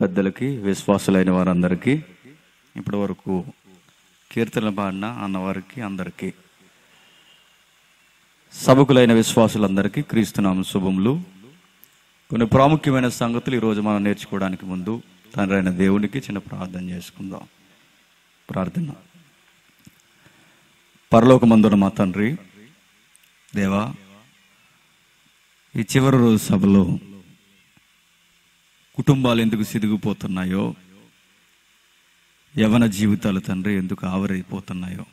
పెద్దలకి విశ్వాసులైన వారందరికీ ఇప్పటి వరకు కీర్తన పాడిన అన్నవారికి అందరికీ సభకులైన విశ్వాసులందరికీ క్రీస్తునామ శుభములు కొన్ని ప్రాముఖ్యమైన సంగతులు ఈరోజు మనం నేర్చుకోవడానికి ముందు తండ్రి అయిన దేవునికి చిన్న ప్రార్థన చేసుకుందాం ప్రార్థన పరలోకమందున మా తండ్రి దేవా ఈ చివరి రోజు సభలో కుటుంబాలు ఎందుకు సిదిగిపోతున్నాయో యవన జీవితాలు తండ్రి ఎందుకు ఆవరైపోతున్నాయో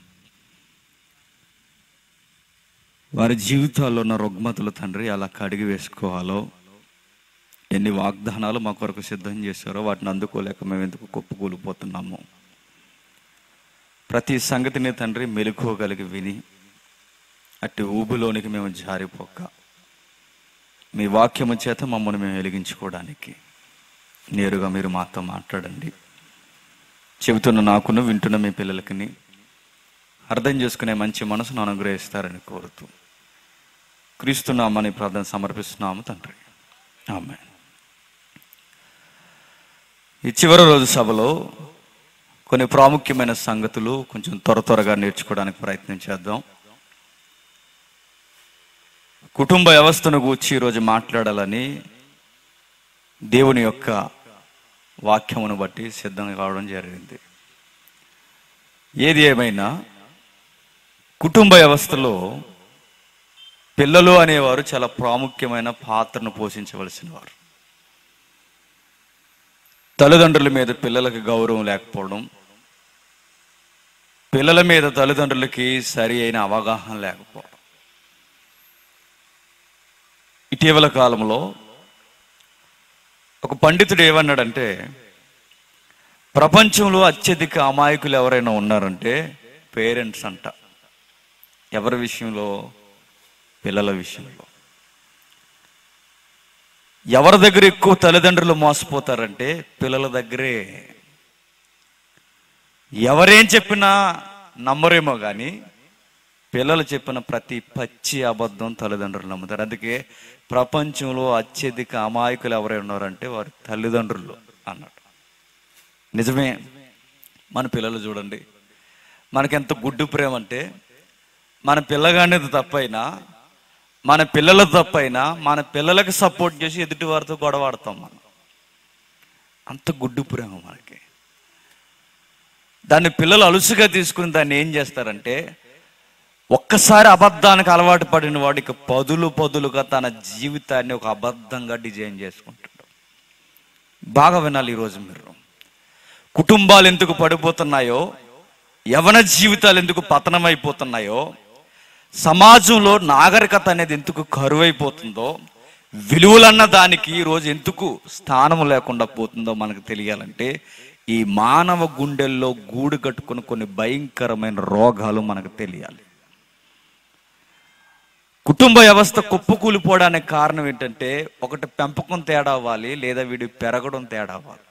వారి జీవితాల్లో ఉన్న రుగ్మతలు తండ్రి అలా కడిగి వేసుకోవాలో ఎన్ని వాగ్దానాలు మా కొరకు సిద్ధం చేశారో వాటిని అందుకోలేక మేము ఎందుకు కుప్పకూలిపోతున్నాము ప్రతి సంగతిని తండ్రి మెలుకోగలిగి విని అట్టి ఊబిలోనికి మేము జారిపోక మీ వాక్యము చేత మమ్మల్ని మేము వెలిగించుకోవడానికి నేరుగా మీరు మాతో మాట్లాడండి చెబుతున్న నాకును వింటున్న మీ పిల్లలకి అర్థం చేసుకునే మంచి మనసును అనుగ్రహిస్తారని కోరుతూ క్రీస్తున్నామని ప్రార్థన సమర్పిస్తున్నాము తండ్రి ఆమె ఈ చివరి రోజు సభలో కొన్ని ప్రాముఖ్యమైన సంగతులు కొంచెం త్వర త్వరగా నేర్చుకోవడానికి ప్రయత్నం చేద్దాం కుటుంబ వ్యవస్థను గూర్చి ఈరోజు మాట్లాడాలని దేవుని యొక్క వాక్యమును బట్టి సిద్ధం కావడం జరిగింది ఏది ఏమైనా కుటుంబ వ్యవస్థలో పిల్లలు అనేవారు చాలా ప్రాముఖ్యమైన పాత్రను పోషించవలసిన వారు తల్లిదండ్రుల మీద పిల్లలకి గౌరవం లేకపోవడం పిల్లల మీద తల్లిదండ్రులకి సరి అయిన అవగాహన లేకపోవడం ఇటీవల కాలంలో ఒక పండితుడు ఏమన్నాడంటే ప్రపంచంలో అత్యధిక అమాయకులు ఎవరైనా ఉన్నారంటే పేరెంట్స్ అంట ఎవరి విషయంలో పిల్లల విషయంలో ఎవరి దగ్గర ఎక్కువ తల్లిదండ్రులు మోసపోతారంటే పిల్లల దగ్గరే ఎవరేం చెప్పినా నమ్మరేమో కానీ పిల్లలు చెప్పిన ప్రతి పచ్చి అబద్ధం తల్లిదండ్రులు నమ్ముతారు అందుకే ప్రపంచంలో అత్యధిక అమాయకులు ఎవరైనా ఉన్నారంటే వారి తల్లిదండ్రులు అన్నాడు నిజమే మన పిల్లలు చూడండి మనకెంత గుడ్డు ప్రేమ అంటే మన పిల్లగానేది తప్పైనా మన పిల్లల తప్పైనా మన పిల్లలకు సపోర్ట్ చేసి ఎదుటి వారితో గొడవాడతాం మనం అంత గుడ్డు ప్రేమ మనకి దాన్ని పిల్లలు అలుసుగా తీసుకుని దాన్ని ఏం చేస్తారంటే ఒక్కసారి అబద్ధానికి అలవాటు పడిన వాడికి పదులు పదులుగా తన జీవితాన్ని ఒక అబద్ధంగా డిజైన్ చేసుకుంటాడు బాగా వినాలి ఈరోజు మీరు కుటుంబాలు ఎందుకు పడిపోతున్నాయో యవన జీవితాలు ఎందుకు పతనమైపోతున్నాయో సమాజంలో నాగరికత అనేది ఎందుకు కరువైపోతుందో విలువలన్న దానికి ఈరోజు ఎందుకు స్థానం లేకుండా పోతుందో మనకు తెలియాలంటే ఈ మానవ గుండెల్లో గూడు కట్టుకుని కొన్ని భయంకరమైన రోగాలు మనకు తెలియాలి కుటుంబ వ్యవస్థ కుప్పకూలిపోవడానికి కారణం ఏంటంటే ఒకటి పెంపకం తేడా అవ్వాలి లేదా వీడి పెరగడం తేడా అవ్వాలి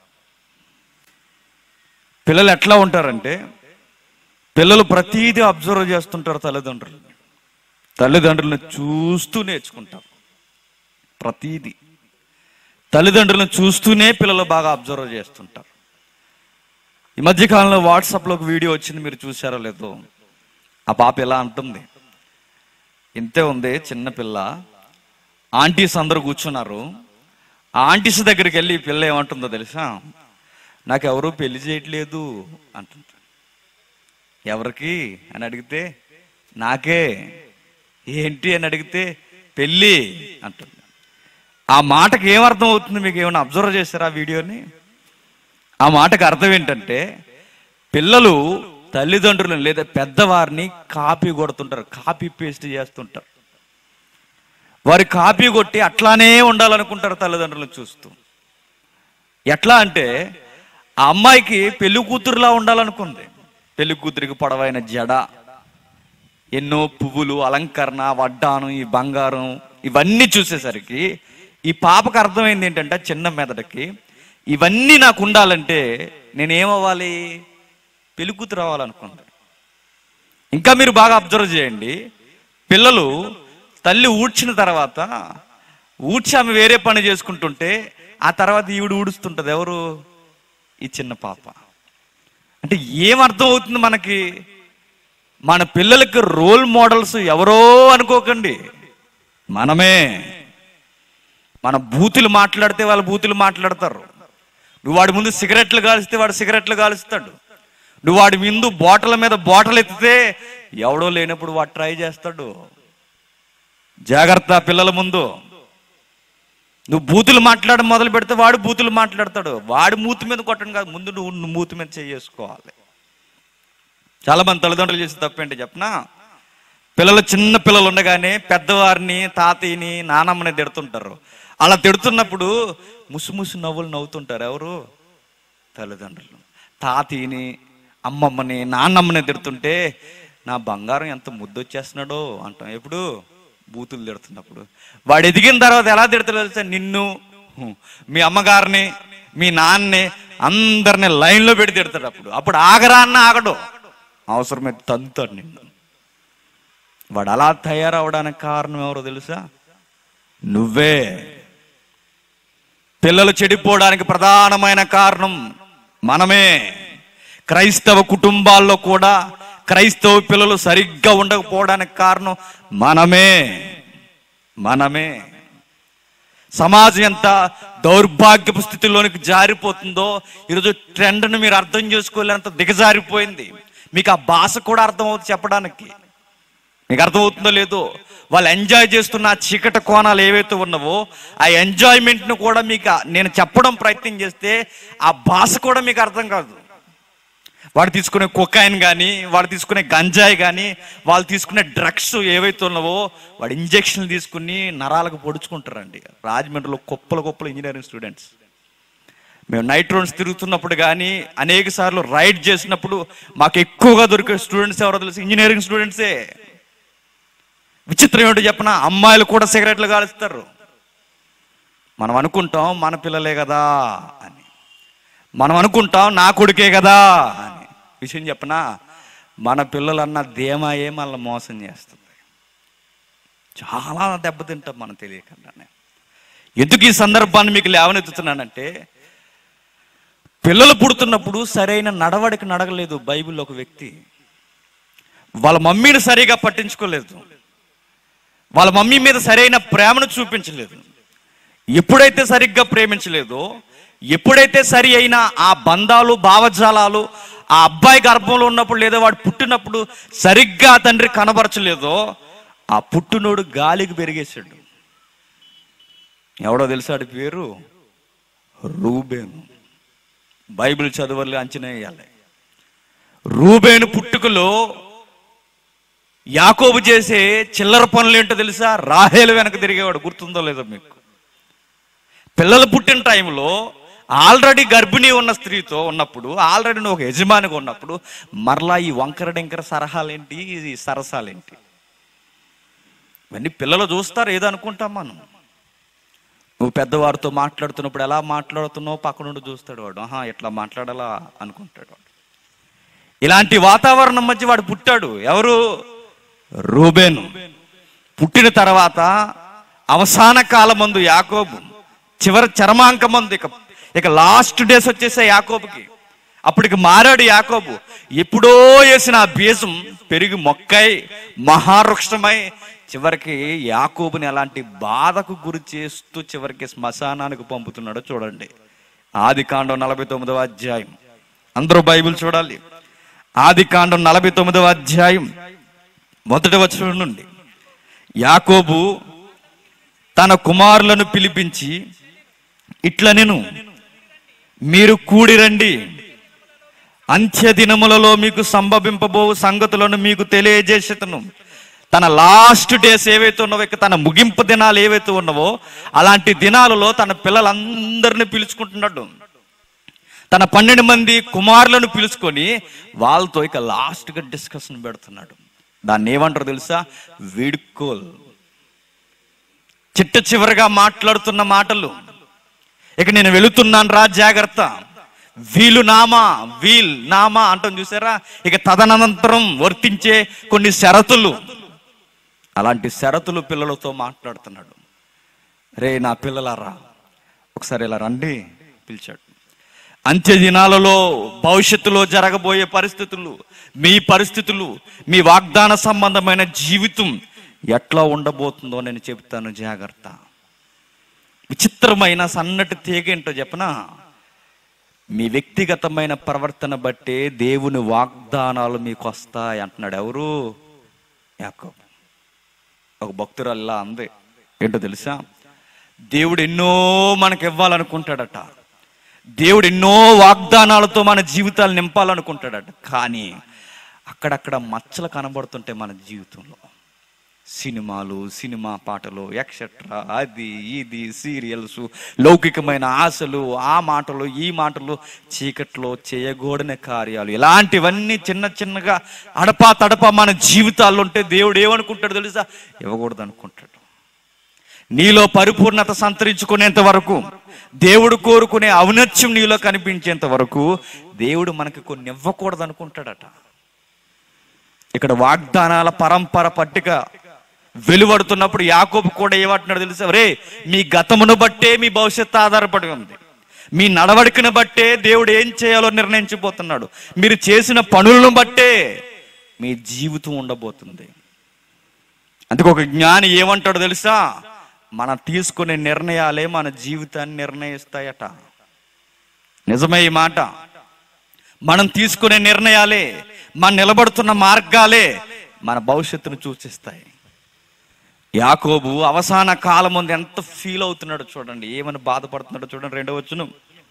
పిల్లలు ఎట్లా ఉంటారంటే పిల్లలు ప్రతీదీ అబ్జర్వ్ చేస్తుంటారు తల్లిదండ్రులు తల్లిదండ్రులను చూస్తూ నేర్చుకుంటారు ప్రతీది తల్లిదండ్రులను చూస్తూనే పిల్లలు బాగా అబ్జర్వ్ చేస్తుంటారు ఈ మధ్య కాలంలో వాట్సాప్లో ఒక వీడియో వచ్చింది మీరు చూసారో లేదో ఆ పాప ఎలా అంటుంది ఇంతే ఉంది చిన్న పిల్ల ఆంటీస్ అందరూ కూర్చున్నారు ఆ ఆంటీస్ దగ్గరికి వెళ్ళి ఈ పిల్ల ఏమంటుందో తెలుసా నాకు ఎవరు పెళ్లి చేయట్లేదు అంటుంది ఎవరికి అని అడిగితే నాకే ఏంటి అని అడిగితే పెళ్ళి అంటుంది ఆ మాటకి ఏమర్థం అవుతుంది మీకు ఏమైనా అబ్జర్వ్ చేస్తారా ఆ వీడియోని ఆ మాటకు అర్థం ఏంటంటే పిల్లలు తల్లిదండ్రులను లేదా పెద్దవారిని కాపీ కొడుతుంటారు కాపీ పేస్ట్ చేస్తుంటారు వారి కాపీ కొట్టి అట్లానే ఉండాలనుకుంటారు తల్లిదండ్రులను చూస్తూ ఎట్లా అంటే ఆ అమ్మాయికి పెళ్లి కూతురులా ఉండాలనుకుంది పెళ్లి కూతురికి పొడవైన జడ ఎన్నో పువ్వులు అలంకరణ వడ్డానం ఈ బంగారం ఇవన్నీ చూసేసరికి ఈ పాపకు అర్థమైంది ఏంటంటే చిన్న మెదడుకి ఇవన్నీ నాకు ఉండాలంటే నేనేమవ్వాలి పెళ్లి కూతురు అవ్వాలనుకుంది ఇంకా మీరు బాగా అబ్జర్వ్ చేయండి పిల్లలు తల్లి ఊడ్చిన తర్వాత ఊడ్చి ఆమె వేరే పని చేసుకుంటుంటే ఆ తర్వాత ఈవిడ ఊడుస్తుంటది ఎవరు ఈ చిన్న పాప అంటే ఏమర్థం అవుతుంది మనకి మన పిల్లలకి రోల్ మోడల్స్ ఎవరో అనుకోకండి మనమే మన బూతులు మాట్లాడితే వాళ్ళు బూతులు మాట్లాడతారు నువ్వు వాడి ముందు సిగరెట్లు కాలిస్తే వాడు సిగరెట్లు కాలుస్తాడు నువ్వు వాడి ముందు బాటల మీద బాటలు ఎత్తితే ఎవడో లేనప్పుడు వాడు ట్రై చేస్తాడు జాగ్రత్త పిల్లల ముందు నువ్వు బూతులు మాట్లాడడం మొదలు పెడితే వాడు బూతులు మాట్లాడతాడు వాడి మూతి మీద కొట్టడం కాదు ముందు నువ్వు నువ్వు మూతి మీద చేసుకోవాలి చాలా మంది తల్లిదండ్రులు చేసే తప్పేంటి చెప్పనా పిల్లలు చిన్న పిల్లలు ఉండగానే పెద్దవారిని తాతయ్యని నానమ్మని తిడుతుంటారు అలా తిడుతున్నప్పుడు ముసుముసు నవ్వులు నవ్వుతుంటారు ఎవరు తల్లిదండ్రులు తాతయ్యని అమ్మమ్మని నాన్నమ్మని తిడుతుంటే నా బంగారం ఎంత ముద్దొచ్చేస్తున్నాడో అంటాం ఎప్పుడు బూతులు తిడుతున్నప్పుడు వాడు ఎదిగిన తర్వాత ఎలా తిడతాడో తెలుసా నిన్ను హ్మ్, మీ అమ్మగారిని మీ నాన్నని అందరిని లైన్లో పెట్టి తిడతాడు అప్పుడు అప్పుడు ఆగరా అన్న ఆగడు అవసరమైతే తంతాడు నిన్ను వాడు అలా తయారవడానికి కారణం ఎవరో తెలుసా నువ్వే పిల్లలు చెడిపోవడానికి ప్రధానమైన కారణం మనమే క్రైస్తవ కుటుంబాల్లో కూడా క్రైస్తవ పిల్లలు సరిగ్గా ఉండకపోవడానికి కారణం మనమే మనమే సమాజం ఎంత దౌర్భాగ్యపు స్థితిలోనికి జారిపోతుందో ఈరోజు ట్రెండ్ను మీరు అర్థం చేసుకోలేనంత దిగజారిపోయింది మీకు ఆ భాష కూడా అర్థమవుతుంది చెప్పడానికి మీకు అర్థమవుతుందో లేదో వాళ్ళు ఎంజాయ్ చేస్తున్న ఆ చీకటి కోణాలు ఏవైతే ఉన్నావో ఆ ఎంజాయ్మెంట్ను కూడా మీకు ఆ- నేను చెప్పడం ప్రయత్నం చేస్తే ఆ భాష కూడా మీకు అర్థం కాదు వాడు తీసుకునే కొకాయిన్ కానీ వాడు తీసుకునే గంజాయి కానీ వాళ్ళు తీసుకునే డ్రగ్స్ ఏవైతే ఉన్నావో వాడు ఇంజక్షన్లు తీసుకుని నరాలకు పొడుచుకుంటారండి రాజమండ్రిలో కుప్పలు కుప్పలు ఇంజనీరింగ్ స్టూడెంట్స్ మేము నైట్ రౌండ్స్ తిరుగుతున్నప్పుడు కానీ అనేక సార్లు రైడ్ చేసినప్పుడు మాకు ఎక్కువగా దొరికే స్టూడెంట్స్ ఎవరో తెలుసు ఇంజనీరింగ్ స్టూడెంట్సే విచిత్రం ఏమిటో చెప్పన అమ్మాయిలు కూడా సిగరెట్లు కాలుస్తారు మనం అనుకుంటాం మన పిల్లలే కదా అని మనం అనుకుంటాం నా కొడుకే కదా అని విషయం చెప్పనా మన పిల్లలన్న ధీమాయే మనల్ని మోసం చేస్తుంది చాలా దెబ్బతింటాం మనం తెలియకుండానే ఎందుకు ఈ సందర్భాన్ని మీకు లేవనెత్తుతున్నానంటే పిల్లలు పుడుతున్నప్పుడు సరైన నడవడిక నడగలేదు బైబిల్లో ఒక వ్యక్తి వాళ్ళ మమ్మీని సరిగా పట్టించుకోలేదు వాళ్ళ మమ్మీ మీద సరైన ప్రేమను చూపించలేదు ఎప్పుడైతే సరిగ్గా ప్రేమించలేదో ఎప్పుడైతే సరి అయిన ఆ బంధాలు భావజాలాలు ఆ అబ్బాయి గర్భంలో ఉన్నప్పుడు లేదా వాడు పుట్టినప్పుడు సరిగ్గా ఆ తండ్రి కనబరచలేదో ఆ పుట్టునోడు గాలికి పెరిగేశాడు ఎవడో తెలుసా ఆడి పేరు రూబేను బైబిల్ చదవాలి అంచనా వేయాలి రూబేను పుట్టుకలో యాకోబు చేసే చిల్లర పనులు ఏంటో తెలుసా రాహేలు వెనక తిరిగేవాడు గుర్తుందో లేదో మీకు పిల్లలు పుట్టిన టైంలో ఆల్రెడీ గర్భిణీ ఉన్న స్త్రీతో ఉన్నప్పుడు ఆల్రెడీ నువ్వు ఒక యజమానిగా ఉన్నప్పుడు మరలా ఈ వంకర డెంకర సరహాలేంటి ఈ సరసాలేంటి ఇవన్నీ పిల్లలు చూస్తారు ఏదో అనుకుంటాం మనం నువ్వు పెద్దవారితో మాట్లాడుతున్నప్పుడు ఎలా మాట్లాడుతున్నావు పక్క నుండి చూస్తాడు వాడు ఆహా ఎట్లా మాట్లాడాలా అనుకుంటాడు వాడు ఇలాంటి వాతావరణం మధ్య వాడు పుట్టాడు ఎవరు రూబేను పుట్టిన తర్వాత అవసాన కాలమందు యాకోబు చివరి చరమాంకమందు ఇక ఇక లాస్ట్ డేస్ వచ్చేసే యాకోబుకి అప్పటికి మారాడు యాకోబు ఎప్పుడో వేసిన ఆ బీజం పెరిగి మొక్కై మహావృక్షమై చివరికి యాకోబుని అలాంటి బాధకు గురి చేస్తూ చివరికి శ్మశానానికి పంపుతున్నాడో చూడండి ఆది కాండం నలభై తొమ్మిదవ అధ్యాయం అందరూ బైబిల్ చూడాలి ఆది కాండం నలభై తొమ్మిదవ అధ్యాయం మొదటి వచనం నుండి యాకోబు తన కుమారులను పిలిపించి ఇట్ల నేను మీరు కూడిరండి అంత్య దినములలో మీకు సంభవింపబో సంగతులను మీకు తెలియజేసేతను తన లాస్ట్ డేస్ ఏవైతే ఉన్నావో ఇక తన ముగింపు దినాలు ఏవైతే ఉన్నావో అలాంటి దినాలలో తన పిల్లలందరినీ పిలుచుకుంటున్నాడు తన పన్నెండు మంది కుమారులను పిలుచుకొని వాళ్ళతో ఇక లాస్ట్గా డిస్కషన్ పెడుతున్నాడు దాన్ని ఏమంటారు తెలుసా వీడుకోల్ చిట్ట చివరిగా మాట్లాడుతున్న మాటలు ఇక నేను వెళుతున్నాను రా జాగ్రత్త వీలు నామా వీల్ నామా అంటాం చూసారా ఇక తదనంతరం వర్తించే కొన్ని షరతులు అలాంటి షరతులు పిల్లలతో మాట్లాడుతున్నాడు రే నా పిల్లలారా ఒకసారి ఇలా రండి పిలిచాడు అంత్య దినాలలో భవిష్యత్తులో జరగబోయే పరిస్థితులు మీ పరిస్థితులు మీ వాగ్దాన సంబంధమైన జీవితం ఎట్లా ఉండబోతుందో నేను చెప్తాను జాగ్రత్త విచిత్రమైన సన్నటి తీగ ఏంటో చెప్పనా మీ వ్యక్తిగతమైన ప్రవర్తన బట్టే దేవుని వాగ్దానాలు మీకు వస్తాయి అంటున్నాడు ఎవరు యాకోబు ఒక భక్తురల్లా అందే ఏంటో తెలుసా దేవుడు ఎన్నో మనకి ఇవ్వాలనుకుంటాడట దేవుడు ఎన్నో వాగ్దానాలతో మన జీవితాలు నింపాలనుకుంటాడట కానీ అక్కడక్కడ మచ్చలు కనబడుతుంటాయి మన జీవితంలో సినిమాలు సినిమా పాటలు ఎక్సెట్రా అది ఇది సీరియల్స్ లౌకికమైన ఆశలు ఆ మాటలు ఈ మాటలు చీకట్లో చేయకూడని కార్యాలు ఇలాంటివన్నీ చిన్న చిన్నగా అడపా తడపా మన జీవితాల్లో ఉంటే దేవుడు ఏమనుకుంటాడు తెలుసా ఇవ్వకూడదు అనుకుంటాడు నీలో పరిపూర్ణత సంతరించుకునేంత వరకు దేవుడు కోరుకునే ఔన్నత్యం నీలో కనిపించేంత వరకు దేవుడు మనకి కొన్ని ఇవ్వకూడదు అనుకుంటాడట ఇక్కడ వాగ్దానాల పరంపర పట్టిక వెలువడుతున్నప్పుడు యాకోబు కూడా ఏమంటున్నాడు తెలుసా రే మీ గతమును బట్టే మీ భవిష్యత్తు ఆధారపడి ఉంది మీ నడవడికను బట్టే దేవుడు ఏం చేయాలో నిర్ణయించబోతున్నాడు మీరు చేసిన పనులను బట్టే మీ జీవితం ఉండబోతుంది అందుకే ఒక జ్ఞాని ఏమంటాడు తెలుసా మనం తీసుకునే నిర్ణయాలే మన జీవితాన్ని నిర్ణయిస్తాయట నిజమే ఈ మాట మనం తీసుకునే నిర్ణయాలే మనం నిలబడుతున్న మార్గాలే మన భవిష్యత్తును సూచిస్తాయి యాకోబు అవసాన కాలం ముందు ఎంత ఫీల్ అవుతున్నాడో చూడండి ఏమని బాధపడుతున్నాడో చూడండి రెండో వచ్చును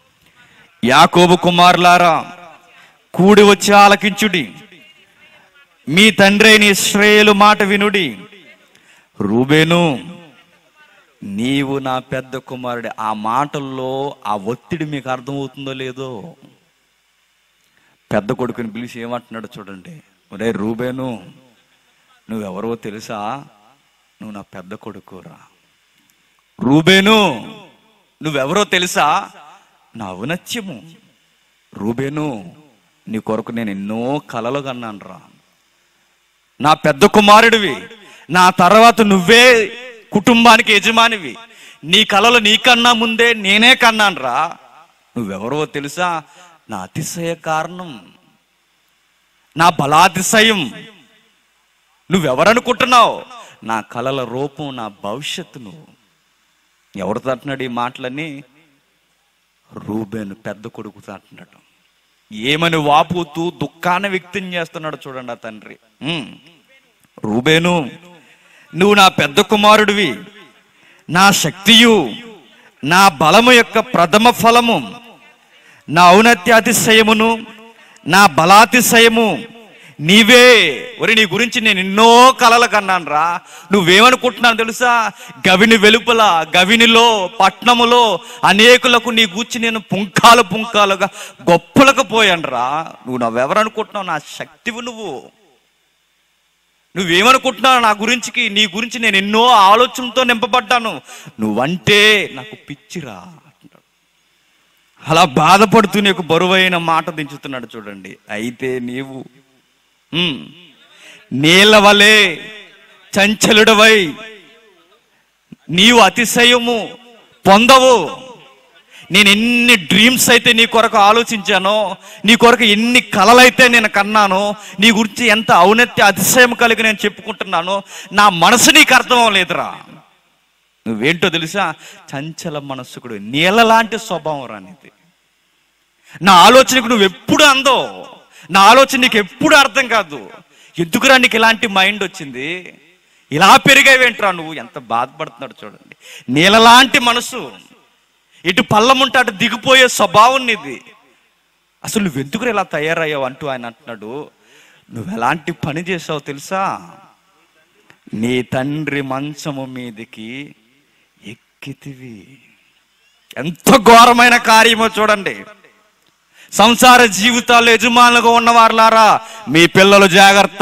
యాకోబు కుమారులారా కూడి వచ్చి ఆలకించుడి మీ తండ్రి నీ శ్రేయులు మాట వినుడి రూబేను నీవు నా పెద్ద కుమారుడు ఆ మాటల్లో ఆ ఒత్తిడి మీకు అర్థమవుతుందో లేదో పెద్ద కొడుకుని పిలిచి ఏమంటున్నాడు చూడండి ఒరే రూబేను నువ్వెవరో తెలుసా నువ్వు నా పెద్ద కొడుకురా రూబేను నువ్వెవరో తెలుసా నా ఔనత్యము రూబేను నీ కొరకు నేను ఎన్నో కలలు కన్నాను రా నా పెద్ద కుమారుడివి నా తర్వాత నువ్వే కుటుంబానికి యజమానివి నీ కలలు నీకన్నా ముందే నేనే కన్నాను రా నువ్వెవరో తెలుసా నా అతిశయ కారణం నా బలాతిశయం నువ్వెవరనుకుంటున్నావు నా కలల రూపం నా భవిష్యత్తు నువ్వు ఎవరితో అంటున్నాడు ఈ మాటలన్నీ రూబేను పెద్ద కొడుకుతో అంటున్నాడు ఏమని వాపుతూ దుఃఖాన్ని వ్యక్తం చేస్తున్నాడు చూడండి ఆ తండ్రి ఉమ్. రూబేను నువ్వు నా పెద్ద కుమారుడివి నా శక్తియు నా బలము యొక్క ప్రథమ ఫలము నా ఔన్నత్యాతిశయమును నా బలాతిశయము నీవే ఒరి నీ గురించి నేను ఎన్నో కలలు కన్నాను రా నువ్వేమనుకుంటున్నాను తెలుసా గవిని వెలుపల గవినిలో పట్నములో అనేకులకు నీ గూర్చి నేను పుంకాలు పుంకాలుగా గొప్పలకు పోయాను రా నువ్వు నువ్వెవరనుకుంటున్నావు నా శక్తివి నువ్వు నువ్వేమనుకుంటున్నావు నా గురించి నీ గురించి నేను ఎన్నో ఆలోచనతో నింపబడ్డాను నువ్వంటే నాకు పిచ్చిరా అంటున్నాడు. అలా బాధపడుతూ నీకు బరువైన మాట దించుతున్నాడు చూడండి అయితే నీవు ఉమ్, నీళ్ళ వలె చంచలుడవై నీవు అతిశయము పొందవు నేను ఎన్ని డ్రీమ్స్ అయితే నీ కొరకు ఆలోచించానో నీ కొరకు ఎన్ని కలలైతే నేను కన్నానో నీ గురించి ఎంత ఔన్నత్య అతిశయం కలిగి నేను చెప్పుకుంటున్నానో నా మనసు నీకు అర్థం లేదురా నువ్వేంటో తెలుసా చంచల మనస్సుకుడు నీళ్ళ లాంటి స్వభావం రానిది నా ఆలోచనకు నువ్వు ఎప్పుడు అందో నా ఆలోచన నీకు ఎప్పుడు అర్థం కాదు ఎందుకురా నీకు ఇలాంటి మైండ్ వచ్చింది ఇలా పెరిగావేంట్రా నువ్వు ఎంత బాధపడుతున్నాడు చూడండి నీళ్ళలాంటి మనసు ఇటు పల్లముంటే అటు దిగిపోయే స్వభావం నీది అసలు నువ్వు ఎందుకు ఇలా తయారయ్యావు అంటూ ఆయన అంటున్నాడు నువ్వు ఎలాంటి పని చేసావు తెలుసా నీ తండ్రి మంచము మీదికి ఎక్కితివి ఎంత ఘోరమైన కార్యమో చూడండి సంసార జీవితాల్లో యజమానులుగా ఉన్నవారులారా మీ పిల్లలు జాగ్రత్త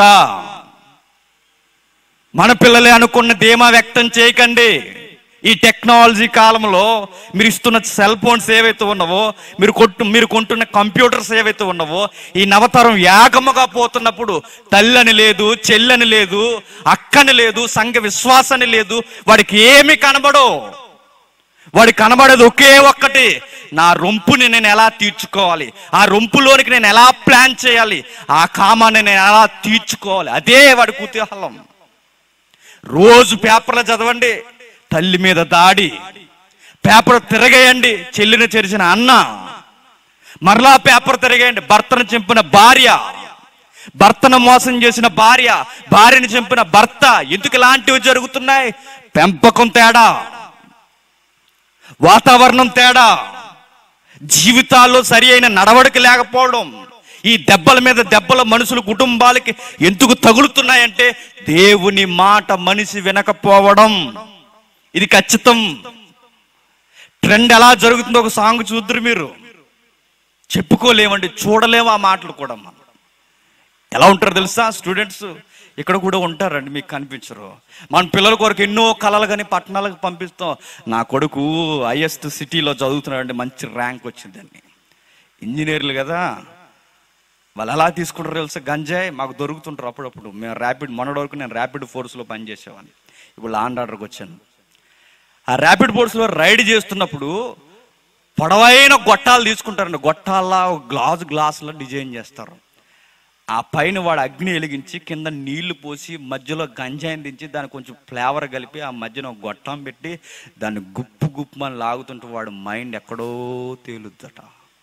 మన పిల్లలే అనుకున్న ధీమా వ్యక్తం చేయకండి ఈ టెక్నాలజీ కాలంలో మీరు ఇస్తున్న సెల్ ఫోన్స్ ఏవైతే ఉన్నావో మీరు కొట్టు మీరు కొంటున్న కంప్యూటర్స్ ఏవైతే ఉన్నావో ఈ నవతరం యాగముగా పోతున్నప్పుడు తల్లని లేదు చెల్లని లేదు అక్కని లేదు సంఘ విశ్వాసని లేదు వాడికి ఏమి కనబడో వాడి కనబడేది ఒకే ఒక్కటి నా రొంపుని నేను ఎలా తీర్చుకోవాలి ఆ రొంపులోనికి నేను ఎలా ప్లాన్ చేయాలి ఆ కామాన్ని నేను ఎలా తీర్చుకోవాలి అదే వాడి కుతూహలం రోజు పేపర్లు చదవండి తల్లి మీద దాడి పేపర్ తిరగేయండి చెల్లిని చెరిచిన అన్న మరలా పేపర్ తిరగేయండి భర్తను చంపిన భార్య భర్తను మోసం చేసిన భార్య భార్యని చంపిన భర్త ఎందుకు ఇలాంటివి జరుగుతున్నాయి పెంపకం తేడా వాతావరణం తేడా జీవితాల్లో సరి అయిన నడవడిక లేకపోవడం ఈ దెబ్బల మీద దెబ్బల మనుషులు కుటుంబాలకి ఎందుకు తగులుతున్నాయంటే దేవుని మాట మనిషి వినకపోవడం ఇది ఖచ్చితం ట్రెండ్ ఎలా జరుగుతుందో ఒక సాంగ్ చూద్దరు మీరు చెప్పుకోలేమండి చూడలేము ఆ మాటలు కూడా మనం ఎలా ఉంటారు తెలుసా స్టూడెంట్స్ ఇక్కడ కూడా ఉంటారండి మీకు కనిపించరు మన పిల్లల కొరకు ఎన్నో కళలు కానీ పట్టణాలకు పంపిస్తాం నా కొడుకు హైయెస్ట్ సిటీలో చదువుతున్నాడండి మంచి ర్యాంక్ వచ్చిందండి ఇంజనీర్లు కదా వాళ్ళు ఎలా తీసుకుంటారు తెలుసా గంజాయి మాకు దొరుకుతుంటారు అప్పుడప్పుడు మేము ర్యాపిడ్ మొన్నటి వరకు నేను ర్యాపిడ్ ఫోర్స్లో పనిచేసేవాడిని ఇప్పుడు లాండ్ ఆర్డర్కి వచ్చాను ఆ ర్యాపిడ్ ఫోర్స్లో రైడ్ చేస్తున్నప్పుడు పొడవైన గొట్టాలు తీసుకుంటారండి గొట్టాల గ్లాస్ గ్లాసులో డిజైన్ చేస్తారు ఆ పైన వాడు అగ్ని వెలిగించి కింద నీళ్లు పోసి మధ్యలో గంజాయిని దించి దానికి కొంచెం ఫ్లేవర్ కలిపి ఆ మధ్యన ఒక గొట్టం పెట్టి దాన్ని గుప్పు గుప్పు అని లాగుతుంటే వాడు మైండ్ ఎక్కడో తేలుద్దట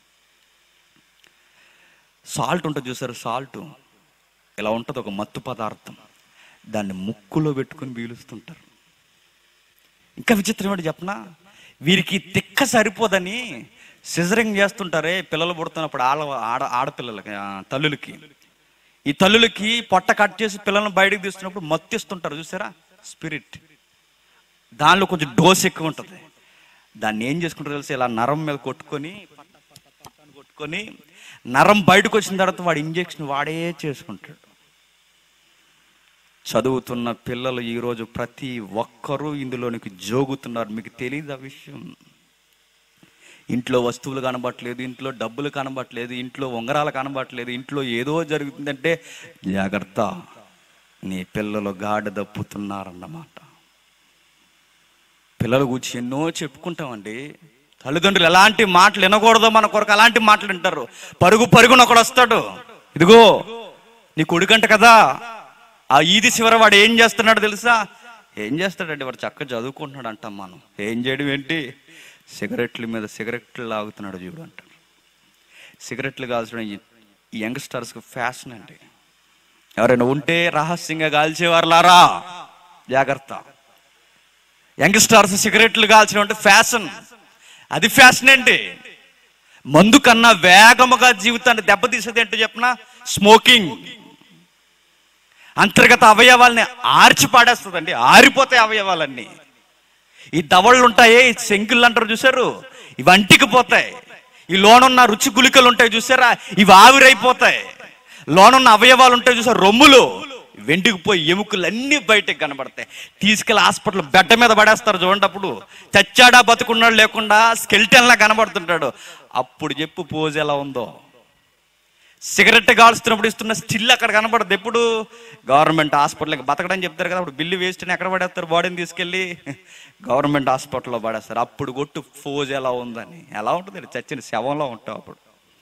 సాల్ట్ ఉంటుంది చూసారు సాల్ట్ ఇలా ఉంటుంది ఒక మత్తు పదార్థం దాన్ని ముక్కులో పెట్టుకుని పీలుస్తుంటారు ఇంకా విచిత్రం ఏంటి చెప్పనా వీరికి తిక్క సరిపోదని సిజరింగ్ చేస్తుంటారే పిల్లలు పుడుతున్నప్పుడు ఆడ ఆడ ఆడపిల్లలకి ఆ, తల్లులకి ఈ తల్లులకి పొట్ట కట్ చేసి పిల్లల్ని బయటకు తీస్తున్నప్పుడు మత్తిస్తుంటారు చూసారా స్పిరిట్ దానిలో కొంచెం డోస్ ఎక్కువ ఉంటుంది దాన్ని ఏం చేసుకుంటారు తెలిసి ఇలా నరం మీద కొట్టుకొని పట్టాన్ని కొట్టుకొని నరం బయటకు వచ్చిన తర్వాత వాడు ఇంజెక్షన్ వాడే చేసుకుంటాడు చదువుతున్న పిల్లలు ఈరోజు ప్రతి ఒక్కరూ ఇందులోనికి జోగుతున్నారు మీకు తెలియదు ఆ విషయం ఇంట్లో వస్తువులు కనబట్లేదు ఇంట్లో డబ్బులు కనబట్లేదు ఇంట్లో ఉంగరాలు కనబట్లేదు ఇంట్లో ఏదో జరుగుతుందంటే జాగ్రత్త నీ పిల్లలు గాడి దప్పుతున్నారన్నమాట పిల్లల గురించి ఎన్నో చెప్పుకుంటామండి తల్లిదండ్రులు ఎలాంటి మాటలు వినకూడదో మన కొరకు అలాంటి మాటలు వింటారు పరుగు పరుగున ఒకడు వస్తాడు ఇదిగో నీ కొడుకంట కదా ఆ ఈది చివర వాడు ఏం చేస్తున్నాడు తెలుసా ఏం చేస్తాడండి వాడు చక్కగా చదువుకుంటున్నాడు అంటాం మనం ఏం చేయడం ఏంటి సిగరెట్ల మీద సిగరెట్లు లాగుతున్నాడు చూడు అంటారు సిగరెట్లు కాల్చడం ఈ యంగ్స్టర్స్కి ఫ్యాషన్ అండి ఎవరైనా ఉంటే రహస్యంగా కాల్చేవారులారా జాగ్రత్త యంగ్స్టర్స్ సిగరెట్లు కాల్చడం అంటే ఫ్యాషన్ అది ఫ్యాషన్ ఏంటి మందు కన్నా వేగముగా జీవితాన్ని దెబ్బతీసేది ఏంటో చెప్పనా స్మోకింగ్ అంతర్గత అవయవాల్ని ఆర్చి పాడేస్తుందండి ఆరిపోతాయి అవయవాలన్నీ ఈ దవళ్ళు ఉంటాయి ఈ శంకులు అంటారు చూసారు ఇవి అంటికి పోతాయి ఈ లోనున్న రుచి గుళికలు ఉంటాయి చూసారా ఇవి ఆవిరైపోతాయి లోనున్న అవయవాలు ఉంటాయి చూసారు రొమ్ములు వెంటికి పోయి ఎముకలు అన్ని బయటకు కనబడతాయి తీసుకెళ్లి హాస్పిటల్ బెడ్డ మీద పడేస్తారు చూడండి అప్పుడు చచ్చాడా బతుకున్నాడు లేకుండా స్కెల్టన్లా కనబడుతుంటాడు అప్పుడు చెప్పు పోజ్ ఎలా ఉందో సిగరెట్ కాల్స్తున్నప్పుడు ఇస్తున్న స్టిల్ అక్కడ కనబడదు ఎప్పుడు గవర్నమెంట్ హాస్పిటల్కి బతకడం చెప్తారు కదా అప్పుడు బిల్లు వేస్ట్ ఎక్కడ పడేస్తారు బాడీని తీసుకెళ్ళి గవర్నమెంట్ హాస్పిటల్లో పడేస్తారు అప్పుడు కొట్టు ఫోజ్ ఎలా ఉందని ఎలా ఉంటుంది చచ్చిన శవంలో ఉంటావు అప్పుడు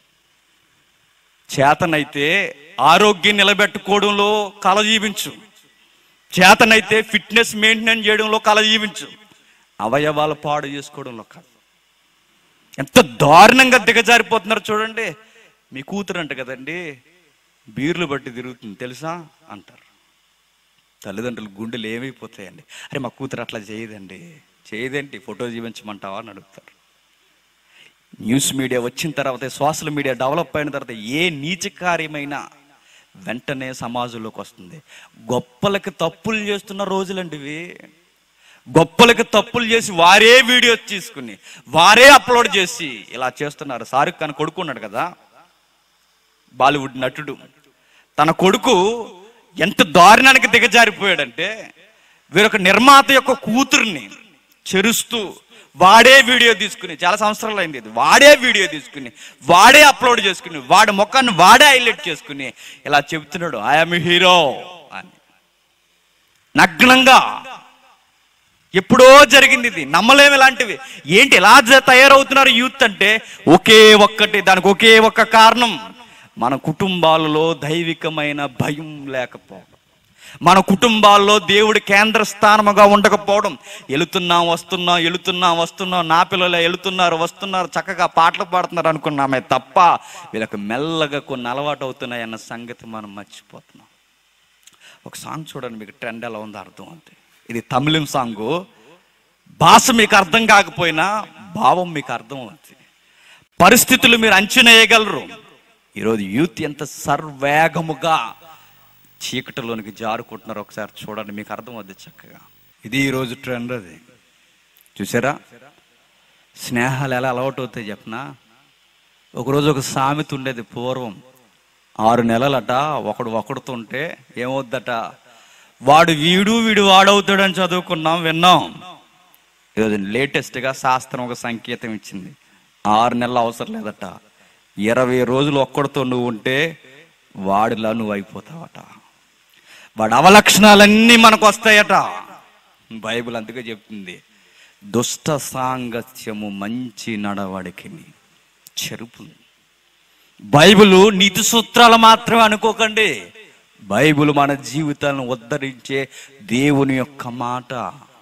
చేతనైతే ఆరోగ్యం నిలబెట్టుకోవడంలో కల జీవించు చేతనైతే ఫిట్నెస్ మెయింటైన్ చేయడంలో కల జీవించు అవయవాలు పాడు చేసుకోవడంలో కాదు ఎంత దారుణంగా దిగజారిపోతున్నారు చూడండి మీ కూతురు అంట కదండి బీర్లు బట్టి తిరుగుతుంది తెలుసా అంటారు తల్లిదండ్రులు గుండెలు ఏమైపోతాయండి అరే మా కూతురు అట్లా చేయదండి చేయదేంటి ఫోటో చూపించమంటావా అని అడుగుతారు న్యూస్ మీడియా వచ్చిన తర్వాత సోషల్ మీడియా డెవలప్ అయిన తర్వాత ఏ నీచ కార్యమైనా వెంటనే సమాజంలోకి వస్తుంది గొప్పలకి తప్పులు చేస్తున్న రోజులండి ఇవి గొప్పలకి తప్పులు చేసి వారే వీడియో తీసుకుని వారే అప్లోడ్ చేసి ఇలా చేస్తున్నారు షారుఖ్ ఖాన్ కొడుకున్నాడు కదా బాలీవుడ్ నటుడు తన కొడుకు ఎంత దారుణానికి దిగజారిపోయాడంటే వీరొక నిర్మాత యొక్క కూతుర్ని చెరుస్తూ వాడే వీడియో తీసుకుని చాలా సంవత్సరాలు అయింది ఇది వాడే వీడియో తీసుకుని వాడే అప్లోడ్ చేసుకుని వాడి ముఖాన్ని వాడే హైలైట్ చేసుకుని ఇలా చెబుతున్నాడు ఐఎమ్ హీరో అని నగ్నంగా ఎప్పుడో జరిగింది ఇది నమ్మలేము ఇలాంటివి ఏంటి ఎలా జ- తయారవుతున్నారు యూత్ అంటే ఒకే ఒక్కటి దానికి ఒకే ఒక్క కారణం మన కుటుంబాలలో దైవికమైన భయం లేకపోవడం మన కుటుంబాల్లో దేవుడి కేంద్ర స్థానముగా ఉండకపోవడం వెళుతున్నాం వస్తున్నాం వెళుతున్నాం వస్తున్నాం నా పిల్లలు వెళుతున్నారు వస్తున్నారు చక్కగా పాటలు పాడుతున్నారు అనుకున్నామే తప్ప వీళ్ళకి మెల్లగా కొన్ని అలవాటు అవుతున్నాయి అన్న సంగతి మనం మర్చిపోతున్నాం ఒక సాంగ్ చూడండి మీకు ట్రెండ్ ఎలా ఉందో అర్థం అవుతుంది ఇది తమిళం సాంగ్ భాష మీకు అర్థం కాకపోయినా భావం మీకు అర్థం అవుతుంది పరిస్థితులు మీరు అంచనా వేయగలరు ఈరోజు యూత్ ఎంత సర్వేగముగా చీకటిలోనికి జారుకుంటున్నారు ఒకసారి చూడండి మీకు అర్థం అవుద్ది చక్కగా ఇది ఈరోజు ట్రెండ్ అది చూసారా స్నేహాలు ఎలా అలవాటు అవుతాయి చెప్పనా ఒకరోజు ఒక సామెత ఉండేది పూర్వం ఆరు నెలలట ఒకడు ఒకడుతుంటే ఏమవుద్దట వాడు వీడు వీడు వాడవుతాడని చదువుకున్నాం విన్నాం ఈరోజు లేటెస్ట్గా శాస్త్రం ఒక సంకేతం ఇచ్చింది ఆరు నెలలు అవసరం లేదట ఇరవై రోజులు ఒక్కడితో నువ్వు ఉంటే వాడిలా నువ్వు అయిపోతావట వాడి అవలక్షణాలన్నీ మనకు వస్తాయట బైబిల్ అందుకే చెప్తుంది దుష్ట సాంగత్యము మంచి నడవడికి చెరుపు బైబిల్ నీతి సూత్రాలు మాత్రమే అనుకోకండి బైబిల్ మన జీవితాలను ఉద్ధరించే దేవుని యొక్క మాట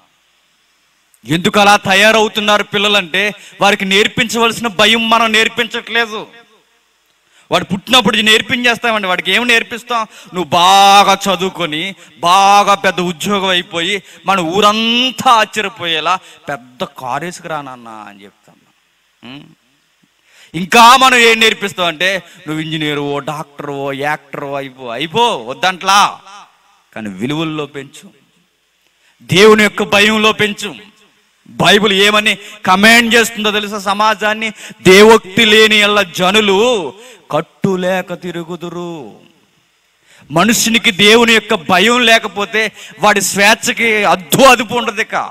ఎందుకు అలా తయారవుతున్నారు పిల్లలంటే వారికి నేర్పించవలసిన భయం మనం నేర్పించట్లేదు వాడు పుట్టినప్పుడు ఇది నేర్పించేస్తామండి వాడికి ఏమి నేర్పిస్తాం నువ్వు బాగా చదువుకొని బాగా పెద్ద ఉద్యోగం అయిపోయి మన ఊరంతా ఆశ్చర్యపోయేలా పెద్ద కారేసుకు రానన్నా అని చెప్తాను ఉం? ఇంకా మనం ఏం నేర్పిస్తాం అంటే నువ్వు ఇంజనీరు డాక్టర్ యాక్టర్ అయిపో అయిపో వద్దంట్లా కానీ విలువల్లో పెంచు దేవుని యొక్క భయంలో పెంచు బైబిల్ ఏమని కమాండ్ చేస్తుందో తెలుసా సమాజాన్ని దేవోక్తి లేని ఎల్ల జనులు కట్టులేక తిరుగుదురు మనుషునికి దేవుని యొక్క భయం లేకపోతే వాడి స్వేచ్ఛకి అద్దు అదుపు ఉండదు ఇక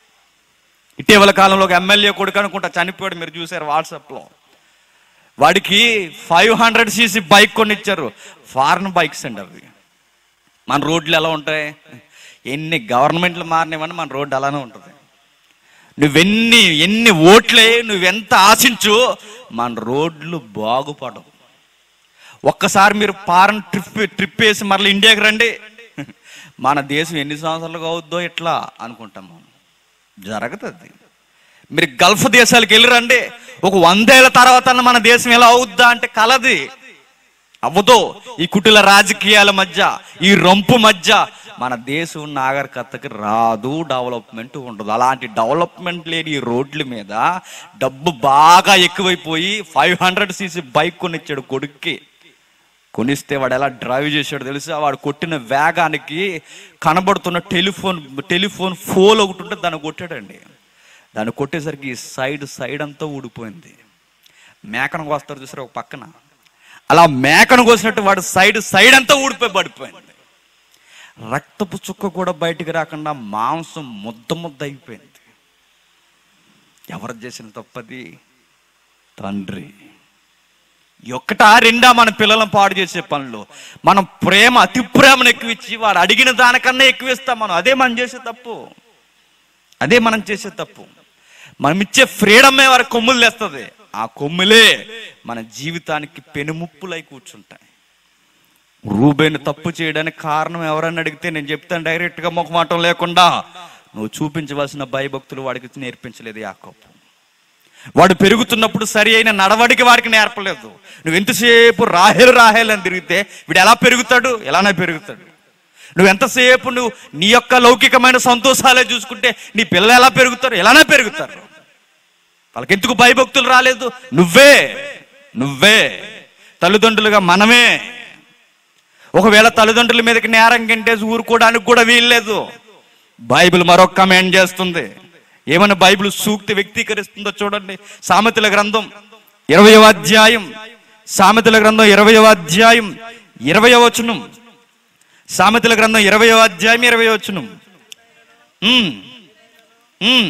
ఇటీవల కాలంలో ఒక ఎమ్మెల్యే కొడుకు అనుకుంటా చనిపోయాడు మీరు చూసారు వాట్సాప్లో వాడికి ఫైవ్ హండ్రెడ్ సీసీ బైక్ కొనిచ్చారు ఫారెన్ బైక్స్ అండి అవి మన రోడ్లు ఎలా ఉంటాయి ఎన్ని గవర్నమెంట్లు మారినవని మన రోడ్డు అలానే ఉంటుంది నువ్వెన్ని ఎన్ని ఓట్లే నువ్వెంత ఆశించు మన రోడ్లు బాగుపడవు ఒక్కసారి మీరు ఫారెన్ ట్రిప్ ట్రిప్ వేసి మరలా ఇండియాకి రండి మన దేశం ఎన్ని సంవత్సరాలుగా అవుద్దో ఇట్లా అనుకుంటాం మనం జరుగుతుంది మీరు గల్ఫ్ దేశాలకు వెళ్ళి రండి ఒక వందేళ్ల తర్వాత మన దేశం ఎలా అవుద్దా అంటే కలది అవ్వదు ఈ కుటిల రాజకీయాల మధ్య ఈ రంపు మధ్య మన దేశం నాగరికతకి రాదు డెవలప్మెంట్ ఉండదు అలాంటి డెవలప్మెంట్ లేని ఈ రోడ్ల మీద డబ్బు బాగా ఎక్కువైపోయి ఫైవ్ హండ్రెడ్ సీసీ బైక్ కొనిచ్చాడు కొడుక్కి కొనిస్తే వాడు ఎలా డ్రైవ్ చేశాడు తెలుసా వాడు కొట్టిన వేగానికి కనబడుతున్న టెలిఫోన్ టెలిఫోన్ ఫోన్ ఒకటి ఉంటే దాన్ని కొట్టాడండి దాన్ని కొట్టేసరికి ఈ సైడ్ సైడ్ అంతా ఊడిపోయింది మేకను కోస్తారు చూసారు ఒక పక్కన అలా మేకను కోసినట్టు వాడు సైడ్ సైడ్ అంతా ఊడిపోయి పడిపోయింది రక్తపు చుక్క కూడా బయటికి రాకుండా మాంసం ముద్ద ముద్ద అయిపోయింది ఎవరు చేసిన తప్పది తండ్రి ఒక్కటా రెండా మన పిల్లలను పాడు చేసే పనులు మనం ప్రేమ అతి ప్రేమను ఎక్కువిచ్చి వాడు అడిగిన దానికన్నా ఎక్కువ ఇస్తాం మనం అదే మనం చేసే తప్పు అదే మనం చేసే తప్పు మనం ఇచ్చే ఫ్రీడమే వారి కొమ్ములు తెస్తుంది ఆ కొమ్ములే మన జీవితానికి పెనుముప్పులై కూర్చుంటాయి రూబేను తప్పు చేయడానికి కారణం ఎవరని అడిగితే నేను చెప్తాను డైరెక్ట్గా ముఖమాటం లేకుండా నువ్వు చూపించవలసిన భయభక్తులు వాడికి నేర్పించలేదు యాకోబు వాడు పెరుగుతున్నప్పుడు సరి అయిన నడవడికి వాడికి నేర్పలేదు నువ్వు ఎంతసేపు రాహేలు రాహేలు అని తిరిగితే వీడు ఎలా పెరుగుతాడు ఎలానే పెరుగుతాడు నువ్వు ఎంతసేపు నువ్వు నీ యొక్క లౌకికమైన సంతోషాలే చూసుకుంటే నీ పిల్లలు ఎలా పెరుగుతారు ఎలానే పెరుగుతారు వాళ్ళకి ఎందుకు భయభక్తులు రాలేదు నువ్వే నువ్వే తల్లిదండ్రులుగా మనమే ఒకవేళ తల్లిదండ్రుల మీదకి నేరం గింటేసి ఊరుకోవడానికి కూడా వీల్లేదు బైబిల్ మరొక కమెంట్ చేస్తుంది ఏమైనా బైబిల్ సూక్తి వ్యక్తీకరిస్తుందో చూడండి సామెతల గ్రంథం ఇరవయవ అధ్యాయం సామెతల గ్రంథం ఇరవయవ అధ్యాయం ఇరవయవ వచనం సామెతల గ్రంథం ఇరవయవ అధ్యాయం ఇరవై వచనం ఉమ్, ఉమ్.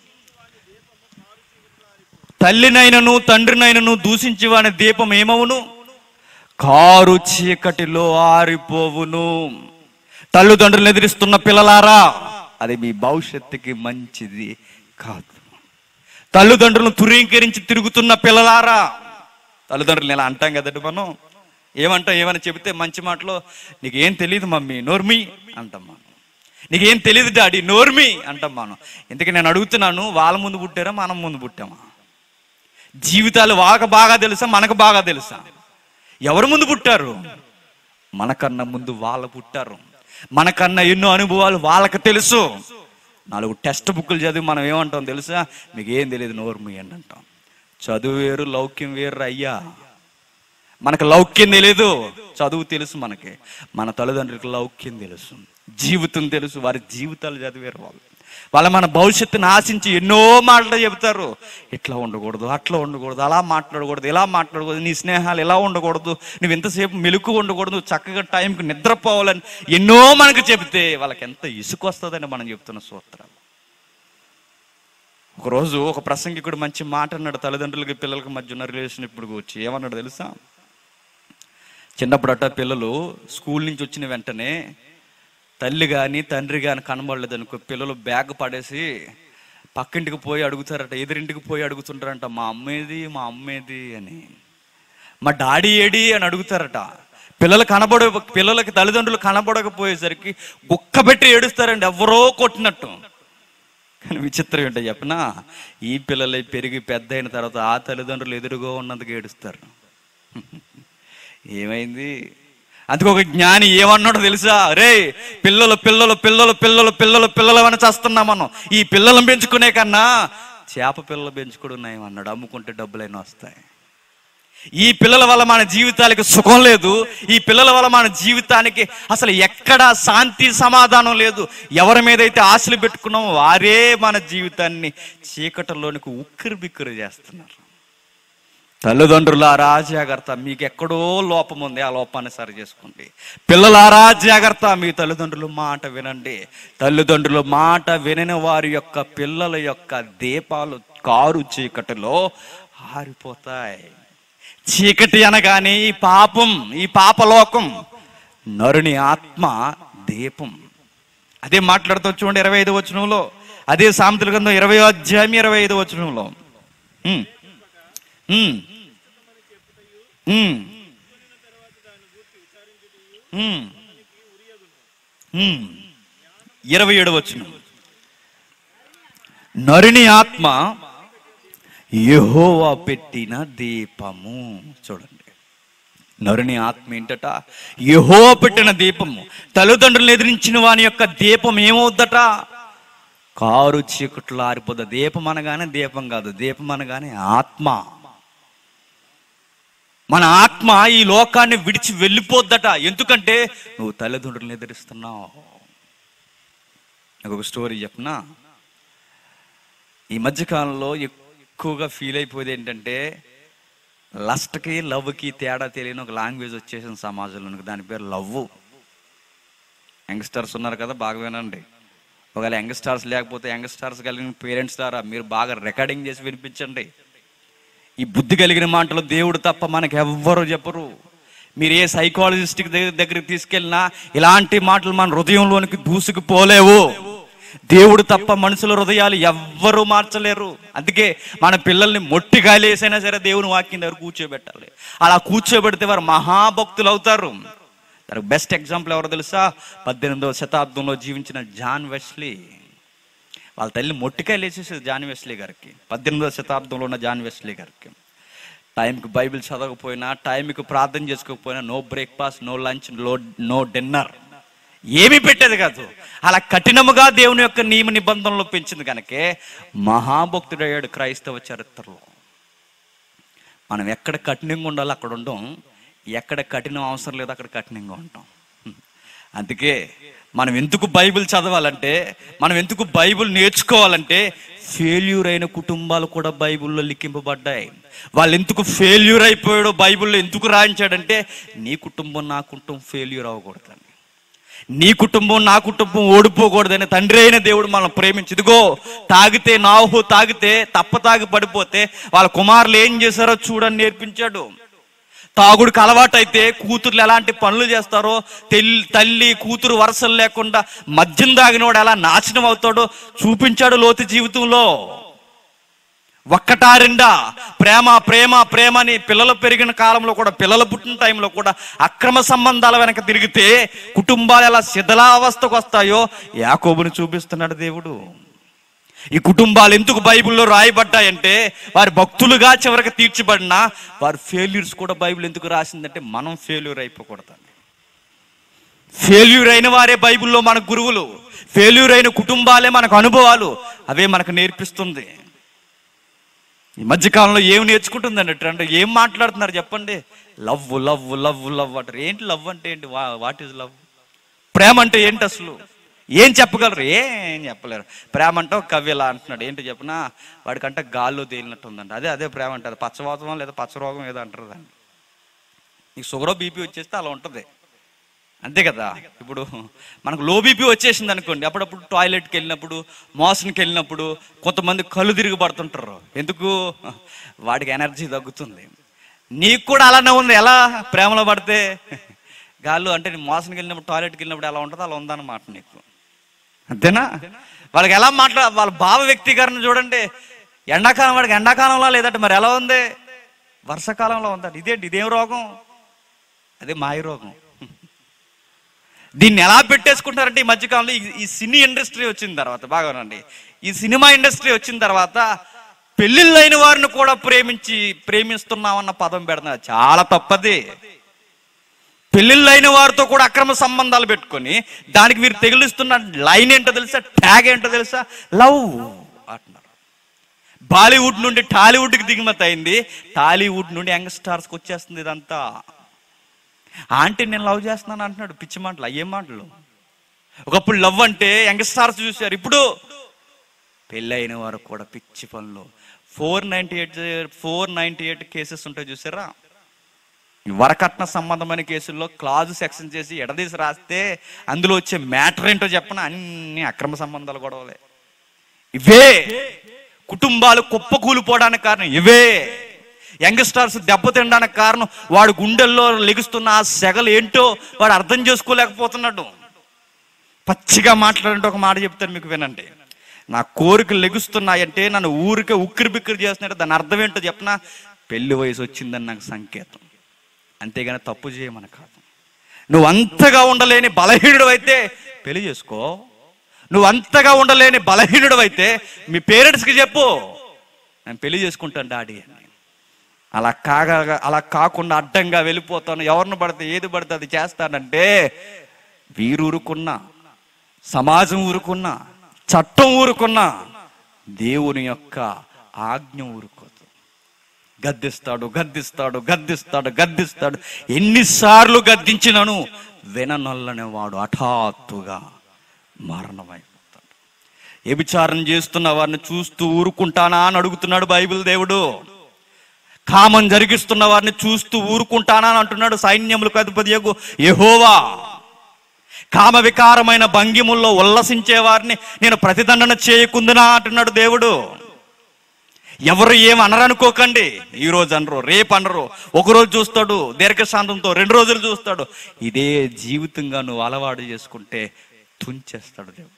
తల్లినైనను తండ్రినైనను దూషించి వాని దీపం ఏమవును కారు చీకటిలో ఆరిపోవును తల్లిదండ్రులు ఎదిరిస్తున్న పిల్లలారా అది మీ భవిష్యత్తుకి మంచిది కాదు తల్లిదండ్రులను తురీకరించి తిరుగుతున్న పిల్లలారా తల్లిదండ్రులు ఇలా అంటాం కదండి మనం ఏమంటాం ఏమైనా చెబితే మంచి మాటలో నీకేం తెలియదు మమ్మీ నోర్మి అంటాం మనం నీకేం తెలియదు డాడీ నోర్మి అంటాం మనం ఎందుకు నేను అడుగుతున్నాను వాళ్ళ ముందు పుట్టారా మనం ముందు పుట్టామా జీవితాలు వాళ్ళకి బాగా తెలుసా మనకు బాగా తెలుసా ఎవరు ముందు పుట్టారు మనకన్నా ముందు వాళ్ళు పుట్టారు మనకన్నా ఎన్నో అనుభవాలు వాళ్ళకి తెలుసు నాలుగు టెక్స్ట్ బుక్లు చదివి మనం ఏమంటాం తెలుసా మీకు ఏం తెలియదు నోరు మూయండి అంటాం చదువు వేరు లౌక్యం వేరు అయ్యా మనకు లౌక్యం తెలియదు చదువు తెలుసు మనకి మన తల్లిదండ్రులకు లౌక్యం తెలుసు జీవితం తెలుసు వారి జీవితాలు చదివారు వాళ్ళు వాళ్ళ మన భవిష్యత్తును ఆశించి ఎన్నో మాటలు చెబుతారు ఇట్లా ఉండకూడదు అట్లా ఉండకూడదు అలా మాట్లాడకూడదు ఇలా మాట్లాడకూడదు నీ స్నేహాలు ఇలా ఉండకూడదు నువ్వు ఎంతసేపు మెలుకు ఉండకూడదు నువ్వు చక్కగా టైంకి నిద్రపోవాలని ఎన్నో మనకు చెబితే వాళ్ళకి ఎంత ఇసుకు వస్తుందని మనం చెప్తున్న సూత్రాలు ఒకరోజు ఒక ప్రసంగికుడు మంచి మాట అన్నాడు తల్లిదండ్రులకి పిల్లలకి మధ్య ఉన్న రిలేషన్ ఇప్పుడు వచ్చి ఏమన్నాడు తెలుసా చిన్నప్పుడట పిల్లలు స్కూల్ నుంచి వచ్చిన వెంటనే తల్లి కానీ తండ్రి కానీ కనబడలేదు అనుకో పిల్లలు బ్యాగ్ పడేసి పక్కింటికి పోయి అడుగుతారట ఎదురింటికి పోయి అడుగుతుంటారంట మా అమ్మేది మా అమ్మేది అని మా డాడీ ఏడి అని అడుగుతారట పిల్లలు కనబడ పిల్లలకి తల్లిదండ్రులు కనబడకపోయేసరికి గుక్క పెట్టి ఏడుస్తారండి ఎవరో కొట్టినట్టు కానీ విచిత్రం ఏంటో చెప్పనా ఈ పిల్లలే పెరిగి పెద్ద అయిన తర్వాత ఆ తల్లిదండ్రులు ఎదురుగా ఉన్నందుకు ఏడుస్తారు ఏమైంది అందుకు ఒక జ్ఞాని ఏమన్నాడో తెలుసా రే పిల్లలు పిల్లలు పిల్లలు పిల్లలు పిల్లలు పిల్లలు అని చేస్తున్నాం మనం ఈ పిల్లలను పెంచుకునే కన్నా చేప పిల్లలు పెంచుకోవడం నయం అన్నాడు అమ్ముకుంటే డబ్బులైనా వస్తాయి ఈ పిల్లల వల్ల మన జీవితానికి సుఖం లేదు ఈ పిల్లల వల్ల మన జీవితానికి అసలు ఎక్కడ శాంతి సమాధానం లేదు ఎవరి మీద అయితే ఆశలు పెట్టుకున్నామో వారే మన జీవితాన్ని చీకటిలోనికి ఉక్కిరి బిక్కిరి చేస్తున్నారు తల్లిదండ్రులారా జాగ్రత్త మీకు ఎక్కడో లోపం ఉంది ఆ లోపాన్ని సరి చేసుకోండి పిల్లలారా జాగ్రత్త మీ తల్లిదండ్రుల మాట వినండి తల్లిదండ్రుల మాట వినని వారి యొక్క పిల్లల యొక్క దీపాలు కారు చీకటిలో ఆరిపోతాయి చీకటి అనగానే ఈ పాపం ఈ పాపలోకం నరుని ఆత్మ దీపం అదే మాట్లాడుతూ చూడండి ఇరవై ఐదు వచనంలో అదే సామెతల గ్రంథం ఇరవై అధ్యాయం ఇరవై ఐదు వచనంలో ఉమ్. ఉమ్. ఉమ్. ఉమ్. ఉమ్. ఇరవై ఏడు వచనం నరుని ఆత్మ యెహోవా పెట్టిన దీపము చూడండి నరుని ఆత్మ ఏంటట యెహోవా పెట్టిన దీపము తల్లిదండ్రులు ఎదిరించిన వాని యొక్క దీపం ఏమవుద్దట కారు చీకట్లు ఆరిపోద్ది దీపం అనగానే దీపం కాదు దీపం అనగానే ఆత్మ మన ఆత్మ ఈ లోకాన్ని విడిచి వెళ్ళిపోద్దట ఎందుకంటే నువ్వు తల్లిదండ్రులను ఎదిరిస్తున్నావు నాకు ఒక స్టోరీ చెప్పనా ఈ మధ్యకాలంలో ఎక్కువగా ఫీల్ అయిపోయేది ఏంటంటే లస్ట్కి లవ్కి తేడా తెలియని ఒక లాంగ్వేజ్ వచ్చేసింది సమాజంలో దాని పేరు లవ్ యంగ్స్టర్స్ ఉన్నారు కదా బాగా వినండి ఒకవేళ యంగ్స్టార్స్ లేకపోతే యంగ్స్టార్స్ కలిగిన పేరెంట్స్ ద్వారా మీరు బాగా రికార్డింగ్ చేసి వినిపించండి ఈ బుద్ధి కలిగిన మాటలు దేవుడు తప్ప మనకు ఎవ్వరు చెప్పరు మీరు ఏ సైకాలజిస్ట్ దగ్గరికి తీసుకెళ్ళినా ఇలాంటి మాటలు మన హృదయంలోనికి దూసుకుపోలేవు దేవుడు తప్ప మనుషుల హృదయాలు ఎవ్వరూ మార్చలేరు అందుకే మన పిల్లల్ని మొట్టి గాలేసైనా సరే దేవుని వాక్యం దగ్గర కూర్చోబెట్టాలి అలా కూర్చోబెడితే వారు మహాభక్తులు అవుతారు దానికి బెస్ట్ ఎగ్జాంపుల్ ఎవరో తెలుసా పద్దెనిమిదవ శతాబ్దంలో జీవించిన జాన్ వెస్లీ వాళ్ళ తల్లి మొట్టికాయలు వేసేసేది జాన్ వెస్లీ గారికి పద్దెనిమిదవ శతాబ్దంలో ఉన్న జాన్ వెస్లీ గారికి టైంకి బైబిల్ చదవకపోయినా టైంకి ప్రార్థన చేసుకోకపోయినా no breakfast no lunch no no dinner ఏమీ పెట్టేది కాదు అలా కఠినముగా దేవుని యొక్క నియమ నిబంధనలు పెంచింది కనుకే మహాభక్తుడయ్యాడు క్రైస్తవ చరిత్రలో మనం ఎక్కడ కఠినంగా ఉండాలో అక్కడ ఉండం ఎక్కడ కఠినం అవసరం లేదు అక్కడ కఠినంగా ఉంటాం అందుకే మనం ఎందుకు బైబిల్ చదవాలంటే మనం ఎందుకు బైబిల్ నేర్చుకోవాలంటే ఫెయిల్యూర్ అయిన కుటుంబాలు కూడా బైబిల్లో లిఖింపబడ్డాయి వాళ్ళు ఎందుకు ఫెయిల్యూర్ అయిపోయాడో బైబిల్లో ఎందుకు రాయించాడంటే నీ కుటుంబం నా కుటుంబం ఫెయిల్యూర్ అవ్వకూడదని నీ కుటుంబం నా కుటుంబం ఓడిపోకూడదని తండ్రి అయిన దేవుడు మనం ప్రేమించి ఇదిగో తాగితే నాహు తాగితే తప్ప తాగి పడిపోతే వాళ్ళ కుమారులు ఏం చేశారో చూడని నేర్పించాడు తాగుడికి అలవాటైతే కూతుర్లు ఎలాంటి పనులు చేస్తారో తెల్ తల్లి కూతురు వరసలు లేకుండా మద్యం దాగినవాడు ఎలా నాశనం అవుతాడో చూపించాడు లోతు జీవితంలో ఒక్కటా రెండా ప్రేమ ప్రేమ ప్రేమ అని పిల్లలు పెరిగిన కాలంలో కూడా పిల్లలు పుట్టిన టైంలో కూడా అక్రమ సంబంధాల వెనక తిరిగితే కుటుంబాలు ఎలా శిథిలావస్థకు వస్తాయో యాకోబుని చూపిస్తున్నాడు దేవుడు ఈ కుటుంబాలు ఎందుకు బైబిల్లో రాయబడ్డాయంటే వారి భక్తులుగా చివరికి తీర్చబడినా వారి ఫెయిల్యూర్స్ కూడా బైబిల్ ఎందుకు రాసిందంటే మనం ఫెయిల్యూర్ అయిపోకూడదండి ఫెయిల్యూర్ అయిన వారే బైబిల్లో మన గురువులు ఫెయిల్యూర్ అయిన కుటుంబాలే మనకు అనుభవాలు అవే మనకు నేర్పిస్తుంది ఈ మధ్యకాలంలో ఏం నేర్చుకుంటుందండి ట్రెండ్ ఏం మాట్లాడుతున్నారు చెప్పండి లవ్ లవ్ లవ్ లవ్ అంటారు ఏంటి లవ్ అంటే ఏంటి వాట్ ఈజ్ లవ్ ప్రేమ అంటే ఏంటి అసలు ఏం చెప్పగలరు ఏం చెప్పలేరు ప్రేమ అంటే ఒక కవ్యలా అంటున్నాడు ఏంటి చెప్పినా వాడికంటే గాల్లో తేలినట్టు ఉందండి అదే అదే ప్రేమ అంటారు పచ్చవాతం లేదా పచ్చరోగం ఏదో అంటారు దాన్ని నీకు షుగర్ బీపీ వచ్చేస్తే అలా ఉంటుంది అంతే కదా ఇప్పుడు మనకు లో బీపీ వచ్చేసింది అనుకోండి అప్పుడప్పుడు టాయిలెట్కి వెళ్ళినప్పుడు మోషన్కి వెళ్ళినప్పుడు కొంతమంది కళ్ళు తిరిగి పడుతుంటారు ఎందుకు వాడికి ఎనర్జీ తగ్గుతుంది నీకు కూడా అలానే ఉంది ఎలా ప్రేమలో పడితే గాళ్ళు అంటే నీ మోషన్కి వెళ్ళినప్పుడు టాయిలెట్కి వెళ్ళినప్పుడు ఎలా ఉంటుందో అలా ఉందన్నమాట నీకు అంతేనా వాళ్ళకి ఎలా మాట్లా వాళ్ళ భావ వ్యక్తీకరణ చూడండి ఎండాకాలం వాడికి ఎండాకాలంలో లేదంటే మరి ఎలా ఉంది వర్షాకాలంలో ఉందండి ఇదేంటి ఇదేం రోగం అదే మాయ రోగం దీన్ని ఎలా పెట్టేసుకుంటారంటే ఈ మధ్యకాలంలో ఈ- ఈ సినీ ఇండస్ట్రీ వచ్చిన తర్వాత బాగానండి ఈ సినిమా ఇండస్ట్రీ వచ్చిన తర్వాత పెళ్ళిళ్ళైన వారిని కూడా ప్రేమించి ప్రేమిస్తున్నామన్న పదం పెడుతున్నారు చాలా తప్పది పెళ్ళిళ్ళైన వారితో కూడా అక్రమ సంబంధాలు పెట్టుకొని దానికి మీరు తెగిలిస్తున్న లైన్ ఏంటో తెలుసా ట్యాగ్ ఏంటో తెలుసా లవ్ అంటున్నారు బాలీవుడ్ నుండి టాలీవుడ్కి దిగుమతి అయింది టాలీవుడ్ నుండి యంగ్ స్టార్స్కి వచ్చేస్తుంది ఇదంతా ఆంటీ నేను లవ్ చేస్తున్నాను అంటున్నాడు పిచ్చి మాటలు అయ్యే మాటలు ఒకప్పుడు లవ్ అంటే యంగ్ స్టార్స్ చూశారు ఇప్పుడు పెళ్ళైన వారు కూడా పిచ్చి పనులు four ninety eight four ninety eight cases ఉంటాయి చూసారా ఈ వరకట్న సంబంధమైన కేసుల్లో క్లాజు సెక్షన్ చేసి ఎడదీసి రాస్తే అందులో వచ్చే మ్యాటర్ ఏంటో చెప్పన అన్ని అక్రమ సంబంధాలు గొడవలే ఇవే కుటుంబాలు కుప్పకూలిపోవడానికి కారణం ఇవే యంగ్స్టర్స్ దెబ్బతినడానికి కారణం వాడు గుండెల్లో లెగుస్తున్న ఆ సెగలు ఏంటో వాడు అర్థం చేసుకోలేకపోతున్నాడు పచ్చిగా మాట్లాడంటే ఒక మాట చెప్తాను మీకు వినండి నా కోరికలు లెగుస్తున్నాయంటే నన్ను ఊరికే ఉక్కిరి బిక్కిరి చేస్తున్నాడు దాని అర్థం ఏంటో చెప్పనా పెళ్లి వయసు వచ్చిందని నాకు సంకేతం అంతేగాని తప్పు చేయమని కాదు నువ్వు అంతగా ఉండలేని బలహీనుడు అయితే పెళ్లి చేసుకో నువ్వు అంతగా ఉండలేని బలహీనుడు అయితే మీ పేరెంట్స్కి చెప్పు నేను పెళ్లి చేసుకుంటాను డాడీ అని అలా కాగా అలా కాకుండా అడ్డంగా వెళ్ళిపోతాను ఎవరిని పడితే ఏది పడితే అది చేస్తానంటే వీరు ఊరుకున్నా సమాజం ఊరుకున్నా చట్టం ఊరుకున్నా దేవుని యొక్క ఆజ్ఞ ఊరుకోదు గద్దిస్తాడు గద్దిస్తాడు గద్దిస్తాడు గద్దిస్తాడు ఎన్నిసార్లు గద్దించినను విననొల్లని వాడు హఠాత్తుగా మరణమైపోతాడు వ్యభిచారం చేస్తున్న వారిని చూస్తూ ఊరుకుంటానా అని అడుగుతున్నాడు బైబిల్ దేవుడు కామం జరిగిస్తున్న వారిని చూస్తూ ఊరుకుంటానా అని అంటున్నాడు సైన్యములకు అధిపతి యెహోవా కామ వికారమైన భంగిముల్లో ఉల్లసించే వారిని నేను ప్రతిదండన చేయకుందునా అంటున్నాడు దేవుడు ఎవరు ఏం అనరనుకోకండి ఈ రోజు అనరు రేపు అనరు ఒక రోజు చూస్తాడు దీర్ఘశాంతంతో రెండు రోజులు చూస్తాడు ఇదే జీవితంగా నువ్వు అలవాటు చేసుకుంటే తుంచేస్తాడు దేవుడు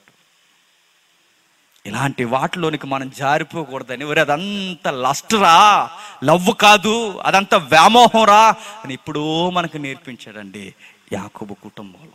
ఇలాంటి వాటిలోనికి మనం జారిపోకూడదని ఎవరు అదంతా లస్ట్రా లవ్ కాదు అదంతా వ్యామోహం రా అని ఇప్పుడు మనకు నేర్పించాడండి యాకోబు కుటుంబంలో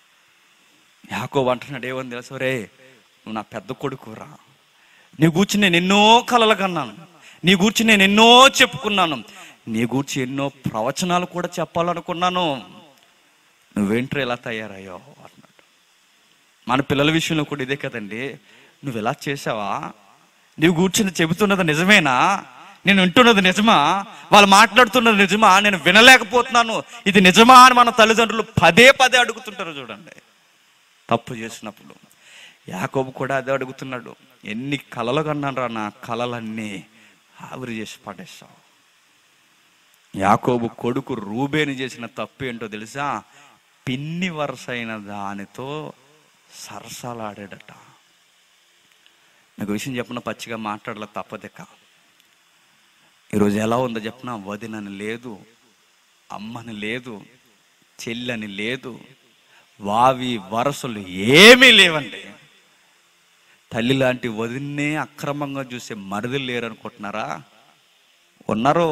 యాకోబు అంటున్నాడు ఏమని తెలుసు రే నువ్వు నా పెద్ద కొడుకురా నీ గూర్చి నేను ఎన్నో కలలు కన్నాను నీ గూర్చి నేను ఎన్నో చెప్పుకున్నాను నీ గూర్చి ఎన్నో ప్రవచనాలు కూడా చెప్పాలనుకున్నాను నువ్వేంట్రా ఇలా తయారయ్యావు అన్నాడు మన పిల్లల విషయంలో కూడా ఇదే కదండి నువ్వు ఇలా చేసావా నువ్వు కూర్చుని చెబుతున్నది నిజమేనా నేను వింటున్నది నిజమా వాళ్ళు మాట్లాడుతున్నది నిజమా నేను వినలేకపోతున్నాను ఇది నిజమా అని మన తల్లిదండ్రులు పదే పదే అడుగుతుంటారు చూడండి తప్పు చేసినప్పుడు యాకోబు కూడా అదే అడుగుతున్నాడు ఎన్ని కలలు కన్నాను రా నా కలలన్నీ ఆవిరి చేసి పడేస్తావు యాకోబు కొడుకు రూబేని చేసిన తప్పు ఏంటో తెలుసా పిన్ని వరుసైన దానితో సరసాలాడాడట మీకు విషయం చెప్పిన పచ్చిగా మాట్లాడలే తప్పదిక ఈరోజు ఎలా ఉందో చెప్పిన వదినని లేదు అమ్మని లేదు చెల్లని లేదు వావి వరసలు ఏమీ లేవండి తల్లి లాంటి వదిన్నే అక్రమంగా చూసే మరిది లేరు అనుకుంటున్నారా ఉన్నారు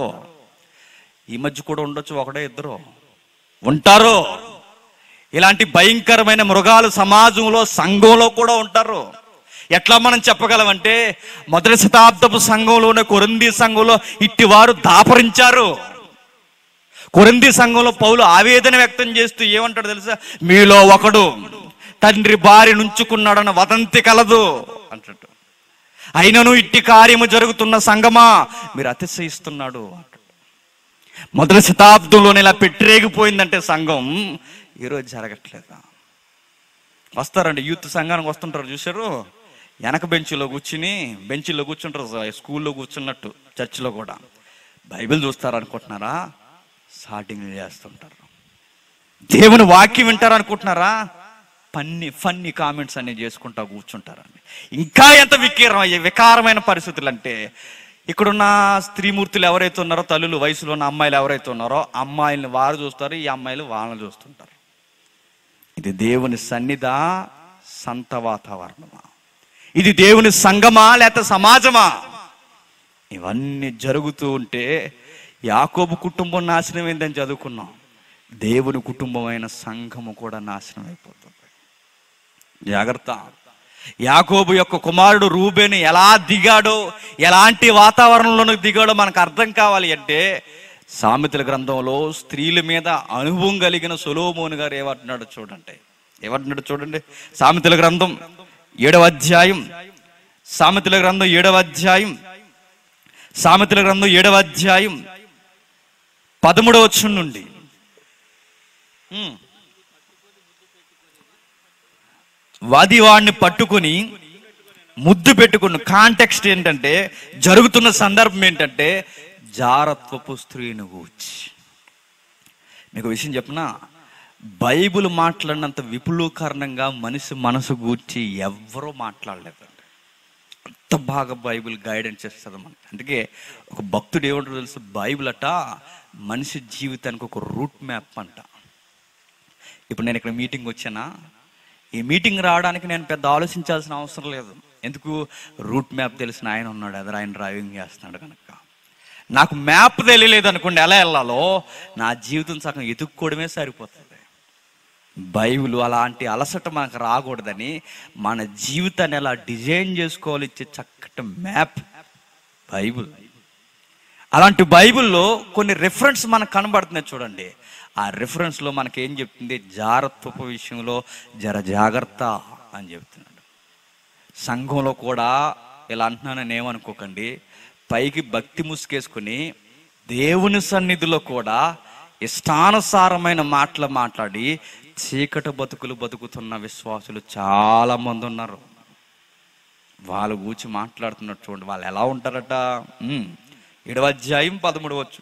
ఈ మధ్య కూడా ఉండొచ్చు ఒకడే ఇద్దరు ఉంటారు ఇలాంటి భయంకరమైన మృగాలు సమాజంలో సంఘంలో కూడా ఉంటారు ఎట్లా మనం చెప్పగలమంటే మొదటి శతాబ్దపు సంఘంలోనే కొరింది సంఘంలో ఇట్టి వారు దాపరించారు కొరింది సంఘంలో పౌలు ఆవేదన వ్యక్తం చేస్తూ ఏమంటాడు తెలుసా మీలో ఒకడు తండ్రి భార్య నుంచుకున్నాడన్న వదంతి కలదు అంటాడు అయినను ఇట్టి కార్యము జరుగుతున్న సంగమా మీరు అతిశయిస్తున్నాడు అంటాడు మొదటి శతాబ్దంలోనే ఇలా పెట్టిరేగిపోయిందంటే సంఘం ఈరోజు జరగట్లేదా వస్తారండి యూత్ సంఘానికి వస్తుంటారు చూసారు వెనక బెంచ్లో కూర్చుని బెంచ్లో కూర్చుంటారు స- స్కూల్లో కూర్చున్నట్టు చర్చిలో కూడా బైబిల్ చూస్తారు అనుకుంటున్నారా సాటింగ్ చేస్తుంటారు దేవుని వాక్యం వింటారు అనుకుంటున్నారా పన్ని ఫన్ని కామెంట్స్ అన్ని చేసుకుంటా కూర్చుంటారండి ఇంకా ఎంత వికీరం అయ్యే వికారమైన పరిస్థితులు అంటే ఇక్కడున్న స్త్రీమూర్తులు ఎవరైతే ఉన్నారో తల్లులు వయసులో ఉన్న అమ్మాయిలు ఎవరైతే ఉన్నారో అమ్మాయిల్ని వారు చూస్తారు ఈ అమ్మాయిలు వాళ్ళని చూస్తుంటారు ఇది దేవుని సన్నిధా సంత వాతావరణమా ఇది దేవుని సంఘమా లేక సమాజమా ఇవన్నీ జరుగుతూ ఉంటే యాకోబు కుటుంబం నాశనం ఏందని చదువుకున్నాం దేవుని కుటుంబమైన సంఘము కూడా నాశనం అయిపోతుంది జాగ్రత్త యాకోబు యొక్క కుమారుడు రూబేని ఎలా దిగాడో ఎలాంటి వాతావరణంలోకి దిగాడో మనకు అర్థం కావాలి అంటే సామెతల గ్రంథంలో స్త్రీల మీద అనుభవం కలిగిన సొలోమోను గారు ఏమంటున్నాడు చూడండి ఏమంటున్నాడు చూడండి సామెతల గ్రంథం ఏడవ అధ్యాయం సామెతల గ్రంథం ఏడవ అధ్యాయం సామెతల గ్రంథం ఏడవ అధ్యాయం పదమూడవ వచ్చం నుండి ఉమ్. వాది వాడిని పట్టుకుని ముద్దు పెట్టుకున్న కాంటెక్స్ట్ ఏంటంటే జరుగుతున్న సందర్భం ఏంటంటే జారత్వపు స్త్రీని గూర్చి మీకు విషయం చెప్పిన బైబిల్ మాట్లాడినంత విపులీకరణంగా మనిషి మనసు గూర్చి ఎవ్వరూ మాట్లాడలేదండి అంత బాగా బైబిల్ గైడెన్స్ చేస్తుంది మనకి అందుకే ఒక భక్తుడు ఏమంటారు తెలుసు బైబిల్ అట మనిషి జీవితానికి ఒక రూట్ మ్యాప్ అంట ఇప్పుడు నేను ఇక్కడ మీటింగ్ వచ్చానా ఈ మీటింగ్ రావడానికి నేను పెద్ద ఆలోచించాల్సిన అవసరం లేదు ఎందుకు రూట్ మ్యాప్ తెలిసిన ఆయన ఉన్నాడు ఎదురు ఆయన డ్రైవింగ్ చేస్తున్నాడు కనుక నాకు మ్యాప్ తెలియలేదు అనుకోండి ఎలా వెళ్ళాలో నా జీవితం సగం ఎదుక్కోవడమే సరిపోతుంది బైబిల్ అలాంటి అలసట మనకు రాకూడదని మన జీవితాన్ని ఎలా డిజైన్ చేసుకోవాలి ఇచ్చే చక్కటి మ్యాప్ బైబిల్ అలాంటి బైబిల్లో కొన్ని రిఫరెన్స్ మనకు కనబడుతున్నాయి చూడండి ఆ రిఫరెన్స్లో మనకి ఏం చెప్తుంది జాగ్రత్త విషయంలో జర జాగ్రత్త అని చెప్తున్నాడు సంఘంలో కూడా ఇలా అంటున్నానని ఏమనుకోకండి పైకి భక్తి ముసుకేసుకుని దేవుని సన్నిధిలో కూడా ఇష్టానుసారమైన మాటలు మాట్లాడి చీకటి బతుకులు బతుకుతున్న విశ్వాసులు చాలా మంది ఉన్నారు వాళ్ళ గూర్చి మాట్లాడుతున్నట్టు చూడండి వాళ్ళు ఎలా ఉంటారట ఉమ్, ఏడవ అధ్యాయం పదమూడు వచ్చు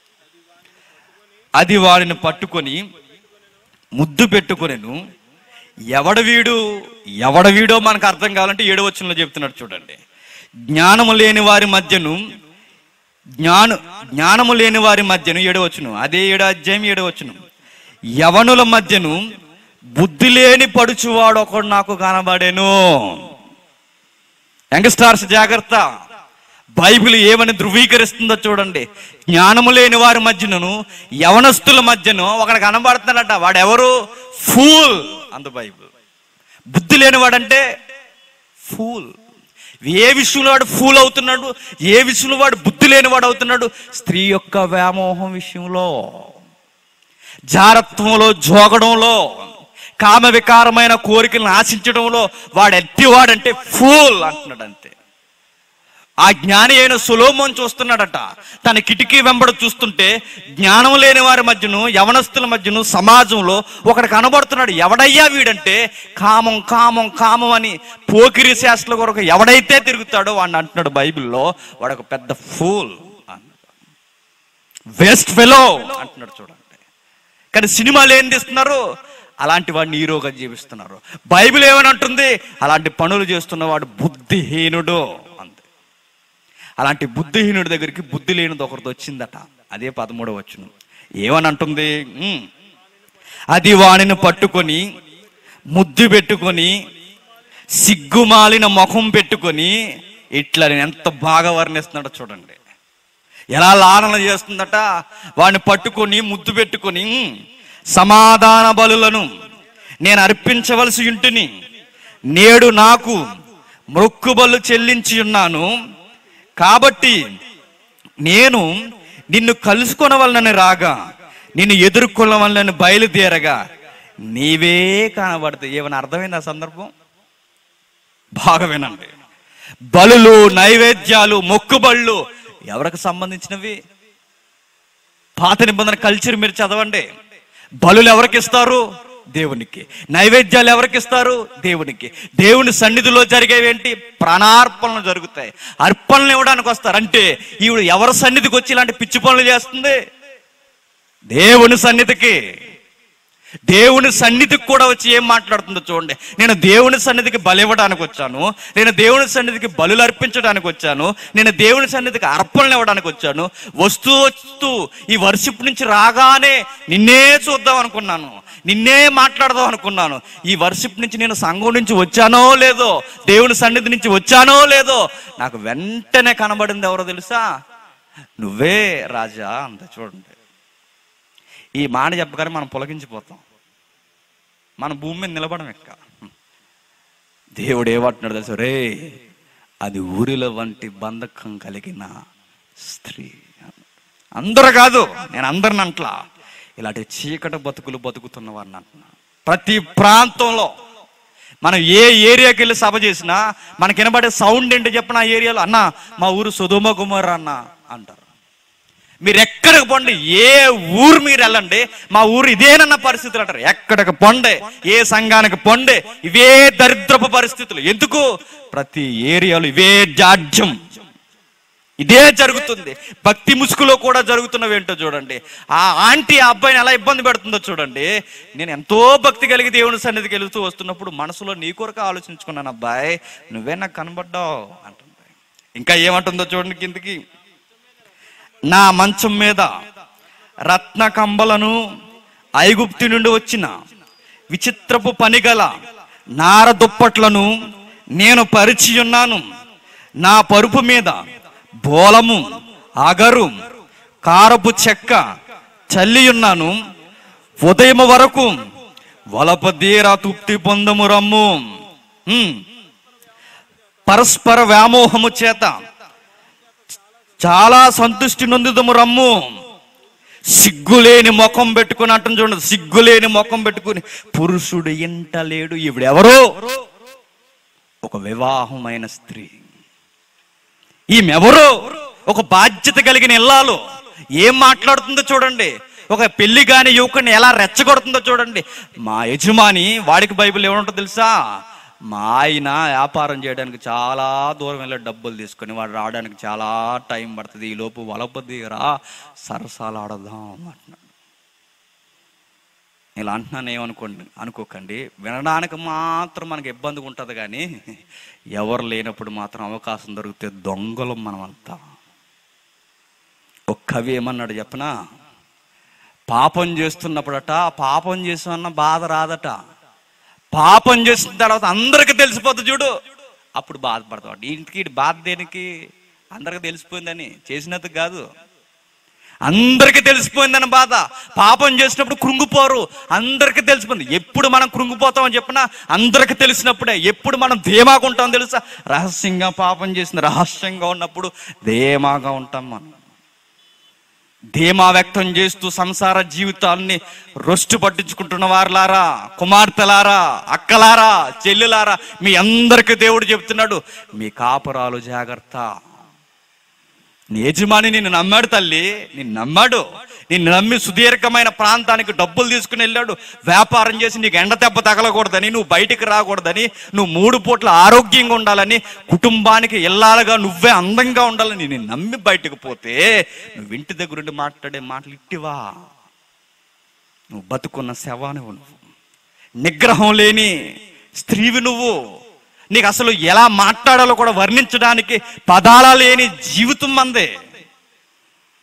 అది వాడిని పట్టుకొని ముద్దు పెట్టుకొనెను ఎవడ వీడు ఎవడ వీడో మనకు అర్థం కావాలంటే ఏడు వచనంలో చెప్తున్నాడు చూడండి జ్ఞానము లేని వారి మధ్యను జ్ఞాన జ్ఞానము లేని వారి మధ్యను ఏడవచ్చును అదే ఏడు అధ్యాయం ఏడవచ్చును యవనుల మధ్యను బుద్ధి లేని పడుచువాడు ఒకడు నాకు కనబడేను యంగ్స్టార్స్ జాగ్రత్త బైబిల్ ఏమని ధృవీకరిస్తుందో చూడండి జ్ఞానము లేని వారి మధ్యను యవనస్తుల మధ్యను ఒకడు కనబడుతున్నాడట వాడెవరు ఫూల్ అంత బైబిల్ బుద్ధి లేనివాడంటే ఫూల్ ఏ విషయంలో వాడు ఫూల్ అవుతున్నాడు ఏ విషయంలో వాడు బుద్ధి లేనివాడు అవుతున్నాడు స్త్రీ యొక్క వ్యామోహం విషయంలో జారత్వంలో జోగడంలో కామ వికారమైన కోరికలను ఆశించడంలో వాడు ఎట్టివాడంటే ఫూల్ అంటున్నాడు అంతే ఆ జ్ఞాని అయిన సులోమోన్ చూస్తున్నాడట తన కిటికీ వెంబడి చూస్తుంటే జ్ఞానం లేని వారి మధ్యను యవనస్తుల మధ్యను సమాజంలో ఒకడు కనబడుతున్నాడు ఎవడయ్యా వీడంటే కామం కామం కామం అని పోకిరి శాస్త్రుల కొరకు ఎవడైతే తిరుగుతాడో వాడిని అంటున్నాడు బైబిల్లో వాడు ఒక పెద్ద ఫూల్ వేస్ట్ ఫెలో అంటున్నాడు చూడండి కానీ సినిమాలు ఏం తీస్తున్నారు అలాంటి వాడిని హీరోగా జీవిస్తున్నారు బైబిల్ ఏమని అంటుంది అలాంటి పనులు చేస్తున్నవాడు బుద్ధిహీనుడు అంతే అలాంటి బుద్ధిహీనుడి దగ్గరికి బుద్ధి లేనిది ఒకరితో వచ్చిందట అదే పదమూడవ వచ్చును ఏమని అంటుంది "ఉమ్, అది వాణిని పట్టుకొని ముద్దు పెట్టుకొని సిగ్గుమాలిన ముఖం పెట్టుకొని ఇట్లా నేను ఎంత బాగా వర్ణిస్తున్నాడో చూడండి ఎలా లాలన చేస్తుందట వాడిని పట్టుకొని ముద్దు పెట్టుకొని "ఉమ్, సమాధాన బలులను నేను అర్పించవలసి ఉంటుని నేడు నాకు మొక్కుబళ్ళు చెల్లించి ఉన్నాను కాబట్టి నేను నిన్ను కలుసుకొనవలనని రాగా నిన్ను ఎదుర్కొనవలనని బయలుదేరగా నీవే కనబడతాయి ఏమైనా అర్థమైంది ఆ సందర్భం బాగా వినండి బలులు నైవేద్యాలు మొక్కుబళ్ళు ఎవరికి సంబంధించినవి పాత నిబంధన కల్చర్ మీరు చదవండి బలులు ఎవరికి ఇస్తారు దేవునికి నైవేద్యాలు ఎవరికి ఇస్తారు దేవునికి దేవుని సన్నిధిలో జరిగేవేంటి ప్రాణార్పణలు జరుగుతాయి అర్పణలు ఇవ్వడానికి వస్తారు అంటే ఈవిడ ఎవరి సన్నిధికి వచ్చి ఇలాంటి పిచ్చి పనులు చేస్తుంది దేవుని సన్నిధికి దేవుని సన్నిధికి కూడా వచ్చి ఏం మాట్లాడుతుందో చూడండి నేను దేవుని సన్నిధికి బలి ఇవ్వడానికి వచ్చాను నేను దేవుని సన్నిధికి బలులు అర్పించడానికి వచ్చాను నేను దేవుని సన్నిధికి అర్పణలు ఇవ్వడానికి వచ్చాను వస్తూ వస్తూ ఈ వర్షిప్ నుంచి రాగానే నిన్నే చూద్దాం అనుకున్నాను నిన్నే మాట్లాడదాం అనుకున్నాను ఈ వర్షిప్ నుంచి నేను సంఘం నుంచి వచ్చానో లేదో దేవుని సన్నిధి నుంచి వచ్చానో లేదో నాకు వెంటనే కనబడింది ఎవరో తెలుసా నువ్వే రాజా అంత చూడండి ఈ మాట చెప్పగానే మనం పొలగించిపోతాం మన భూమి మీద నిలబడం ఎక్క దేవుడు ఏమంటున్నాడు తెలుసు రే అది ఊరిలో వంటి బంధకం కలిగిన స్త్రీ అందరూ కాదు నేను అందరిని అంట్లా ఇలాంటి చీకటి బతుకులు బతుకుతున్న వారిని అంటున్నా ప్రతి ప్రాంతంలో మనం ఏ ఏరియాకి వెళ్ళి సభ చేసినా మనకి వినబడే సౌండ్ ఏంటి చెప్పిన ఆ ఏరియాలో అన్న మా ఊరు సుధుమ కుమార్ అన్న అంటారు మీరు ఎక్కడికి పొండి ఏ ఊరు మీరు వెళ్ళండి మా ఊరు ఇదేనన్న పరిస్థితులు అంటారు ఎక్కడికి పొండే ఏ సంఘానికి పొండే ఇవే దరిద్రపు పరిస్థితులు ఎందుకు ప్రతి ఏరియాలో ఇవే జాడ్యం ఇదే జరుగుతుంది భక్తి ముసుగులో కూడా జరుగుతున్నవి ఏంటో చూడండి ఆ ఆంటీ ఆ అబ్బాయిని ఎలా ఇబ్బంది పెడుతుందో చూడండి నేను ఎంతో భక్తి కలిగి దేవుని సన్నిధికి వెళుతూ వస్తున్నప్పుడు మనసులో నీ కొరకు ఆలోచించుకున్నాను అబ్బాయి నువ్వే నాకు కనబడ్డావు అంటుంది ఇంకా ఏమంటుందో చూడండి కిందికి నా మంచం మీద రత్న కంబలను ఐగుప్తి నుండి వచ్చిన విచిత్రపు పనిగల నార దుప్పట్లను నేను పరిచి ఉన్నాను నా పరుపు మీద బోలము అగరు కారపు చెక్క చల్లి ఉన్నాను ఉదయం వరకు వలపదీరా తృప్తి పొందము రమ్ము హ్మ్. పరస్పర వ్యామోహము చేత చాలా సంతుష్టి నొందుదము రమ్ము సిగ్గులేని ముఖం పెట్టుకుని అంటుంది చూడండి సిగ్గులేని ముఖం పెట్టుకుని పురుషుడు ఇంట లేడు ఈవిడెవరో ఒక వివాహమైన స్త్రీ ఈమెవరో ఒక బాధ్యత కలిగిన ఇల్లాలు ఏం మాట్లాడుతుందో చూడండి ఒక పెళ్లి కాని యువకుని ఎలా రెచ్చగొడుతుందో చూడండి మా యజమాని వాడికి బైబిల్ ఏమంటుందో తెలుసా మా ఆయన వ్యాపారం చేయడానికి చాలా దూరం వెళ్ళి డబ్బులు తీసుకొని వాడు రావడానికి చాలా టైం పడుతుంది ఈ లోపు వలప దిగరా సరసాలు ఆడదాం అంటున్నాడు ఇలా అంటున్నాను ఏమనుకోండి అనుకోకండి వినడానికి మాత్రం మనకి ఇబ్బందిగా ఉంటుంది కానీ ఎవరు లేనప్పుడు మాత్రం అవకాశం దొరికితే దొంగలు మనమంతా ఒక కవి ఏమన్నాడు చెప్పనా పాపం చేస్తున్నప్పుడట పాపం చేసామన్న బాధ రాదట పాపం చేసిన తర్వాత అందరికి తెలిసిపోతుంది చూడు అప్పుడు బాధపడతాడు ఇంటికి ఈడు బాధ దేనికి అందరికి తెలిసిపోయిందని చేసినందుకు కాదు అందరికి తెలిసిపోయిందని బాధ పాపం చేసినప్పుడు కృంగిపోరు అందరికి తెలిసిపోయింది ఎప్పుడు మనం కృంగిపోతామని చెప్పినా అందరికి తెలిసినప్పుడే ఎప్పుడు మనం ధీమాగా ఉంటాం తెలుసా రహస్యంగా పాపం చేసిన రహస్యంగా ఉన్నప్పుడు ధీమాగా ఉంటాం మనం ధీమా వ్యక్తం చేస్తూ సంసార జీవితాన్ని రొస్టు పట్టించుకుంటున్న వారులారా కుమార్తెలారా అక్కలారా చెల్లెలారా మీ అందరికి దేవుడు చెప్తున్నాడు మీ కాపురాలు జాగ్రత్త నీ యజమాని నిన్ను నమ్మాడు తల్లి నిన్ను నమ్మాడు నిన్ను నమ్మి సుదీర్ఘమైన ప్రాంతానికి డబ్బులు తీసుకుని వెళ్ళాడు వ్యాపారం చేసి నీకు ఎండ దెబ్బ తగలకూడదని నువ్వు బయటికి రాకూడదని నువ్వు మూడు పూట్ల ఆరోగ్యంగా ఉండాలని కుటుంబానికి ఇల్లాలుగా నువ్వే అందంగా ఉండాలని నేను నమ్మి బయటకు పోతే నువ్వు ఇంటి దగ్గర ఉండి మాట్లాడే మాటలు ఇట్టివా నువ్వు బతుకున్న శవానివు నువ్వు నిగ్రహం లేని స్త్రీవి నువ్వు నీకు అసలు ఎలా మాట్లాడాలో కూడా వర్ణించడానికి పదాల లేని జీవితం మందే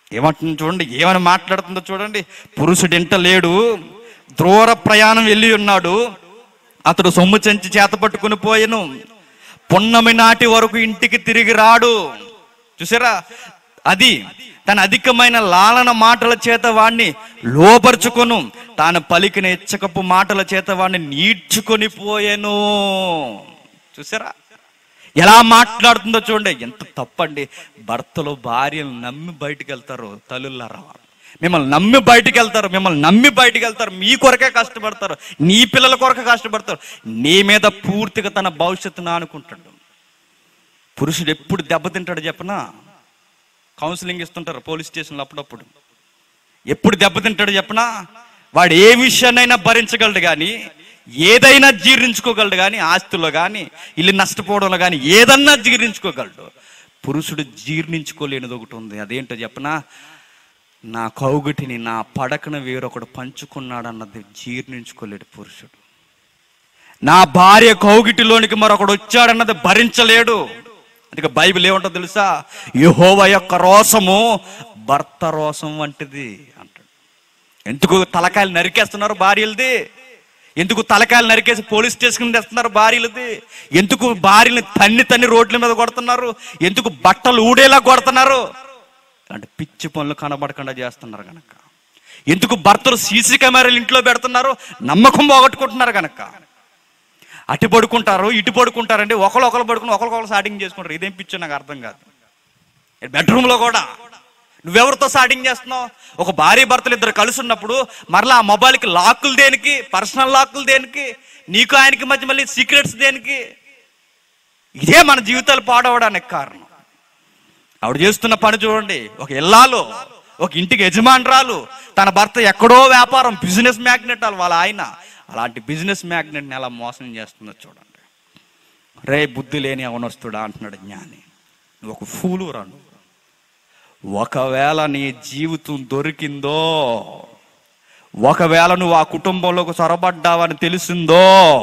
ఏమంటుంది చూడండి ఏమని మాట్లాడుతుందో చూడండి పురుషుడు ఇంట లేడు దూర ప్రయాణం వెళ్ళి ఉన్నాడు అతడు సొమ్ము చెంచి చేత పట్టుకుని పోయెను పున్నమి నాటి వరకు ఇంటికి తిరిగి రాడు చూసారా అది తన అధికమైన లాలన మాటల చేత వాణ్ణి లోపరుచుకొను తాను పలికిన ఇచ్చకపు మాటల చేత వాణ్ణి నీడ్చుకొని పోయెను చూసారా ఎలా మాట్లాడుతుందో చూడండి ఎంత తప్పండి భర్తలు భార్యలు నమ్మి బయటికి వెళ్తారు తల్లులారా మిమ్మల్ని నమ్మి బయటికి వెళ్తారు మిమ్మల్ని నమ్మి బయటికి వెళ్తారు మీ కొరకే కష్టపడతారు నీ పిల్లల కొరకే కష్టపడతారు నీ మీద పూర్తిగా తన భవిష్యత్తును ఆనుకుంటాడు పురుషుడు ఎప్పుడు దెబ్బతింటాడు చెప్పనా కౌన్సిలింగ్ ఇస్తుంటారు పోలీస్ స్టేషన్లో అప్పుడప్పుడు ఎప్పుడు దెబ్బతింటాడు చెప్పనా వాడు ఏ విషయాన్నైనా భరించగలడు కానీ ఏదైనా జీర్ణించుకోగలడు కానీ ఆస్తిలో కానీ ఇల్లు నష్టపోవడంలో కానీ ఏదన్నా జీర్ణించుకోగలడు పురుషుడు జీర్ణించుకోలేనిది ఒకటి ఉంది అదేంటో చెప్పనా నా కౌగుటిని నా పడకను వేరొకడు పంచుకున్నాడు అన్నది జీర్ణించుకోలేడు పురుషుడు నా భార్య కౌగిటిలోనికి మరొకడు వచ్చాడన్నది భరించలేడు అందుకే బైబిల్ ఏమంటో తెలుసా యహోవ యొక్క రోసము భర్త రోసం వంటిది అంటాడు ఎందుకు తలకాయలు నరికేస్తున్నారు భార్యలది ఎందుకు తలకాయలు నరికేసి పోలీస్ స్టేషన్ తెస్తున్నారు భార్యలది ఎందుకు భార్యని తన్ని తన్ని రోడ్ల మీద కొడుతున్నారు ఎందుకు బట్టలు ఊడేలా కొడుతున్నారు అలాంటి పిచ్చి పనులు కనబడకుండా చేస్తున్నారు కనుక ఎందుకు భర్తలు సీసీ కెమెరాలు ఇంట్లో పెడుతున్నారు నమ్మకం పోగొట్టుకుంటున్నారు కనుక అటు పడుకుంటారు ఇటు పడుకుంటారండి ఒకరు ఒకరు పడుకుని ఒకరికొకరు సాటింగ్ చేసుకుంటారు ఇదేం పిచ్చో నాకు అర్థం కాదు బెడ్రూమ్లో కూడా నువ్వెవరితో సాటింగ్ చేస్తున్నావు ఒక భార్య భర్తలు ఇద్దరు కలిసి ఉన్నప్పుడు మరలా ఆ మొబైల్కి లాక్కులు దేనికి పర్సనల్ లాక్కులు దేనికి నీకు ఆయనకి మధ్య మళ్ళీ సీక్రెట్స్ దేనికి ఇదే మన జీవితాలు పాడవడానికి కారణం ఆవిడ చేస్తున్న పని చూడండి ఒక ఇల్లాలు ఒక ఇంటికి యజమానురాలు తన భర్త ఎక్కడో వ్యాపారం బిజినెస్ మ్యాగ్నెట్ వాళ్ళ ఆయన అలాంటి బిజినెస్ మ్యాగ్నెట్ని ఎలా మోసం చేస్తుందో చూడండి రే బుద్ధి లేని అవనొస్తుడా అంటున్నాడు జ్ఞాని నువ్వు ఒక ఫూలు రా నువ్వు ఒకవేళ నీ జీవితం దొరికిందో ఒకవేళ నువ్వు ఆ కుటుంబంలోకి చొరబడ్డావని తెలిసిందో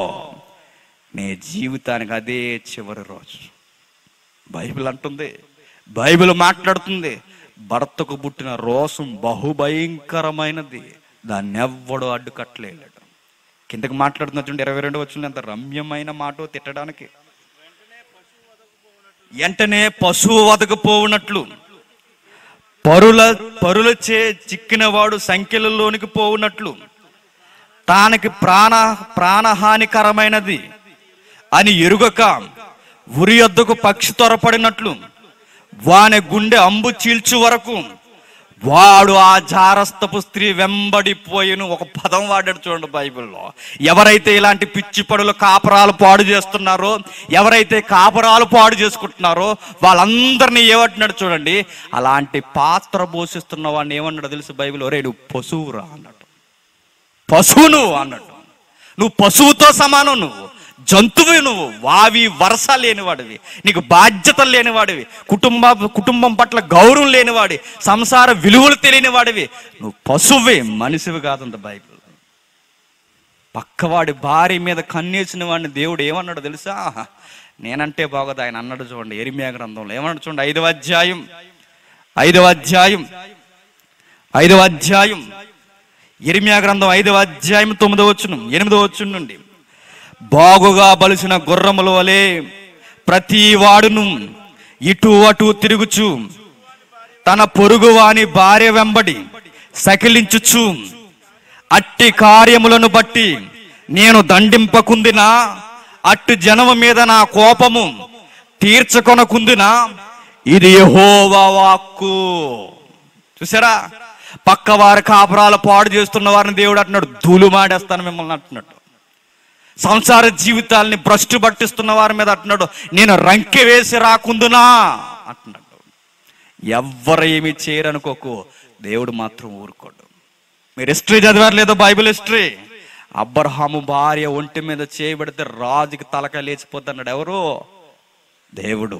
నీ జీవితానికి అదే చివరి రోజు బైబిల్ అంటుంది బైబిల్ మాట్లాడుతుంది భర్తకు పుట్టిన రోసం బహుభయంకరమైనది దాన్ని ఎవ్వడు అడ్డుకట్టలేడు కిందకి మాట్లాడుతున్న చూడండి ఇరవై రెండు వచ్చిన ఎంత రమ్యమైన మాట తిట్టడానికి వెంటనే పశువు వదకపోవునట్లు పరుల పరులచే చిక్కినవాడు సంఖ్యలలోనికి పోవునట్లు తానికి ప్రాణ ప్రాణహానికరమైనది అని ఎరుగక ఉరి యొద్దకు పక్షి త్వరపడినట్లు వాని గుండె అంబు చీల్చు వరకు వాడు ఆ జారస్తపు స్త్రీ వెంబడిపోయిను ఒక పదం వాడాడు చూడండి బైబిల్లో ఎవరైతే ఇలాంటి పిచ్చి పడులు కాపరాలు పాడు చేస్తున్నారో ఎవరైతే కాపరాలు పాడు చేసుకుంటున్నారో వాళ్ళందరినీ ఏమంటున్నాడు చూడండి అలాంటి పాత్ర పోషిస్తున్న వాడిని ఏమన్నాడు తెలుసు బైబిల్ ఒరే నువ్వు పశువురా అన్నాడు పశువు నువ్వు అన్నాడు నువ్వు పశువుతో సమానం నువ్వు జంతువు నువ్వు వావి వరస లేనివాడివి నీకు బాధ్యతలు లేనివాడివి కుటుంబ కుటుంబం పట్ల గౌరవం లేనివాడి సంసార విలువలు తెలియని వాడివి నువ్వు పశువే మనిషివి కాదంత బైబిల్ పక్కవాడి భార్య మీద కన్నేసిన వాడిని దేవుడు ఏమన్నాడు తెలుసా నేనంటే బాగోదు ఆయన అన్నాడు చూడండి ఎరిమియా గ్రంథంలో ఏమన్నాడు చూడండి ఐదవ అధ్యాయం ఐదవ అధ్యాయం ఐదవ అధ్యాయం ఇరిమియా గ్రంథం ఐదవ అధ్యాయం తొమ్మిదవ వచ్చును ఎనిమిదవ వచ్చును నుండి బాగుగా బలిసిన గుర్రముల వలె ప్రతి వాడును ఇటు అటు తిరుగుచు తన పొరుగువాని భార్య వెంబడి సకిలించుచు అట్టి కార్యములను బట్టి నేను దండింపకుందినా అట్టి జనము మీద నా కోపము తీర్చకొనకుందినా ఇది యెహోవా వాక్కు చూసారా పక్క వారి కాపురాలు పాడు చేస్తున్న వారిని దేవుడు అంటున్నాడు ధూళి మాడేస్తాను మిమ్మల్ని అంటున్నాడు సంసార జీవితాల్ని భ్రష్టు పట్టిస్తున్న వారి మీద అంటున్నాడు నేను రంకె వేసి రాకుందునా అంటున్నాడు ఎవ్వరు ఏమి చేయరనుకోకు దేవుడు మాత్రం ఊరుకోడు మీరు హిస్టరీ చదివారు లేదో బైబిల్ హిస్టరీ అబ్రహాము భార్య ఒంటి మీద చేయబడితే రాజుకి తలకాయ లేచిపోద్ది అన్నాడు ఎవరు దేవుడు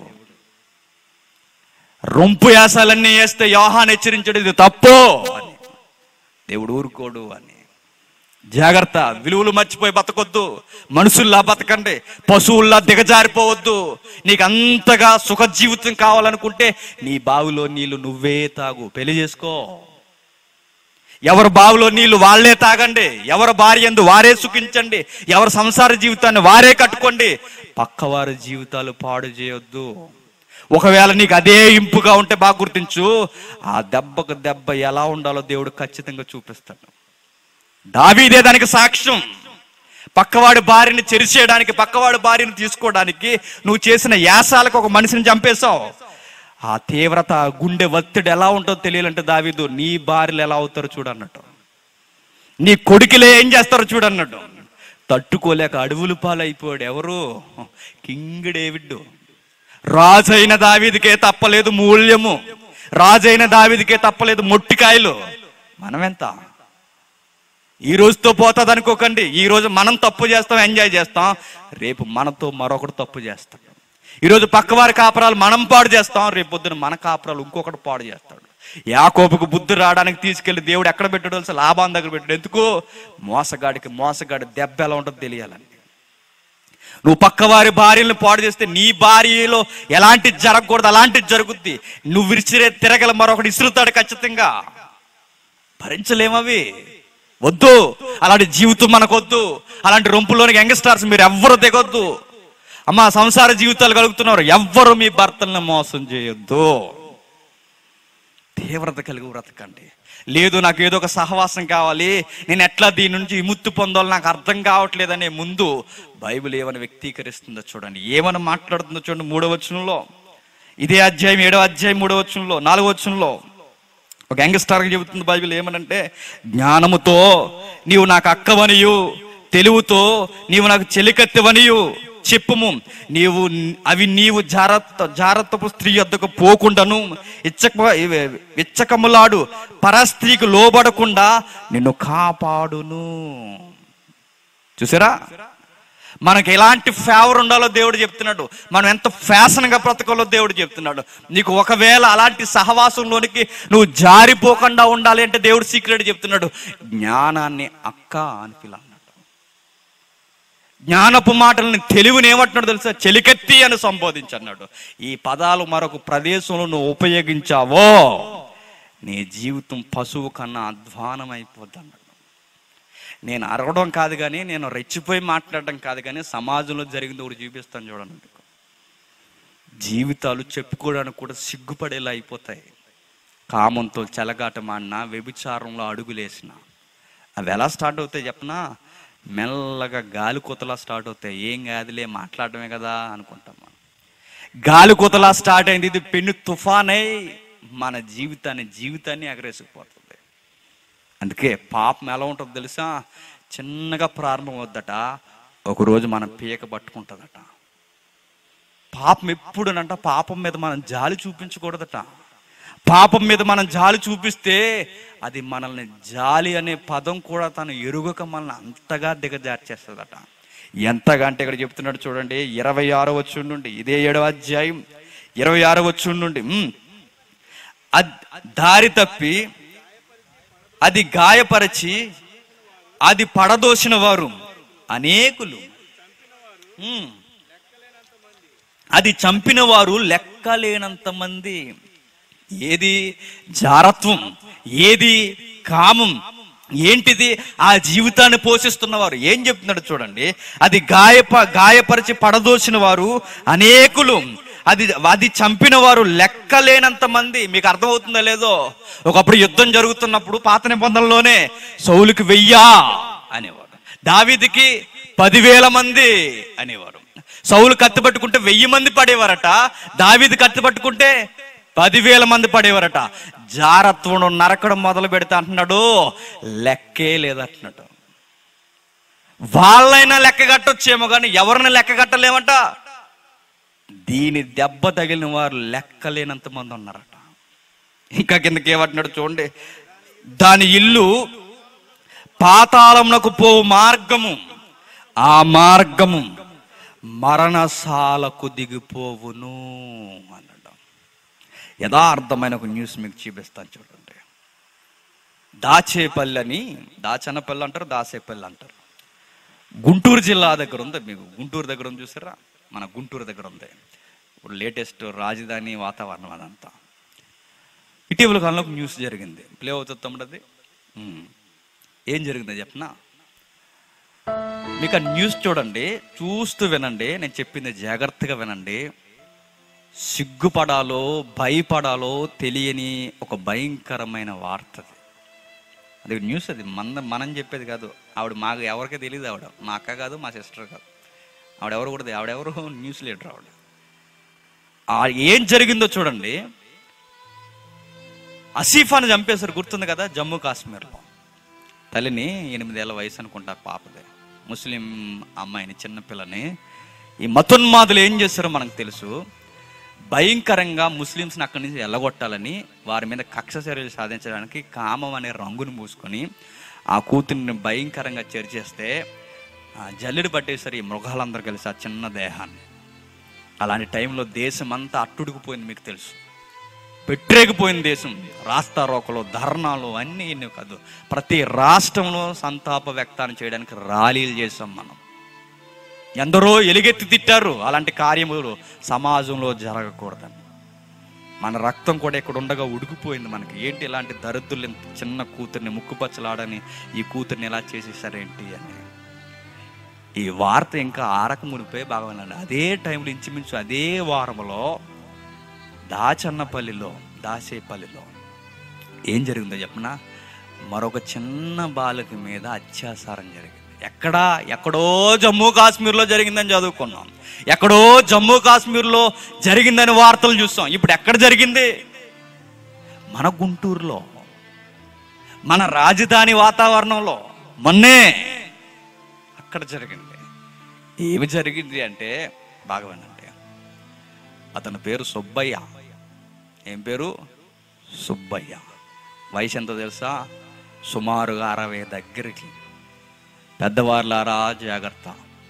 రొంపు యాసాలన్నీ వేస్తే యోహాన్ హెచ్చరించాడు ఇది తప్పు అని దేవుడు ఊరుకోడు అని జాగ్రత్త విలువలు మర్చిపోయి బతకొద్దు మనుషుల్లా బతకండి పశువుల్లా దిగజారిపోవద్దు నీకు అంతగా సుఖ జీవితం కావాలనుకుంటే నీ బావిలో నీళ్లు నువ్వే తాగు పెళ్లి చేసుకో ఎవరి బావిలో నీళ్లు వాళ్ళే తాగండి ఎవరి భార్య ఎందు వారే సుఖించండి ఎవరి సంసార జీవితాన్ని వారే కట్టుకోండి పక్కవారి జీవితాలు పాడు చేయొద్దు ఒకవేళ నీకు అదే ఇంపుగా ఉంటే బాగా గుర్తించు ఆ దెబ్బకు దెబ్బ ఎలా ఉండాలో దేవుడు ఖచ్చితంగా చూపిస్తాడు దావీదే దానికి సాక్ష్యం పక్కవాడి భార్యని చెరిచేయడానికి పక్కవాడి భార్యని తీసుకోవడానికి నువ్వు చేసిన యాసాలకు ఒక మనిషిని చంపేశావు ఆ తీవ్రత ఆ గుండె ఒత్తిడి ఎలా ఉంటుందో తెలియాలంటే దావీదు నీ భార్యలు ఎలా అవుతారో చూడన్నట్టు నీ కొడుకులే ఏం చేస్తారో చూడన్నట్టు తట్టుకోలేక అడవులు పాలైపోయాడు ఎవరు కింగ్ డేవిడ్ రాజైన దావీదికే తప్పలేదు మూల్యము రాజైన దావీదికే తప్పలేదు మొట్టికాయలు మనమెంత ఈ రోజుతో పోతుంది అనుకోకండి ఈ రోజు మనం తప్పు చేస్తాం ఎంజాయ్ చేస్తాం రేపు మనతో మరొకడు తప్పు చేస్తాడు ఈరోజు పక్కవారి కాపురాలు మనం పాడు చేస్తాం రేపు పొద్దున మన కాపురాలు ఇంకొకటి పాడు చేస్తాడు యాకోబుకు బుద్ధి రావడానికి తీసుకెళ్లి దేవుడు ఎక్కడ పెట్టాడు తెలుసా లాభాన్ దగ్గర పెట్టాడు ఎందుకు మోసగాడికి మోసగాడి దెబ్బ ఎలా ఉంటుందో తెలియాలని నువ్వు పక్కవారి భార్యలను పాడు చేస్తే నీ భార్యలో ఎలాంటి జరగకూడదు అలాంటిది జరుగుద్ది నువ్వు విరిచిరే తిరగల మరొకటి ఇసురుతాడు ఖచ్చితంగా భరించలేమవి వద్దు అలాంటి జీవితం మనకొద్దు అలాంటి రొంపులోనికి యంగ్స్టార్స్ మీరు ఎవ్వరు దిగొద్దు అమ్మ సంసార జీవితాలు కలుగుతున్నారు ఎవ్వరు మీ భర్తలను మోసం చేయొద్దు తీవ్రత కలిగి బ్రతకండి లేదు నాకు ఏదో ఒక సహవాసం కావాలి నేను ఎట్లా దీని నుంచి విముక్తి పొందాలో నాకు అర్థం కావట్లేదనే ముందు బైబిల్ ఏమని వ్యక్తీకరిస్తుందో చూడండి ఏమని మాట్లాడుతుందో చూడండి మూడవ వచనంలో ఇదే అధ్యాయం ఏడవ అధ్యాయం మూడవ వచనంలో నాలుగవ వచనంలో ఒక యంగ్స్టార్కి చెబుతుంది బైబిల్ ఏమనంటే జ్ఞానముతో నీవు నాకు అక్కవనియు తెలుగుతో నీవు నాకు చెలికత్తెవనియు చెప్పుము నీవు అవి నీవు జాగ్రత్త జాగ్రత్తపు స్త్రీ వద్దకు పోకుండాను ఇచ్చక ఇచ్చకములాడు పరస్త్రీకి లోబడకుండా నిన్ను కాపాడును చూసారా మనకి ఎలాంటి ఫేవర్ ఉండాలో దేవుడు చెప్తున్నాడు మనం ఎంత ఫ్యాషన్గా బ్రతకాలో దేవుడు చెప్తున్నాడు నీకు ఒకవేళ అలాంటి సహవాసంలోనికి నువ్వు జారిపోకుండా ఉండాలి అంటే దేవుడు సీక్రెట్ చెప్తున్నాడు జ్ఞానాన్ని అక్క అని పిల్ల అన్నాడు జ్ఞానపు మాటలని తెలివిని ఏమంటున్నాడు తెలుసా చెలికెత్తి అని సంబోధించన్నాడు ఈ పదాలు మరొక ప్రదేశంలో నువ్వు ఉపయోగించావో నీ జీవితం పశువు కన్నా అధ్వానం అయిపోద్ది అన్నాడు నేను అరవడం కాదు కానీ నేను రెచ్చిపోయి మాట్లాడడం కాదు కానీ సమాజంలో జరిగింది ఒకటి చూపిస్తాను చూడండి మీకు జీవితాలు చెప్పుకోవడానికి కూడా సిగ్గుపడేలా అయిపోతాయి కామంతో చెలగాటమాడిన వ్యభిచారంలో అడుగులేసిన అవి ఎలా స్టార్ట్ అవుతాయి చెప్పనా మెల్లగా గాలి కూతలా స్టార్ట్ అవుతాయి ఏం కాదులే మాట్లాడటమే కదా అనుకుంటాం మనం గాలి కూతలా స్టార్ట్ అయింది ఇది పెన్ను తుఫానై మన జీవితాన్ని జీవితాన్ని ఎగరేసుకుపోతుంది అందుకే పాపం ఎలా ఉంటుందో తెలుసా చిన్నగా ప్రారంభం అవుద్దట ఒకరోజు మన పీక పట్టుకుంటుందట పాపం ఎప్పుడునంట పాపం మీద మనం జాలి చూపించకూడదట పాపం మీద మనం జాలి చూపిస్తే అది మనల్ని జాలి అనే పదం కూడా తను ఎరుగక మనల్ని అంతగా దిగజార్చేస్తుందట ఎంతగా అంటే ఇక్కడ చెప్తున్నాడు చూడండి ఇరవై ఆరో వచ్చి నుండి ఇదే ఏడవ అధ్యాయం ఇరవై ఆరో వచ్చి నుండి ఉమ్, అద్- దారి తప్పి అది గాయపరచి అది పడదోసిన వారు అనేకులు ఉమ్. అది చంపిన వారు లెక్కలేనంత మంది ఏది జారత్వం ఏది కామం ఏంటిది ఆ జీవితాన్ని పోషిస్తున్నవారు ఏం చెప్తున్నాడు చూడండి అది గాయప గాయపరిచి పడదోసిన వారు అనేకులు అది అది చంపిన వారు లెక్కలేనంత మంది మీకు అర్థమవుతుందో లేదో ఒకప్పుడు యుద్ధం జరుగుతున్నప్పుడు పాత నిబంధనలోనే సౌలుకి వెయ్యా అనేవాడు దావీదికి పదివేల మంది అనేవారు సౌలు కత్తి పట్టుకుంటే వెయ్యి మంది పడేవారట దావీది కత్తి పట్టుకుంటే పదివేల మంది పడేవారట జారత్వం నరకడం మొదలు పెడితే అంటున్నాడు లెక్కే లేదంటున్నాడు వాళ్ళైనా లెక్క కట్టొచ్చేమో కానీ ఎవరిని లెక్క కట్టలేమంట దీని దెబ్బ తగిలిన వారు లెక్కలేనంత మంది ఉన్నారట ఇంకా కిందకి ఏమంటున్నాడు చూడండి దాని ఇల్లు పాతాళమునకు పోవు మార్గము ఆ మార్గము మరణశాలకు దిగిపోవును అన్నాడు యథార్థమైన ఒక న్యూస్ మీకు చూపిస్తాను చూడండి దాచేపల్లి అని దాచనపల్లి అంటారు దాసేపల్లి అంటారు గుంటూరు జిల్లా దగ్గర ఉంది మీకు గుంటూరు దగ్గర ఉంది చూసారా మన గుంటూరు దగ్గర ఉంది ఇప్పుడు లేటెస్ట్ రాజధాని వాతావరణం అదంతా ఇటీవల కాలంలో ఒక న్యూస్ జరిగింది ప్లే అవుతుంది తమ్ముడు అది ఉమ్. ఏం జరిగిందో చెప్పనా మీకు ఆ న్యూస్ చూడండి చూస్తూ వినండి నేను చెప్పింది జాగ్రత్తగా వినండి సిగ్గుపడాలో భయపడాలో తెలియని ఒక భయంకరమైన వార్త అది అది న్యూస్ అది మన మనం చెప్పేది కాదు ఆవిడ మాకు ఎవరికీ తెలియదు ఆవిడ మా అక్క కాదు మా సిస్టర్ కాదు ఆవిడెవరు కూడా తె- ఆవిడెవరు న్యూస్ లీడర్ ఆవిడ ఆ ఏం జరిగిందో చూడండి అసీఫాని చంపేశారు గుర్తుంది కదా జమ్మూ కాశ్మీర్లో తల్లిని ఎనిమిదేళ్ల వయసు అనుకుంటా పాపదే ముస్లిం అమ్మాయిని చిన్నపిల్లని ఈ మతోన్మాదులు ఏం చేస్తారో మనకు తెలుసు భయంకరంగా ముస్లిమ్స్ని అక్కడి నుంచి వెళ్ళగొట్టాలని వారి మీద కక్ష చర్యలు సాధించడానికి కామం అనే రంగును మూసుకొని ఆ కూతుర్ని భయంకరంగా చేర్చేస్తే ఆ జల్లెడు పట్టేసరి ఈ మృగాలందరూ కలిసి ఆ చిన్న దేహాన్ని అలాంటి టైంలో దేశం అంతా అట్టుడుకుపోయింది మీకు తెలుసు పెట్టరేగిపోయిన దేశం రాస్తా రోకలు ధర్నాలు అన్నీ ఎన్ని కాదు ప్రతి రాష్ట్రంలో సంతాప వ్యక్తాన్ని చేయడానికి ర్యాలీలు చేసాం మనం ఎందరో ఎలుగెత్తి తిట్టారు అలాంటి కార్యములు సమాజంలో జరగకూడదని మన రక్తం కూడా ఇక్కడ ఉండగా ఉడికిపోయింది మనకి ఏంటి ఇలాంటి దరిద్రులు ఇంత చిన్న కూతుర్ని ముక్కుపచ్చలాడని ఈ కూతుర్ని ఎలా చేసేసారేంటి అని ఈ వార్త ఇంకా ఆరక మునిపోయి బాగా వినండి అదే టైంలో ఇంచుమించు అదే వారంలో దాచన్నపల్లిలో దాసేపల్లిలో ఏం జరిగిందో చెప్పనా మరొక చిన్న బాలిక మీద అత్యాచారం జరిగింది ఎక్కడా ఎక్కడో జమ్మూ కాశ్మీర్లో జరిగిందని చదువుకున్నాం ఎక్కడో జమ్మూ కాశ్మీర్లో జరిగిందని వార్తలు చూస్తాం ఇప్పుడు ఎక్కడ జరిగింది మన గుంటూరులో మన రాజధాని వాతావరణంలో మొన్నే అక్కడ జరిగింది ఏమి జరిగింది అంటే బాగా వినండి అతని పేరు సుబ్బయ్య ఏం పేరు సుబ్బయ్య వయసు ఎంత తెలుసా సుమారుగా అరవై దగ్గరికి పెద్దవార్లారా జాగ్రత్త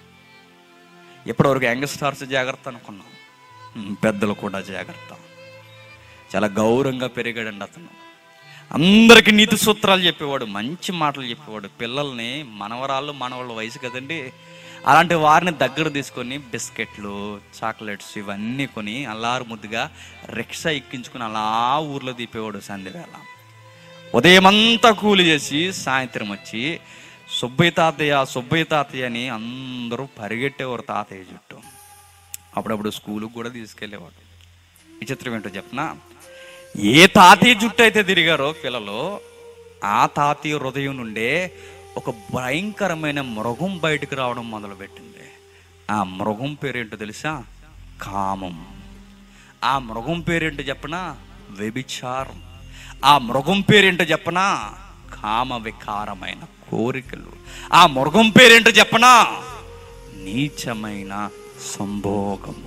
ఇప్పటివరకు యంగ్స్టార్స్ జాగ్రత్త అనుకున్నాం ఉమ్, పెద్దలు కూడా జాగ్రత్త చాలా గౌరవంగా పెరిగాడండి అతను అందరికి నీతి సూత్రాలు చెప్పేవాడు మంచి మాటలు చెప్పేవాడు పిల్లల్ని మనవరాళ్ళు మనవాళ్ళ వయసు కదండి అలాంటి వారిని దగ్గర తీసుకొని బిస్కెట్లు చాక్లెట్స్ ఇవన్నీ కొని అల్లారు ముద్దుగా రిక్షా ఎక్కించుకుని అలా ఊర్లో దీపేవాడు సంధ్యవేళ ఉదయమంతా కూలి చేసి సాయంత్రం వచ్చి సుబ్బయ్య తాతయ్య సుబ్బయ్య తాతయ్య అని అందరూ పరిగెట్టేవారు తాతయ్య చుట్టూ అప్పుడప్పుడు స్కూలుకు కూడా తీసుకెళ్ళేవాడు ఈ చిత్రం ఏంటో చెప్పనా ఏ తాతయ్య జుట్టు అయితే తిరిగారో పిల్లలు ఆ తాతయ్య హృదయం నుండే ఒక భయంకరమైన మృగం బయటకు రావడం మొదలుపెట్టింది ఆ మృగం పేరేంటో తెలుసా కామం ఆ మృగం పేరేంటో చెప్పనా వ్యభిచారం ఆ మృగం పేరేంటో చెప్పనా కామ వికారమైన కోరికలు ఆ మృగం పేరేంటో చెప్పనా నీచమైన సంభోగము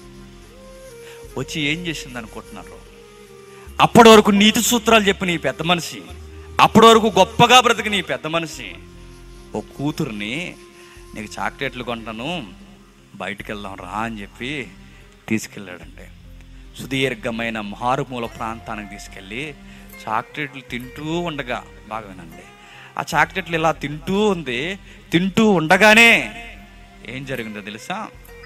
వచ్చి ఏం చేసింది అనుకుంటున్నారు అప్పటి వరకు నీతి సూత్రాలు చెప్పిన ఈ పెద్ద మనిషి అప్పటి వరకు గొప్పగా బ్రతికిన ఈ పెద్ద మనిషి ఓ కూతుర్ని నీకు చాక్లెట్లు కొంటాను బయటికి వెళ్దాం రా అని చెప్పి తీసుకెళ్ళాడండి సుదీర్ఘమైన మారుమూల ప్రాంతానికి తీసుకెళ్ళి చాక్లెట్లు తింటూ ఉండగా బాగా వినండి ఆ చాక్లెట్లు ఇలా తింటూ ఉంది తింటూ ఉండగానే ఏం జరిగిందో తెలుసా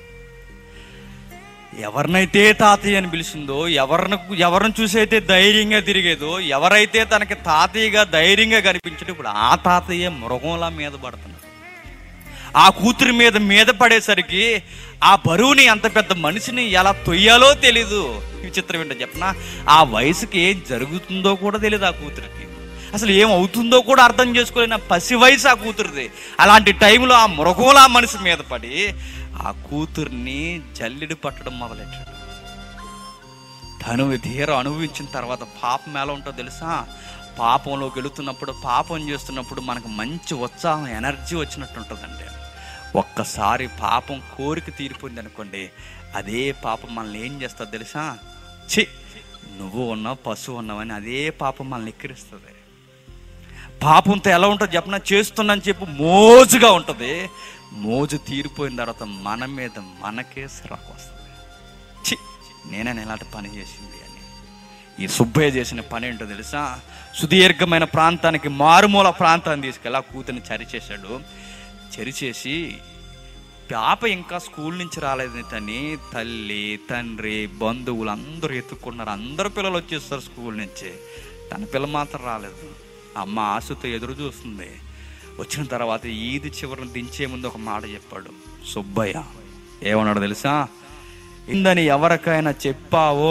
ఎవరినైతే తాతయ్య అని పిలిచిందో ఎవరిని ఎవరిని చూసి అయితే ధైర్యంగా తిరిగేదో ఎవరైతే తనకి తాతయ్యగా ధైర్యంగా కనిపించడం ఇప్పుడు ఆ తాతయ్య మృగంలా మీద పడుతున్నాడు ఆ కూతురి మీద మీద పడేసరికి ఆ బరువుని అంత పెద్ద మనిషిని ఎలా తొయ్యాలో తెలీదు ఈ చిత్రం ఏంటో చెప్పనా ఆ వయసుకి ఏం జరుగుతుందో కూడా తెలియదు ఆ కూతురికి అసలు ఏం అవుతుందో కూడా అర్థం చేసుకోలేని ఆ పసి వయసు ఆ కూతురిది అలాంటి టైంలో ఆ మృగంలా మనిషి మీద పడి ఆ కూతుర్ని జల్లెడు పట్టడం మొదలెట్టాడు తను ధీర అనుభవించిన తర్వాత పాపం ఎలా ఉంటుందో తెలుసా పాపంలోకి వెళుతున్నప్పుడు పాపం చేస్తున్నప్పుడు మనకు మంచి ఉత్సాహం ఎనర్జీ వచ్చినట్టు ఉంటుందండి ఒక్కసారి పాపం కోరిక తీరిపోయింది అనుకోండి అదే పాపం మనల్ని ఏం చేస్తుంది తెలుసా చి నువ్వు ఉన్నావు పశువు ఉన్నావని అదే పాపం మనల్ని ఎక్కిరిస్తుంది పాపంతో ఎలా ఉంటుంది చెప్పనా చేస్తున్నాను చెప్పి మోజుగా ఉంటుంది మోజు తీరిపోయిన తర్వాత మన మీద మనకే సిరాకు వస్తుంది చి నేనే ఇలాంటి పని చేసింది అని ఈ సుబ్బయ్య చేసిన పని ఏంటో తెలుసా సుదీర్ఘమైన ప్రాంతానికి మారుమూల ప్రాంతాన్ని తీసుకెళ్ళి ఆ కూతుర్ని చరిచేశాడు చరిచేసి పాప ఇంకా స్కూల్ నుంచి రాలేదని తని తల్లి తండ్రి బంధువులు అందరూ ఎత్తుకున్నారు అందరు పిల్లలు వచ్చేస్తారు స్కూల్ నుంచి తన పిల్ల మాత్రం రాలేదు అమ్మ ఆశతో ఎదురు చూస్తుంది వచ్చిన తర్వాత ఈది చివరిని దించే ముందు ఒక మాట చెప్పాడు సుబ్బయ్య ఏమన్నాడు తెలుసా ఇందని ఎవరికైనా చెప్పావో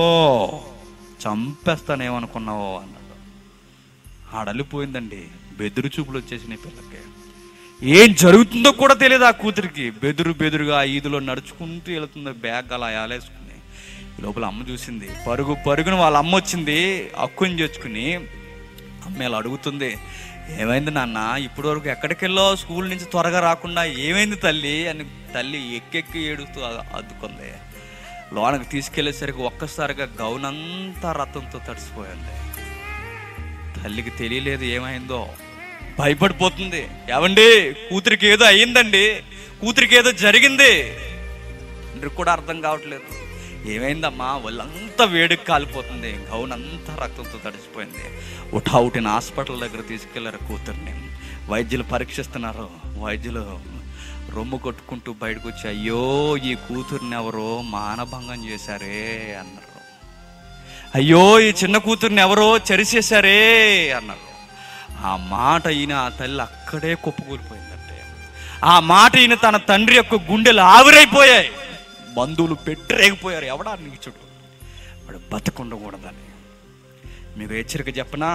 చంపేస్తానేమనుకున్నావో అన్నాడు ఆడలిపోయిందండి బెదురు చూపులు వచ్చేసినాయి పిల్లకి ఏం జరుగుతుందో కూడా తెలియదు ఆ కూతురికి బెదురు బెదురుగా ఆ ఈదులో నడుచుకుంటూ వెళుతుంది బ్యాగ్ అలా యాలేసుకుని ఈ లోపల అమ్మ చూసింది పరుగు పరుగున వాళ్ళ అమ్మ వచ్చింది అక్కుని తెచ్చుకుని అమ్మ ఇలా అడుగుతుంది ఏమైంది నాన్న ఇప్పటి వరకు ఎక్కడికి వెళ్ళావు స్కూల్ నుంచి త్వరగా రాకుండా ఏమైంది తల్లి అని తల్లి ఎక్కెక్కి ఏడుస్తూ అ- అద్దుకుంది లోనకి తీసుకెళ్లేసరికి ఒక్కసారిగా గౌనంతా రథంతో తడిసిపోయింది తల్లికి తెలియలేదు ఏమైందో భయపడిపోతుంది ఏమండి కూతురికి ఏదో అయ్యిందండి కూతురికి ఏదో జరిగింది తండ్రికి కూడా అర్థం కావట్లేదు ఏమైందమ్మా వాళ్ళంతా వేడికి కాలిపోతుంది గౌన్ అంతా రక్తంతో తడిసిపోయింది ఉఠా ఉటిన హాస్పిటల్ దగ్గర తీసుకెళ్లారు కూతుర్ని వైద్యులు పరీక్షిస్తున్నారు వైద్యులు రొమ్ము కొట్టుకుంటూ బయటకు వచ్చి అయ్యో ఈ కూతుర్ని ఎవరో మానభంగం చేశారే అన్నారు అయ్యో ఈ చిన్న కూతుర్ని ఎవరో చెరిచేశారే అన్నారు ఆ మాట ఈయన ఆ తల్లి అక్కడే కుప్పకూలిపోయిందంటే ఆ మాట ఈయన తన తండ్రి యొక్క గుండెలు ఆవిరైపోయాయి బంధువులు పెట్టరేగిపోయారు ఎవడా నీచుడు వాడు బతకుండకూడదని మీకు హెచ్చరిక చెప్పనా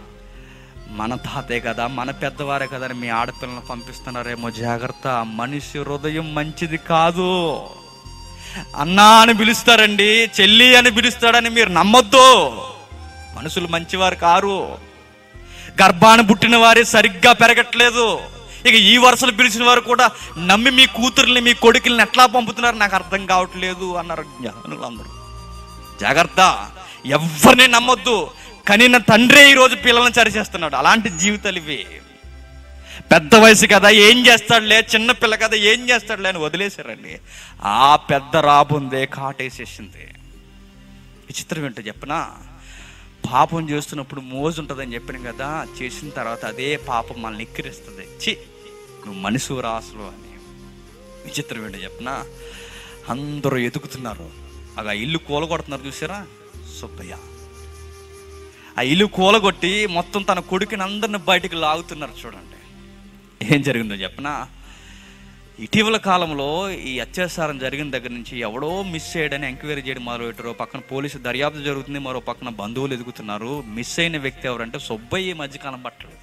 మన తాతే కదా మన పెద్దవారే కదా అని మీ ఆడపిల్లలను పంపిస్తున్నారేమో జాగ్రత్త మనిషి హృదయం మంచిది కాదు అన్నా అని పిలుస్తారండి చెల్లి అని పిలుస్తాడని మీరు నమ్మొద్దు మనుషులు మంచివారు కారు గర్భాన పుట్టిన వారే సరిగ్గా పెరగట్లేదు ఇక ఈ వరుసలు పిలిచిన వారు కూడా నమ్మి మీ కూతుర్ని మీ కొడుకుల్ని ఎట్లా పంపుతున్నారు నాకు అర్థం కావట్లేదు అన్నారు జ్ఞానులు అందరూ జాగ్రత్త ఎవరిని నమ్మొద్దు కనిన తండ్రే ఈరోజు పిల్లల్ని చరిచేస్తున్నాడు అలాంటి జీవితాలు ఇవి పెద్ద వయసు కదా ఏం చేస్తాడులే చిన్న పిల్ల కదా ఏం చేస్తాడులే అని వదిలేశారండి ఆ పెద్ద రాబుందే కాటేసేసింది విచిత్రం ఏంటో చెప్పనా పాపం చేస్తున్నప్పుడు మోజు ఉంటుందని చెప్పిన కదా చేసిన తర్వాత అదే పాపం మనల్ని ఎక్కిరిస్తుంది చి నువ్వు మనిషి రాసులు అని విచిత్రం ఏంటో చెప్పనా అందరూ ఎదుగుతున్నారు అలా ఇల్లు కూలగొడుతున్నారు చూసారా సుబ్బయ్య ఆ ఇల్లు కూలగొట్టి మొత్తం తన కొడుకుని అందరిని బయటికి లాగుతున్నారు చూడండి ఏం జరిగిందో చెప్పనా ఇటీవల కాలంలో ఈ అత్యాచారం జరిగిన దగ్గర నుంచి ఎవడో మిస్ చేయడని ఎంక్వైరీ చేయడం మొదలు పెట్టారు పక్కన పోలీసు దర్యాప్తు జరుగుతుంది మరో పక్కన బంధువులు ఎదుగుతున్నారు మిస్ అయిన వ్యక్తి ఎవరంటే సుబ్బయ్య ఈ మధ్య కనబట్టలేదు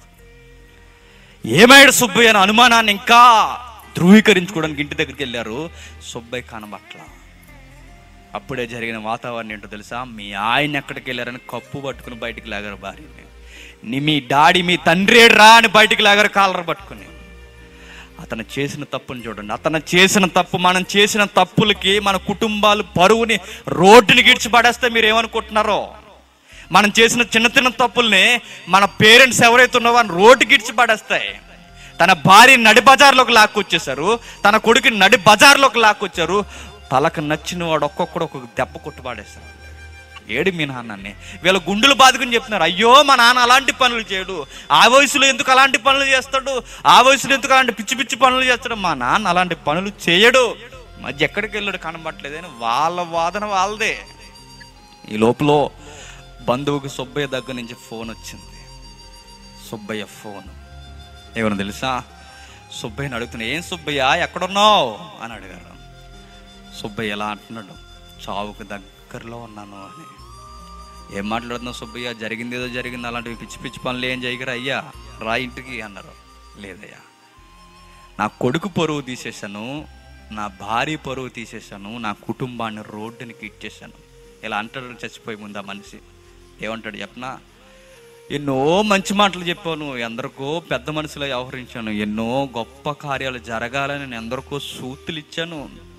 ఏమయ్యాడు సుబ్బయ్య అనే అనుమానాన్ని ఇంకా ధృవీకరించుకోవడానికి ఇంటి దగ్గరికి వెళ్ళారు సుబ్బయ్య కనబట్ల అప్పుడే జరిగిన వాతావరణం ఏంటో తెలుసా మీ ఆయన ఎక్కడికి వెళ్ళారని కప్పు పట్టుకుని బయటికి లాగారు భార్యని నీ మీ డాడీ మీ తండ్రి రా అని బయటికి లాగారు కాలర్ పట్టుకుని అతను చేసిన తప్పుని చూడండి అతను చేసిన తప్పు మనం చేసిన తప్పులకి మన కుటుంబాలు పరువుని రోడ్డుని గిడిచి పడేస్తే మీరు ఏమనుకుంటున్నారో మనం చేసిన చిన్న చిన్న తప్పుల్ని మన పేరెంట్స్ ఎవరైతే ఉన్నారో అని రోడ్డు గిడిచి పడేస్తాయి తన భార్య నడి బజార్లోకి లాక్కొచ్చేసారు తన కొడుకుని నడి బజార్లోకి లాక్కొచ్చారు తలకు నచ్చిన వాడు ఒక్కొక్కడు ఒక్కొక్క దెబ్బ కొట్టు పాడేస్తారు ఏడు మీ నాన్నని వీళ్ళ గుండెలు బాదుకుని చెప్తున్నారు అయ్యో మా నాన్న అలాంటి పనులు చేయడు ఆ వయసులో ఎందుకు అలాంటి పనులు చేస్తాడు ఆ వయసులో ఎందుకు అలాంటి పిచ్చి పిచ్చి పనులు చేస్తాడు మా నాన్న అలాంటి పనులు చేయడు మధ్య ఎక్కడికి వెళ్ళాడు కనబట్టలేదని వాళ్ళ వాదన వాళ్ళదే ఈ లోపల బంధువుకి సుబ్బయ్య దగ్గర నుంచి ఫోన్ వచ్చింది సుబ్బయ్య ఫోన్ ఏమన్నా తెలుసా సుబ్బయ్యని అడుగుతున్నా ఏం సుబ్బయ్య ఎక్కడున్నావు అని అడిగారు సుబ్బయ్య ఎలా అంటున్నాడు చావుకు దగ్గరలో ఉన్నాను అని ఏం మాట్లాడుతున్నావు సుబ్బయ్య జరిగింది ఏదో జరిగింది అలాంటివి పిచ్చి పిచ్చి పనులు ఏం చేయగరా అయ్యా రా ఇంటికి అన్నారు లేదయ్యా నా కొడుకు పరువు తీసేశాను నా భార్య పరువు తీసేశాను నా కుటుంబాన్ని రోడ్డునికి ఇచ్చేసాను ఇలా అంటాడు చచ్చిపోయి ముందు ఆ మనిషి ఏమంటాడు చెప్పనా ఎన్నో మంచి మాటలు చెప్పాను ఎందరికో పెద్ద మనసులో వ్యవహరించాను ఎన్నో గొప్ప కార్యాలు జరగాలని నేను ఎందరికో సూతులు ఇచ్చాను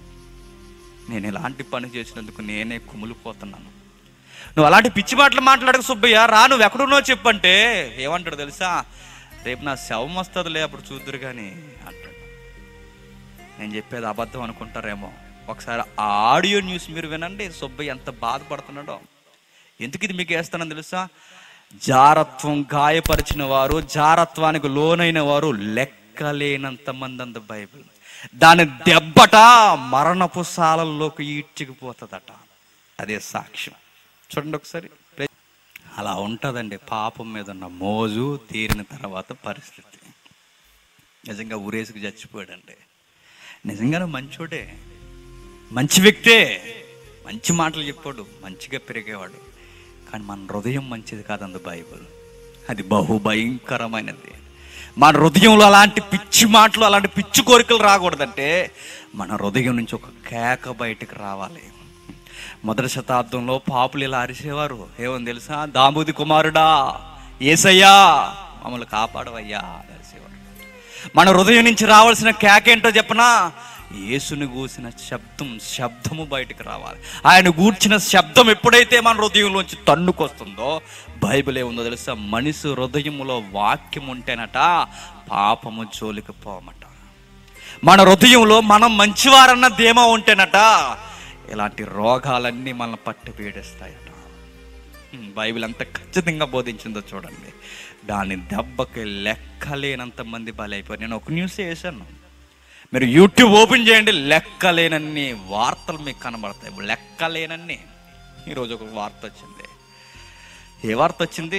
నేను ఇలాంటి పని చేసినందుకు నేనే కుమిలిపోతున్నాను నువ్వు అలాంటి పిచ్చి మాటలు మాట్లాడక సుబ్బయ్య రా నువ్వు ఎక్కడున్నావు చెప్పంటే ఏమంటాడు తెలుసా రేపు నా శవం వస్తుందిలే అప్పుడు చూద్దరు కానీ అంటాడు నేను చెప్పేది అబద్ధం అనుకుంటారేమో ఒకసారి ఆ ఆడియో న్యూస్ మీరు వినండి సుబ్బయ్య ఎంత బాధపడుతున్నాడో ఎందుకు ఇది మీకు వేస్తానని తెలుసా జారత్వం గాయపరిచిన వారు జారత్వానికి లోనైన వారు లెక్కలేనంత మంది అంత బైబిల్ దాని దెబ్బట మరణపు సాలల్లోకి ఈడ్చుకుపోతుందట అదే సాక్ష్యం చూడండి ఒకసారి అలా ఉంటుందండి పాపం మీద ఉన్న మోజు తీరిన తర్వాత పరిస్థితి నిజంగా ఊరేసుకు చచ్చిపోయాడండి నిజంగానే మంచోడే మంచి వ్యక్తే మంచి మాటలు చెప్పాడు మంచిగా పెరిగేవాడు కానీ మన హృదయం మంచిది కాదంది బైబిల్ అది బహు భయంకరమైనది మన హృదయంలో అలాంటి పిచ్చి మాటలు అలాంటి పిచ్చి కోరికలు రాకూడదంటే మన హృదయం నుంచి ఒక కేక బయటకు రావాలి మొదటి శతాబ్దంలో పాపులు ఇలా అరిసేవారు ఏమని తెలుసా దామోది కుమారుడా ఏసయ్యా మమ్మల్ని కాపాడవయ్యా అని అరిసేవారు మన హృదయం నుంచి రావాల్సిన కేక ఏంటో చెప్పనా యేసుని గూసిన శబ్దం శబ్దము బయటకు రావాలి ఆయన గూర్చిన శబ్దం ఎప్పుడైతే మన హృదయంలోంచి తన్నుకొస్తుందో బైబిల్ ఏముందో తెలుసా మనిషి హృదయములో వాక్యం ఉంటేనట పాపము జోలికి పోమట మన హృదయంలో మనం మంచివారన్న ధీమా ఉంటేనట ఇలాంటి రోగాలన్నీ మనల్ని పట్టి పీడిస్తాయట ఉమ్, బైబిల్ అంత ఖచ్చితంగా బోధించిందో చూడండి దాని దెబ్బకి లెక్కలేనంత మంది బలైపోయారు నేను ఒక న్యూస్ వేసాను మీరు యూట్యూబ్ ఓపెన్ చేయండి లెక్కలేనన్ని వార్తలు మీకు కనబడతాయి లెక్కలేనన్ని ఈరోజు ఒక వార్త వచ్చింది ఏ వార్త వచ్చింది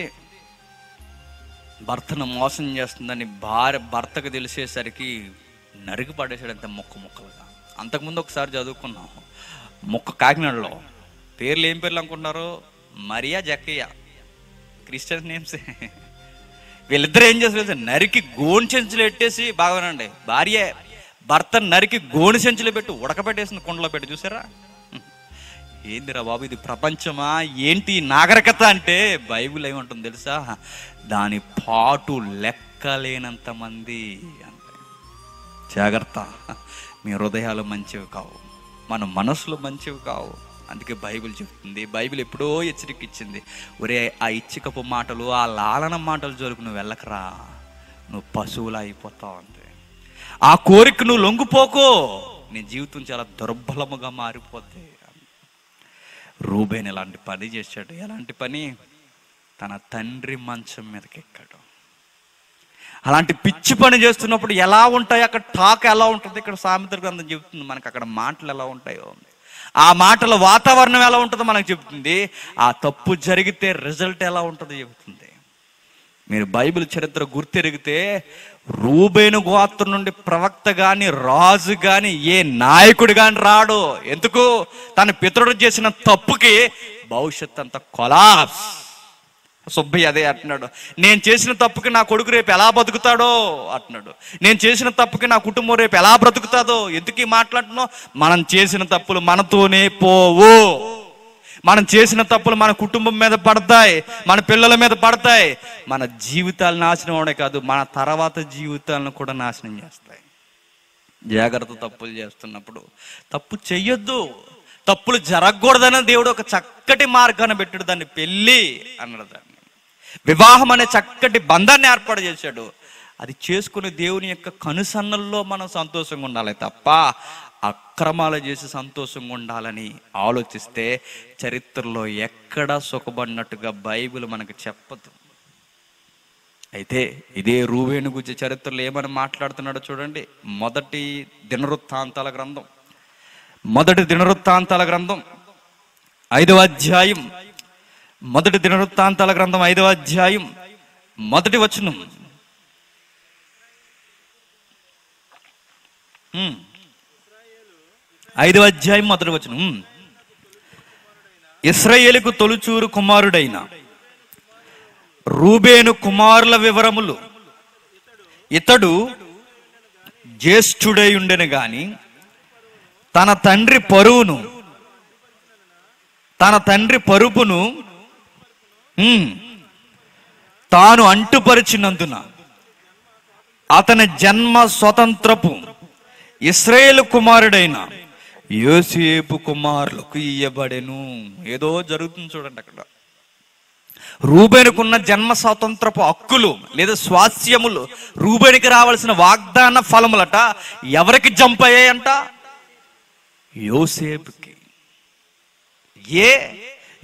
భర్తను మోసం చేస్తుందని భార్య భర్తకు తెలిసేసరికి నరికి పడేసాడంత ముక్క ముక్కలుగా అంతకుముందు ఒకసారి చదువుకున్నాం ముక్క కాకినాడలో పేర్లు ఏం పేర్లు అనుకుంటున్నారు మరియా జక్కయ్య క్రిస్టియన్ నేమ్సే వీళ్ళిద్దరు ఏం చేస్తారు తెలుసా? నరికి గోను చెంచులు పెట్టేసి బాగానండి భార్య భర్త నరికి గోను చెంచులు పెట్టి ఉడకబెట్టేసింది కుండలో పెట్టి చూసారా ఏందిరా బాబు ఇది ప్రపంచమా ఏంటి ఈ నాగరికత అంటే బైబిల్ ఏమంటుంది తెలుసా దాని పాటు లెక్కలేనంత మంది అంటే జాగ్రత్త మీ హృదయాలు మంచివి కావు మన మనసులు మంచివి కావు అందుకే బైబిల్ చెప్తుంది బైబిల్ ఎప్పుడో హెచ్చరిక ఇచ్చింది ఒరే ఆ ఇచ్చికపు మాటలు ఆ లాలన మాటలు జోలికి నువ్వు వెళ్ళకరా నువ్వు పశువులా అయిపోతావు అంతే ఆ కోరిక నువ్వు లొంగిపోకో నీ జీవితం చాలా దుర్బలముగా మారిపోద్ది రూబేన్ ఎలాంటి పని చేశాడు ఎలాంటి పని తన తండ్రి మంచం మీదకి ఎక్కాడు అలాంటి పిచ్చి పని చేస్తున్నప్పుడు ఎలా ఉంటాయి అక్కడ టాక్ ఎలా ఉంటుంది ఇక్కడ సామెత గ్రంథం చెబుతుంది మనకు అక్కడ మాటలు ఎలా ఉంటాయో ఆ మాటల వాతావరణం ఎలా ఉంటుందో మనకు చెబుతుంది ఆ తప్పు జరిగితే రిజల్ట్ ఎలా ఉంటుందో చెబుతుంది మీరు బైబిల్ చరిత్ర గుర్తెరిగితే రూబేను గోత్రం నుండి ప్రవక్త గాని రాజు గాని ఏ నాయకుడు గాని రాడు ఎందుకు తన పితరుడు చేసిన తప్పుకి భవిష్యత్ అంతా కొలాప్స్ సుబ్బయ్య అదే అంటున్నాడు నేను చేసిన తప్పుకి నా కొడుకు రేపు ఎలా బతుకుతాడో అంటున్నాడు నేను చేసిన తప్పుకి నా కుటుంబం రేపు ఎలా బ్రతుకుతాదో ఎందుకు ఈ మాట్లాడుతున్నావు మనం చేసిన తప్పులు మనతోనే పోవు మనం చేసిన తప్పులు మన కుటుంబం మీద పడతాయి మన పిల్లల మీద పడతాయి మన జీవితాలు నాశనం అవడే కాదు మన తర్వాత జీవితాలను కూడా నాశనం చేస్తాయి జాగ్రత్త తప్పులు చేస్తున్నప్పుడు తప్పు చెయ్యొద్దు తప్పులు జరగకూడదని దేవుడు ఒక చక్కటి మార్గాన్ని పెట్టాడు దాన్ని పెళ్ళి అన్నాడు దాన్ని వివాహం అనే చక్కటి బంధాన్ని ఏర్పాటు చేశాడు అది చేసుకునే దేవుని యొక్క కనుసన్నల్లో మనం సంతోషంగా ఉండాలి తప్ప అక్రమాలు చేసి సంతోషంగా ఉండాలని ఆలోచిస్తే చరిత్రలో ఎక్కడా సుఖపడినట్టుగా బైబిల్ మనకు చెప్పదు అయితే ఇదే రూవేణు గురించి చరిత్రలో ఏమని మాట్లాడుతున్నాడో చూడండి మొదటి దినవృత్తాంతాల గ్రంథం మొదటి దినవృత్తాంతాల గ్రంథం ఐదవ అధ్యాయం మొదటి దినవృత్తాంతాల గ్రంథం ఐదవ అధ్యాయం మొదటి వచనం ఉమ్. ఐదవ అధ్యాయం మొదటి వచనం ఉమ్. ఇస్రాయేలుకు తొలుచూరు కుమారుడైన రూబేను కుమారుల వివరములు ఇతడు జ్యేష్ఠుడై ఉండెను గాని తన తండ్రి పరువును తన తండ్రి పరుపును ఉమ్, తాను అంటుపరిచినందున అతని జన్మ స్వతంత్రపు ఇస్రాయేల్ కుమారుడైన యోసేపు కుమారులకు ఇయ్యబడెను ఏదో జరుగుతుంది చూడండి అక్కడ రూబేనుకున్న జన్మ స్వాతంత్రపు హక్కులు లేదా స్వాస్యములు రూబేనికి రావాల్సిన వాగ్దాన ఫలములట ఎవరికి జంప్ అయ్యాయంట యోసేపుకి ఏ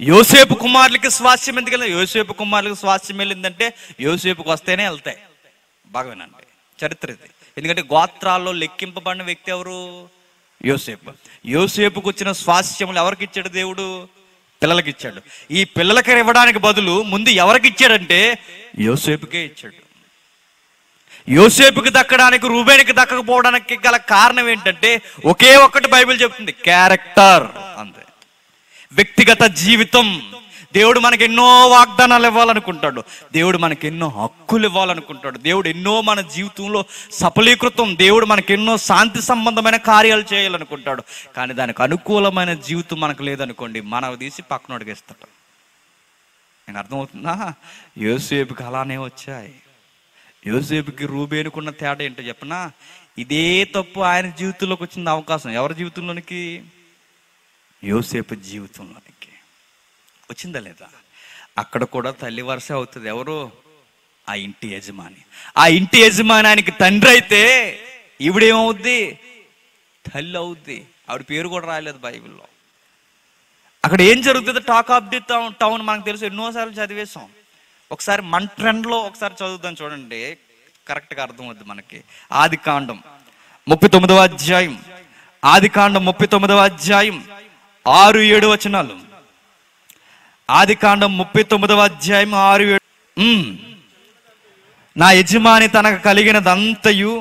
యోసేపు కుమారులకి స్వాస్థ్యం ఎందుకు వెళ్ళింది యోసేపు కుమారులకి స్వాస్థ్యం వెళ్ళిందంటే యోసేపుకి వస్తేనే వెళ్తాయి బాగా వినండి చరిత్ర ఇది ఎందుకంటే గోత్రాల్లో లెక్కింపబడిన వ్యక్తి ఎవరు యోసేపు యోసేపుకు వచ్చిన స్వాస్థ్యములు ఎవరికి ఇచ్చాడు దేవుడు పిల్లలకి ఇచ్చాడు ఈ పిల్లలకి ఇవ్వడానికి బదులు ముందు ఎవరికి ఇచ్చాడంటే యోసేపుకే ఇచ్చాడు యోసేపుకి దక్కడానికి రూబేనికి దక్కకపోవడానికి గల కారణం ఏంటంటే ఒకే ఒక్కటి బైబిల్ చెప్తుంది క్యారెక్టర్ అంతే వ్యక్తిగత జీవితం దేవుడు మనకి ఎన్నో వాగ్దానాలు ఇవ్వాలనుకుంటాడు దేవుడు మనకి ఎన్నో హక్కులు ఇవ్వాలనుకుంటాడు దేవుడు ఎన్నో మన జీవితంలో సఫలీకృతం దేవుడు మనకి ఎన్నో శాంతి సంబంధమైన కార్యాలు చేయాలనుకుంటాడు కానీ దానికి అనుకూలమైన జీవితం మనకు లేదనుకోండి మనకు తీసి పక్కనోడికి ఇస్తాడు నేను అర్థమవుతుందా యోసేపుకి అలానే వచ్చాయి యోసేపుకి రూబేనుకున్న తేడా ఏంటో చెప్పనా ఇదే తప్పు ఆయన జీవితంలోకి వచ్చింది అవకాశం ఎవరి జీవితంలోనికి యోసేపు జీవితంలోనికి వచ్చిందా లేదా అక్కడ కూడా తల్లి వరుస అవుతుంది ఎవరు ఆ ఇంటి యజమాని ఆ ఇంటి యజమాని ఆయనకి తండ్రి అయితే ఈవిడేమవుద్ది తల్లి అవుద్ది ఆవిడ పేరు కూడా రాయలేదు బైబిల్లో అక్కడ ఏం జరుగుతుంది talk of the town town మనకు తెలుసు ఎన్నోసార్లు చదివేశాం ఒకసారి మన ట్రెండ్లో ఒకసారి చదువుదాం చూడండి కరెక్ట్గా అర్థమవుద్ది మనకి ఆది కాండం ముప్పై తొమ్మిదవ అధ్యాయం ఆది కాండం ముప్పై తొమ్మిదవ అధ్యాయం ఆరు ఏడు వచనాలు ఆది కాండం ముప్పై తొమ్మిదవ అధ్యాయం ఆరు ఏడు ఉమ్. నా యజమాని తనకు కలిగినదంతయు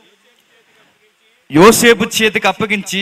యోసేపు చేతికి అప్పగించి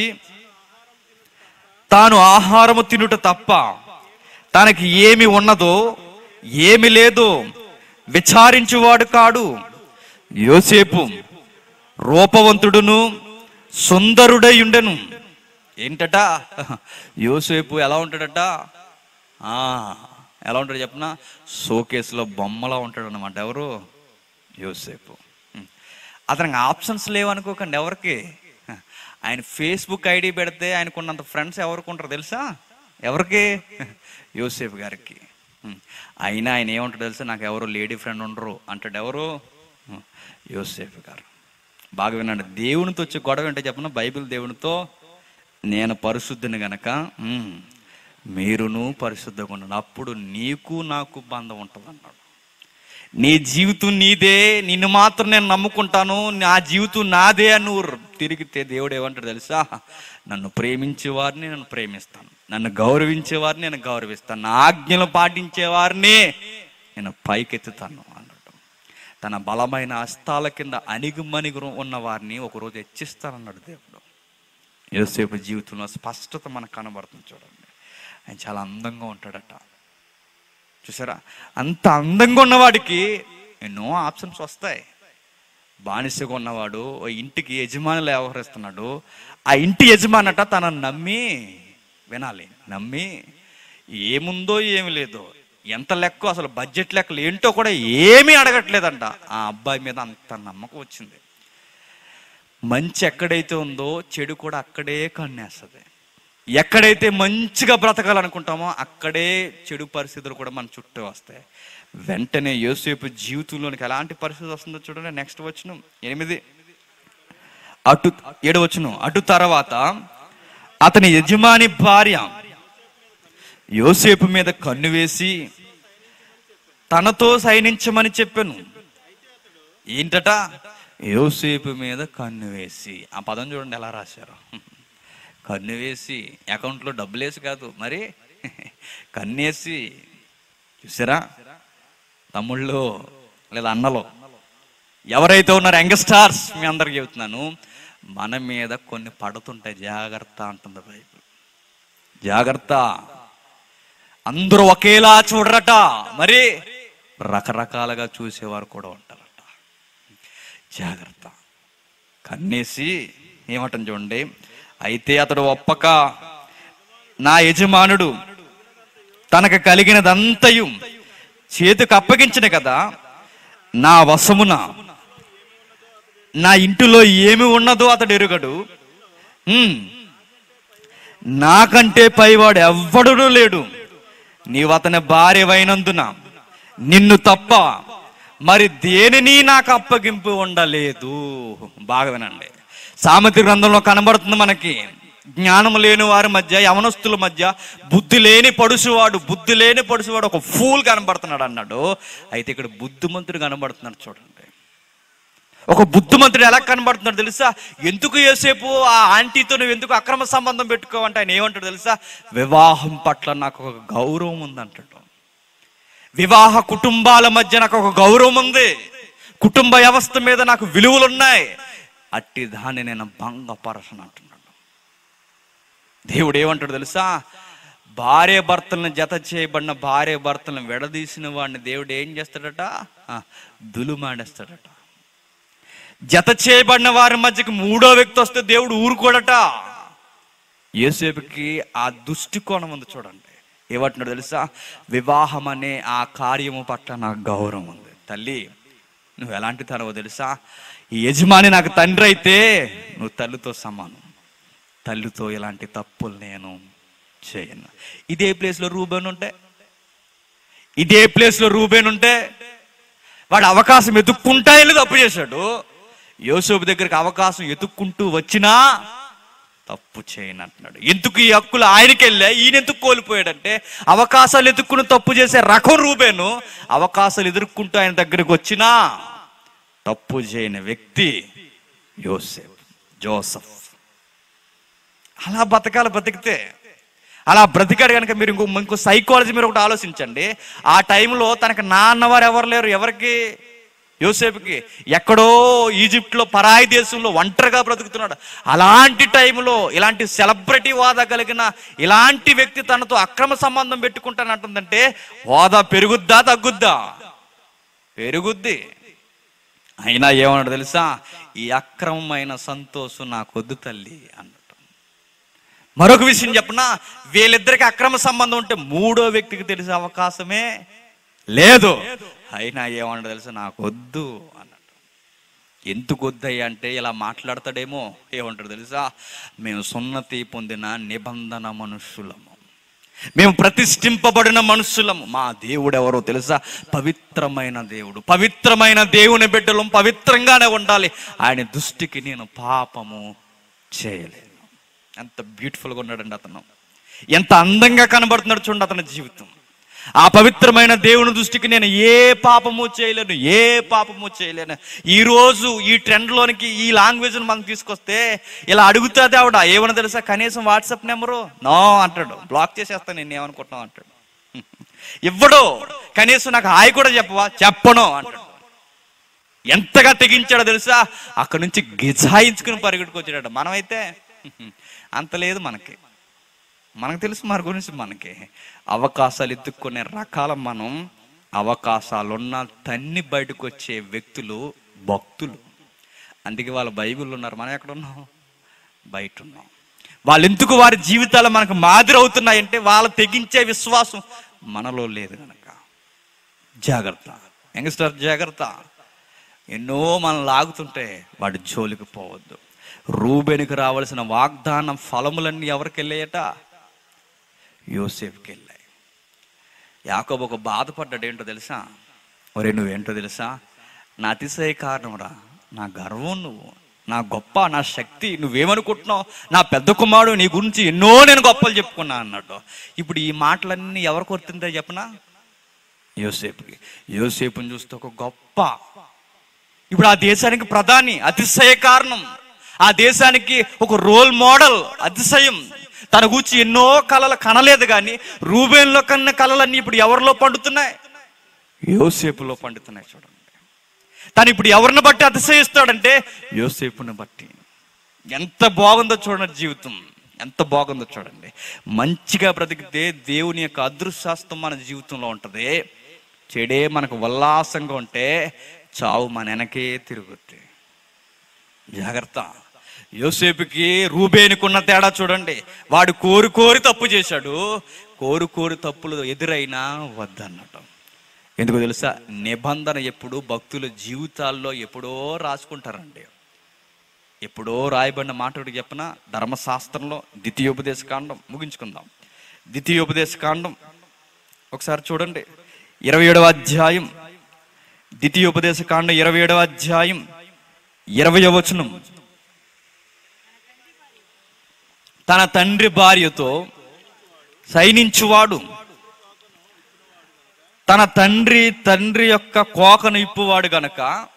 తాను ఆహారము తినుట తప్ప తనకి ఏమి ఉన్నదో ఏమి లేదో విచారించువాడు కాడు యోసేపు రూపవంతుడును సుందరుడై ఉండెను ఏంటట యోసేపు ఎలా ఉంటాడట ఆ, ఎలా ఉంటాడు చెప్పనా షోకేస్లో బొమ్మలా ఉంటాడు అనమాట ఎవరు యోసేపు ఉం. అతనికి ఆప్షన్స్ లేవనుకోకండి ఎవరికి ఆయన ఫేస్బుక్ ఐడి పెడితే ఆయనకున్నంత ఫ్రెండ్స్ ఎవరికి ఉంటారు తెలుసా ఎవరికి యోసేపు గారికి ఉం. అయినా ఆయన ఏమంటాడు తెలుసా నాకు ఎవరు లేడీ ఫ్రెండ్ ఉండరు అంటాడు ఎవరు ఉం. యోసేపు గారు బాగా వినండి దేవునితో వచ్చే గొడవ ఏంటో చెప్పిన బైబిల్ దేవునితో నేను పరిశుద్ధిని గనక ఉం, మీరును పరిశుద్ధంగా ఉండండి అప్పుడు నీకు నాకు బంధం ఉంటుంది అన్నాడు నీ జీవితం నీదే నిన్ను మాత్రం నేను నమ్ముకుంటాను నా జీవితం నాదే అని నువ్వు తిరిగితే దేవుడు ఏమంటాడు తెలుసా నన్ను ప్రేమించే వారిని నేను ప్రేమిస్తాను నన్ను గౌరవించే వారిని నేను గౌరవిస్తాను నా ఆజ్ఞలు పాటించే వారిని నేను పైకెత్తుతాను అన్నట్టు తన బలమైన హస్తాల కింద అణిగుమణిగు ఉన్న వారిని ఒకరోజు హెచ్చిస్తానన్నాడు దేవుడు యోసేపు జీవితంలో స్పష్టత మనకు కనబడుతుంది చూడండి ఆయన చాలా అందంగా ఉంటాడట చూసారా అంత అందంగా ఉన్నవాడికి ఎన్నో ఆప్షన్స్ వస్తాయి బానిసగా ఉన్నవాడు ఓ ఇంటికి యజమానులు వ్యవహరిస్తున్నాడు ఆ ఇంటి యజమానట తనను నమ్మి వినాలి నమ్మి ఏముందో ఏమి లేదో ఎంత లెక్క అసలు బడ్జెట్ లెక్కలు ఏంటో కూడా ఏమీ అడగట్లేదంట ఆ అబ్బాయి మీద అంత నమ్మకం వచ్చింది మంచి ఎక్కడైతే ఉందో చెడు కూడా అక్కడే కన్నేస్తుంది ఎక్కడైతే మంచిగా బ్రతకాలనుకుంటామో అక్కడే చెడు పరిస్థితులు కూడా మన చుట్టూ వస్తాయి వెంటనే యోసేపు జీవితంలోనికి ఎలాంటి పరిస్థితి వస్తుందో చూడండి నెక్స్ట్ వచ్చును ఎనిమిది అటు ఏడు వచ్చును అటు తర్వాత అతని యజమాని భార్య యోసేపు మీద కన్ను వేసి తనతో సైనించమని చెప్పాను ఏంటట యోసేపు మీద కన్ను వేసి ఆ పదం చూడండి ఎలా రాశారు కన్ను వేసి అకౌంట్లో డబ్బులు వేసి కాదు మరి కన్నేసి చూసారా తమ్ముళ్ళు లేదా అన్నలో ఎవరైతే ఉన్నారో యంగ్స్టార్స్ మీ అందరికి చెబుతున్నాను మన మీద కొన్ని పడుతుంటాయి జాగ్రత్త అంటుంది బైబిల్ జాగ్రత్త అందరూ ఒకేలా చూడరట మరి రకరకాలుగా చూసేవారు కూడా ఉంటారట జాగ్రత్త కన్నేసి ఏమంటాం చూడండి అయితే అతడు ఒప్పక నా యజమానుడు తనకు కలిగినదంతయు చేతికి అప్పగించిన కదా నా వశమున నా ఇంటిలో ఏమి ఉన్నదో అతడు ఎరుగడు ఉమ్, నాకంటే పైవాడు ఎవ్వడునూ లేడు నీవు అతని భార్యవైనందున నిన్ను తప్ప మరి దేనిని నాకు అప్పగింపు ఉండలేదు బాగా వినండి సామెత గ్రంథంలో కనబడుతుంది మనకి జ్ఞానం లేని వారి మధ్య యవనస్తుల మధ్య బుద్ధి లేని పడుసువాడు బుద్ధి లేని పడుసువాడు ఒక ఫూల్ కనబడుతున్నాడు అన్నాడు అయితే ఇక్కడ బుద్ధిమంతుడు కనబడుతున్నాడు చూడండి ఒక బుద్ధిమంతుడు ఎలా కనబడుతున్నాడు తెలుసా ఎందుకు ఏసేపు ఆ ఆంటీతో నువ్వు ఎందుకు అక్రమ సంబంధం పెట్టుకోవంటే ఆయన ఏమంటాడు తెలుసా వివాహం పట్ల నాకు ఒక గౌరవం ఉందంటాడు వివాహ కుటుంబాల మధ్య నాకు ఒక గౌరవం ఉంది కుటుంబ వ్యవస్థ మీద నాకు విలువలు ఉన్నాయి అట్టి దాన్ని నేను భంగపరచను అంటున్నాడు దేవుడు ఏమంటాడు తెలుసా భార్య భర్తలను జత చేయబడిన భార్య భర్తలను విడదీసిన వాడిని దేవుడు ఏం చేస్తాడట ఆ, దులుమాడేస్తాడట జత చేయబడిన వారి మధ్యకి మూడో వ్యక్తి వస్తే దేవుడు ఊరుకోడట యేసేపుకి ఆ దృష్టికోణం ఉంది చూడండి ఏమంటున్నాడు తెలుసా వివాహం అనే ఆ కార్యము పట్ల నాకు గౌరవం ఉంది తల్లి నువ్వు ఎలాంటి తనవో తెలుసా ఈ యజమాని నాకు తండ్రి అయితే నువ్వు తల్లితో సమానం తల్లితో ఇలాంటి తప్పులు నేను చేయను ఇదే ప్లేస్లో రూబేన్ ఉంటే ఇదే ప్లేస్లో రూబేన్ ఉంటే వాడు అవకాశం ఎత్తుక్కుంటా వెళ్ళి తప్పు చేశాడు యోసేపు దగ్గరికి అవకాశం ఎత్తుక్కుంటూ వచ్చినా తప్పు చేయనంటున్నాడు ఎందుకు ఈ హక్కులు ఆయనకి వెళ్ళా ఈయన ఎందుకు కోల్పోయాడంటే అవకాశాలు ఎదుక్కుని తప్పు చేసే రకం రూబేను అవకాశాలు ఎదుర్కొంటూ ఆయన దగ్గరికి వచ్చినా తప్పు చేయని వ్యక్తి యోసేఫ్ జోసఫ్ అలా బతకాలి బతికితే అలా బ్రతికాడు కనుక మీరు ఇంకో ఇంకో సైకాలజీ మీరు ఒకటి ఆలోచించండి ఆ టైంలో తనకు నాన్నవారు ఎవరు లేరు ఎవరికి యోసేపుకి ఎక్కడో ఈజిప్ట్లో పరాయి దేశంలో ఒంటరిగా బ్రతుకుతున్నాడు అలాంటి టైంలో ఇలాంటి సెలబ్రిటీ హోదా కలిగిన ఇలాంటి వ్యక్తి తనతో అక్రమ సంబంధం పెట్టుకుంటానంటుందంటే హోదా పెరుగుద్దా తగ్గుద్దా పెరుగుద్ది అయినా ఏమన్నాడు తెలుసా ఈ అక్రమమైన సంతోషం నాకొద్దు తల్లి అన్నట్టు మరొక విషయం చెప్పనా వీళ్ళిద్దరికి అక్రమ సంబంధం ఉంటే మూడో వ్యక్తికి తెలిసే అవకాశమే లేదు అయినా ఏమన్నా తెలుసా నాకు వద్దు అన్నట్టు ఎందుకు వద్దయ్యా అంటే ఇలా మాట్లాడతాడేమో ఏమంటాడు తెలుసా మేము సున్నతి పొందిన నిబంధన మనుషులము మేము ప్రతిష్ఠింపబడిన మనుషులము మా దేవుడు ఎవరో తెలుసా పవిత్రమైన దేవుడు పవిత్రమైన దేవుని బిడ్డలం పవిత్రంగానే ఉండాలి ఆయన దృష్టికి నేను పాపము చేయలేను ఎంత బ్యూటిఫుల్గా ఉన్నాడండి అతను ఎంత అందంగా కనబడుతున్నాడు చూడండి అతని జీవితం ఆ పవిత్రమైన దేవుని దృష్టికి నేను ఏ పాపము చేయలేను ఏ పాపము చేయలేను ఈ రోజు ఈ ట్రెండ్లోనికి ఈ లాంగ్వేజ్ మనం తీసుకొస్తే ఇలా అడుగుతుంది ఆవిడ ఏమని తెలుసా కనీసం వాట్సాప్ నెంబరు నో అంటాడు బ్లాక్ చేసేస్తాను నేను ఏమనుకుంటున్నావు అంటాడు ఇవ్వడు కనీసం నాకు హాయ్ కూడా చెప్పవా చెప్పను అంటాడు ఎంతగా తెగించాడో తెలుసా అక్కడ నుంచి గిజాయించుకుని పరిగెట్టుకొచ్చాడు మనమైతే అంత లేదు మనకి మనకు తెలుసు మన గురించి మనకి అవకాశాలు ఎత్తుక్కునే రకాల మనం అవకాశాలున్న తన్ని బయటకు వచ్చే వ్యక్తులు భక్తులు అందుకే వాళ్ళ బైబిల్ ఉన్నారు మనం ఎక్కడ ఉన్నాం బయట ఉన్నాం వాళ్ళు ఎందుకు వారి జీవితాలు మనకు మాదిరి అవుతున్నాయంటే వాళ్ళ తెగించే విశ్వాసం మనలో లేదు కనుక జాగ్రత్త యంగ్స్టర్ జాగ్రత్త ఎన్నో మనం లాగుతుంటే వాడి జోలికి పోవద్దు రూబెనికి రావాల్సిన వాగ్దానం ఫలములన్నీ ఎవరికి వెళ్ళాయట యోసేఫ్కి వెళ్ళాయి యాకోబు ఒక బాధపడ్డాడు ఏంటో తెలుసా ఒరే నువ్వేంటో తెలుసా నా అతిశయ కారణంరా నా గర్వం నువ్వు నా గొప్ప నా శక్తి నువ్వేమనుకుంటున్నావు నా పెద్ద కుమారుడు నీ గురించి ఎన్నో నేను గొప్పలు చెప్పుకున్నా అన్నట్టు ఇప్పుడు ఈ మాటలన్నీ ఎవరికి వర్తిందో చెప్పనా యోసేపుకి యోసేపుని చూస్తే ఒక గొప్ప ఇప్పుడు ఆ దేశానికి ప్రధాని అతిశయ కారణం ఆ దేశానికి ఒక రోల్ మోడల్ అతిశయం తన గురించి ఎన్నో కళలు కనలేదు కానీ రూబేన్లో కన్న కళలన్నీ ఇప్పుడు ఎవరిలో పండుతున్నాయి యోసేపులో పండుతున్నాయి చూడండి తను ఇప్పుడు ఎవరిని బట్టి అతిశయిస్తాడంటే యోసేపుని బట్టి ఎంత బాగుందో చూడండి జీవితం ఎంత బాగుందో చూడండి మంచిగా బ్రతికితే దేవుని యొక్క అదృశ్యాస్తం మన జీవితంలో ఉంటుంది చెడే మనకు ఉల్లాసంగా ఉంటే చావు మన వెనకే తిరుగుద్ది జాగ్రత్త యోసేపుకి రూబేనుకున్న తేడా చూడండి వాడు కోరి కోరి తప్పు చేశాడు కోరు కోరి తప్పులు ఎదురైనా వద్దన్నట్టు ఎందుకు తెలుసా నిబంధన ఎప్పుడు భక్తుల జీవితాల్లో ఎప్పుడో రాసుకుంటారండి ఎప్పుడో రాయబడిన మాట ఒకటి చెప్పిన ధర్మశాస్త్రంలో ద్వితీయోపదేశ కాండం ముగించుకుందాం ద్వితీయోపదేశ కాండం ఒకసారి చూడండి ఇరవై ఏడవ అధ్యాయం ద్వితీయోపదేశ కాండం ఇరవై ఏడవ అధ్యాయం ఇరవై వచనం తన తండ్రి భార్యతో సైనించువాడు తన తండ్రి తండ్రి యొక్క కోకను ఇప్పువాడు గనక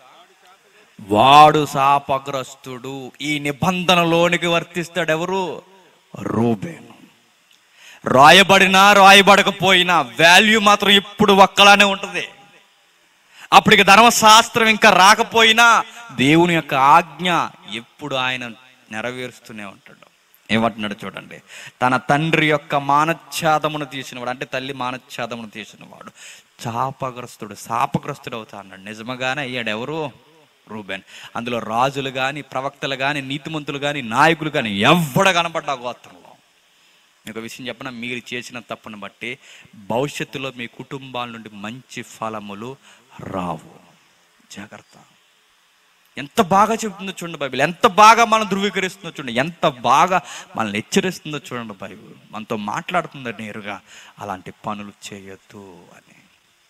వాడు శాపగ్రస్తుడు ఈ నిబంధనలోనికి వర్తిస్తాడు ఎవరు రూబేను రాయబడినా రాయబడకపోయినా వాల్యూ మాత్రం ఇప్పుడు ఒక్కలానే ఉంటుంది అప్పటికి ధర్మశాస్త్రం ఇంకా రాకపోయినా దేవుని యొక్క ఆజ్ఞ ఎప్పుడు ఆయన నెరవేరుస్తూనే ఉంటాడు ఏమంటున్నాడు చూడండి తన తండ్రి యొక్క మానఛాదమును తీసినవాడు అంటే తల్లి మానఛాదమును తీసినవాడు చాపగ్రస్తుడు శాపగ్రస్తుడు అవుతా అన్నాడు నిజముగానే అయ్యాడు ఎవరు రూబెన్ అందులో రాజులు కానీ ప్రవక్తలు కానీ నీతిమంతులు కానీ నాయకులు కానీ ఎవ్వడ కనపడ్డా గోత్రంలో మీకు విషయం చెప్పిన మీరు చేసిన తప్పును బట్టి భవిష్యత్తులో మీ కుటుంబాల నుండి మంచి ఫలములు రావు జాగ్రత్త ఎంత బాగా చెబుతుందో చూడండి బైబిల్ ఎంత బాగా మనం ధృవీకరిస్తుందో చూడండి ఎంత బాగా మనల్ని హెచ్చరిస్తుందో చూడండి బైబిల్ మనతో మాట్లాడుతుందో నేరుగా అలాంటి పనులు చేయొద్దు అని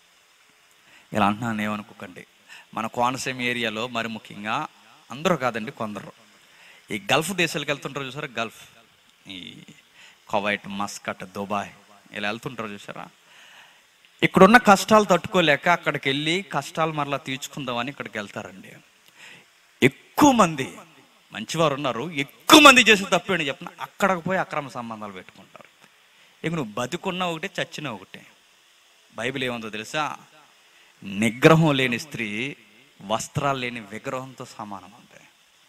ఇలా అంటున్నాను ఏమనుకోకండి మన కోనసీమ ఏరియాలో మరి ముఖ్యంగా అందరూ కాదండి కొందరు ఈ గల్ఫ్ దేశాలకు వెళ్తుంటారు చూసారా గల్ఫ్ ఈ కువైట్ మస్కట్ దుబాయ్ ఇలా వెళ్తుంటారు చూసారా ఇక్కడున్న కష్టాలు తట్టుకోలేక అక్కడికి వెళ్ళి కష్టాలు మరలా తీర్చుకుందామని ఇక్కడికి వెళ్తారండి ఎక్కువ మంది మంచివారు ఉన్నారు ఎక్కువ మంది చేసే తప్పేంటి చెప్పిన అక్కడికి పోయి అక్రమ సంబంధాలు పెట్టుకుంటారు ఇక నువ్వు బతుకున్నా ఒకటే చచ్చినా ఒకటే బైబిల్ ఏముందో తెలుసా నిగ్రహం లేని స్త్రీ వస్త్రాలు లేని విగ్రహంతో సమానం అంతే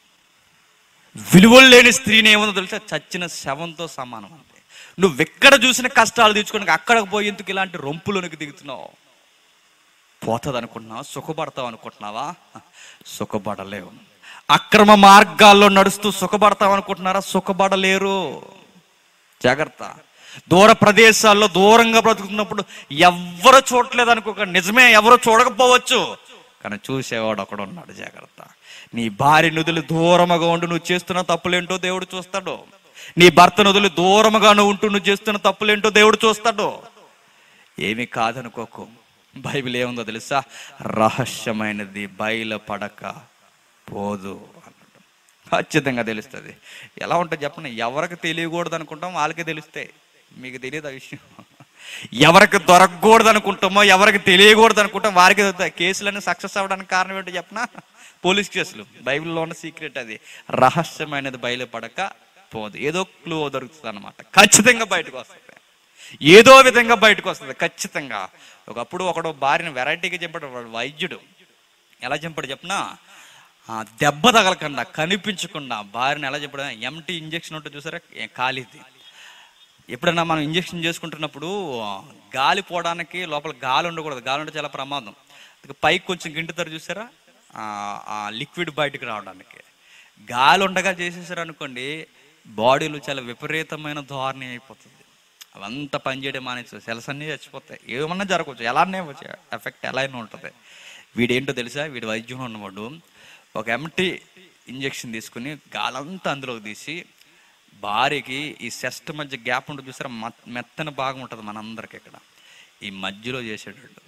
విలువలు లేని స్త్రీని ఏముందో తెలుసా చచ్చిన శవంతో సమానం అంతే నువ్వు ఎక్కడ చూసిన కష్టాలు తీర్చుకోడానికి అక్కడికి పోయి ఎందుకు ఇలాంటి రొంపులోనికి దిగుతున్నావు పోతుంది అనుకుంటున్నావా సుఖపడతావు అనుకుంటున్నావా సుఖపడలేవు అక్రమ మార్గాల్లో నడుస్తూ సుఖపడతావు అనుకుంటున్నారా సుఖపడలేరు జాగ్రత్త దూర ప్రదేశాల్లో దూరంగా బ్రతుకుతున్నప్పుడు ఎవ్వరు చూడలేదు అనుకోక నిజమే ఎవరు చూడకపోవచ్చు కానీ చూసేవాడు ఒకడు ఉన్నాడు జాగ్రత్త నీ భార్య నుదులు దూరముగా ఉండి నువ్వు చేస్తున్న తప్పులేంటో దేవుడు చూస్తాడు నీ భర్త నుదులు దూరముగా నువ్వు ఉంటూ నువ్వు చేస్తున్న తప్పులేంటో దేవుడు చూస్తాడు ఏమి కాదనుకోకు బైబిల్ ఏముందో తెలుసా రహస్యమైనది బయలుపడక పోదు అన్నాడు ఖచ్చితంగా తెలుస్తుంది ఎలా ఉంటుంది చెప్పండి ఎవరికి తెలియకూడదు అనుకుంటాం వాళ్ళకే తెలుస్తాయి మీకు తెలియదు ఆ విషయం ఎవరికి దొరకకూడదు అనుకుంటామో ఎవరికి తెలియకూడదు అనుకుంటాం వారికి తెలుస్తాయి కేసులన్నీ సక్సెస్ అవ్వడానికి కారణం ఏంటో చెప్పనా పోలీస్ కేసులు బైబిల్లో ఉన్న సీక్రెట్ అది రహస్యమైనది బయలుపడక పోదు ఏదో క్లూ దొరుకుతుంది అనమాట ఖచ్చితంగా బయటకు వస్తుంది ఏదో విధంగా బయటకు వస్తుంది ఖచ్చితంగా ఒకప్పుడు ఒకడు భార్యను వెరైటీగా చెప్పాడు వాడు వైద్యుడు ఎలా చెప్పాడు చెప్పనా ఆ, దెబ్బ తగలకుండా కనిపించకుండా భార్యను ఎలా చెప్పాడు ఎంటీ ఇంజెక్షన్ ఉంటుంది చూసారా ఏ- ఖాళీది ఎప్పుడన్నా మనం ఇంజెక్షన్ చేసుకుంటున్నప్పుడు ఆ, గాలి పోవడానికి లోపల గాలి ఉండకూడదు గాలి ఉంటే చాలా ప్రమాదం అందుకే పైకి కొంచెం గింటుతారు చూసారా ఆ, ఆ లిక్విడ్ బయటకు రావడానికి గాలి ఉండగా చేసేసారు అనుకోండి బాడీలో చాలా విపరీతమైన ధోరణి అయిపోతుంది అవంతా పనిచేయడం మానేసి సెల్స్ అన్నీ చచ్చిపోతాయి ఏమన్నా జరగవచ్చు ఎలానే ఎఫెక్ట్ ఎలా అయినా ఉంటుంది వీడేంటో తెలుసా వీడి వైద్యం ఉన్నవాడు ఒక ఎంటీ ఇంజెక్షన్ తీసుకుని గాలంతా అందులోకి తీసి భార్యకి ఈ సెస్ట్ మధ్య గ్యాప్ ఉంటుంది చూసారా మత్- మెత్తన భాగం ఉంటుంది మనందరికి ఇక్కడ ఈ మధ్యలో చేసేటట్టు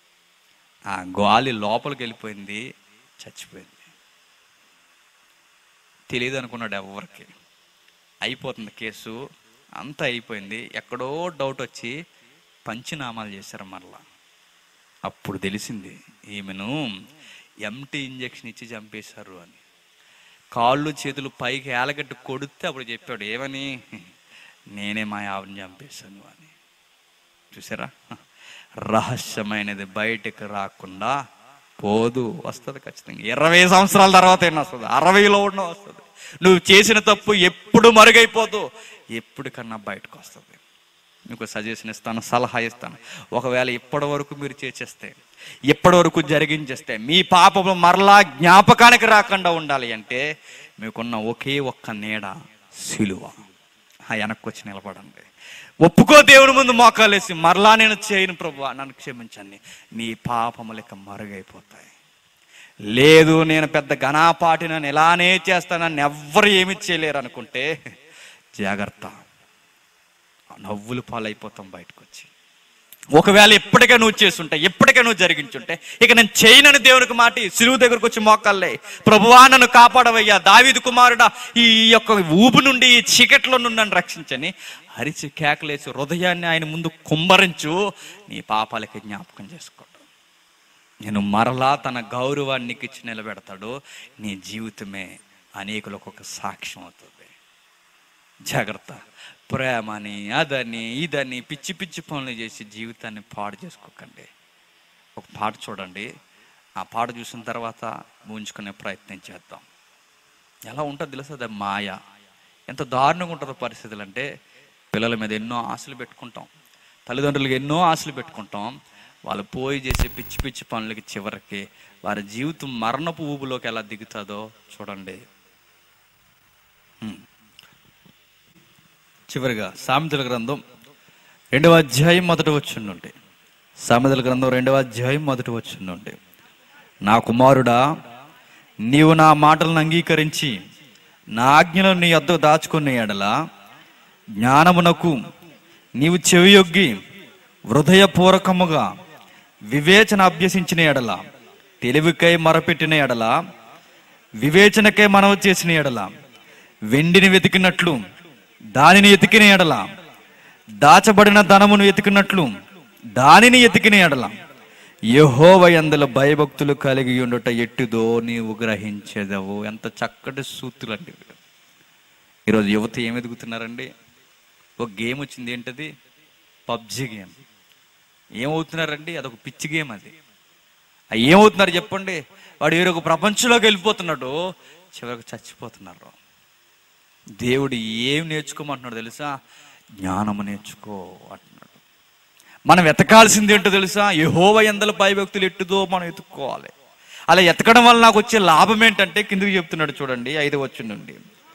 ఆ గాలి లోపలికి వెళ్ళిపోయింది చచ్చిపోయింది తెలియదు అనుకున్నాడు ఎవరికి అయిపోతుంది కేసు అంతా అయిపోయింది ఎక్కడో డౌట్ వచ్చి పంచనామాలు చేశారు మరలా అప్పుడు తెలిసింది ఈమెను ఎంటీ ఇంజెక్షన్ ఇచ్చి చంపేశారు అని కాళ్ళు చేతులు పైకి ఏలగట్టు కొడితే అప్పుడు చెప్పాడు ఏమని నేనే మా ఆవిడని చంపేశాను అని చూసారా రహస్యమైనది బయటకు రాకుండా పోదు వస్తుంది ఖచ్చితంగా ఇరవై సంవత్సరాల తర్వాత అయినా వస్తుంది అరవైలో ఉన్న వస్తుంది నువ్వు చేసిన తప్పు ఎప్పుడు మరుగైపోదు ఎప్పటికన్నా బయటకు వస్తుంది మీకు సజెషన్ ఇస్తాను సలహా ఇస్తాను ఒకవేళ ఇప్పటి వరకు మీరు చేసేస్తే ఇప్పటి వరకు జరిగించేస్తే మీ పాపము మరలా జ్ఞాపకానికి రాకుండా ఉండాలి అంటే మీకున్న ఒకే ఒక్క నీడ సిలువ ఆ వెనక్కి వచ్చి నిలబడండి ఒప్పుకో దేవుని ముందు మోకాలేసి మరలా నేను చేయను ప్రభు నన్ను క్షమించండి నీ పాపములు ఇక మరుగైపోతాయి లేదు నేను పెద్ద ఘనాపాటి నన్ను ఇలానే చేస్తానని ఎవ్వరు ఏమి చేయలేరు అనుకుంటే జాగ్రత్త నవ్వులు పాలైపోతాం బయటకు వచ్చి ఒకవేళ ఎప్పటికే నువ్వు చేస్తుంటే ఎప్పటికే నువ్వు జరిగించుంటే ఇక నేను చేయనని దేవునికి మాటి సిలువు దగ్గరకు వచ్చి మోకాళ్ళే ప్రభువా నన్ను కాపాడవయ్యా దావీదు కుమారుడా ఈ యొక్క ఊపు నుండి ఈ చీకట్లో నుండి నన్ను రక్షించని హరిచి కేకలేసి హృదయాన్ని ఆయన ముందు కుమ్మరించు నీ పాపాలకి జ్ఞాపకం చేసుకోడు నేను మరలా తన గౌరవాన్ని నీకు ఇచ్చి నిలబెడతాడు నీ జీవితమే అనేకులకు ఒక సాక్ష్యం అవుతుంది జాగ్రత్త ప్రేమని అదని ఇదని పిచ్చి పిచ్చి పనులు చేసి జీవితాన్ని పాడు చేసుకోకండి ఒక పాట చూడండి ఆ పాట చూసిన తర్వాత ఊహించుకునే ప్రయత్నం చేద్దాం ఎలా ఉంటుంది తెలుసు అది మాయ ఎంత దారుణంగా ఉంటుందో పరిస్థితులు అంటే పిల్లల మీద ఎన్నో ఆశలు పెట్టుకుంటాం తల్లిదండ్రులకు ఎన్నో ఆశలు పెట్టుకుంటాం వాళ్ళు పోయి చేసే పిచ్చి పిచ్చి పనులకి చివరికి వారి జీవితం మరణపు ఊబులోకి ఎలా దిగుతుందో చూడండి చివరిగా సామెతల గ్రంథం రెండవ అధ్యాయం మొదటి వచ్చిండుంటే సామెతల గ్రంథం రెండవ అధ్యాయం మొదటి వచ్చిండుంటే నా కుమారుడా నీవు నా మాటలను అంగీకరించి నా ఆజ్ఞలను నీ వద్ద దాచుకున్న ఎడల జ్ఞానమునకు నీవు చెవియొగ్గి హృదయపూర్వకముగా వివేచన అభ్యసించిన ఎడల తెలివికై మరపెట్టిన ఎడల వివేచనకై మనవి చేసిన ఎడల వెండిని వెతికినట్లు దానిని ఎతికిన ఎడల దాచబడిన ధనమును ఎతికినట్లు దానిని ఎతికిన ఎడల యహోవ యందుల భయభక్తులు కలిగి ఉండుట ఎట్టుదో నీవు గ్రహించేదవు ఎంత చక్కటి సూత్రులండి ఇవి. ఈరోజు యువత ఏం ఎదుగుతున్నారండి ఒక గేమ్ వచ్చింది ఏంటది పబ్జి గేమ్ ఏమవుతున్నారండి అదొక పిచ్చి గేమ్ అది ఆ ఏమవుతున్నారు చెప్పండి వాడు వేరొక ప్రపంచంలోకి వెళ్ళిపోతున్నాడు చివరికి చచ్చిపోతున్నారు దేవుడు ఏం నేర్చుకోమంటున్నాడు తెలుసా జ్ఞానము నేర్చుకో అంటున్నాడు మనం వెతకాల్సింది ఏంటో తెలుసా యహోవ ఎందల భయభక్తులు ఎట్టుదో మనం ఎత్తుక్కోవాలి అలా ఎతకడం వల్ల నాకు వచ్చే లాభం ఏంటంటే కిందకి చెప్తున్నాడు చూడండి ఐదు వచ్చి నుండి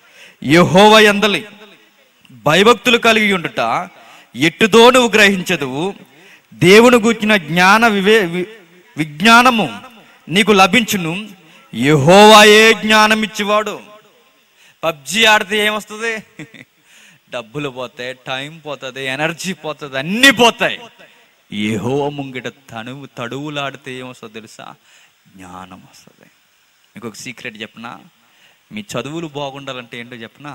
యహోవ ఎందలి భయభక్తులు కలిగి ఉండుట ఎట్టుదో నువ్వు గ్రహించదువు దేవుని గూర్చిన జ్ఞాన వివే వి- విజ్ఞానము నీకు లభించును యహోవాయే జ్ఞానం ఇచ్చేవాడు పబ్జి ఆడితే ఏమొస్తుంది డబ్బులు పోతాయి టైం పోతుంది ఎనర్జీ పోతుంది అన్నీ పోతాయి ఏహో ముంగిట తనువు తడువులాడితే ఏమొస్తుంది తెలుసా జ్ఞానం వస్తుంది మీకు ఒక సీక్రెట్ చెప్పనా మీ చదువులు బాగుండాలంటే ఏంటో చెప్పనా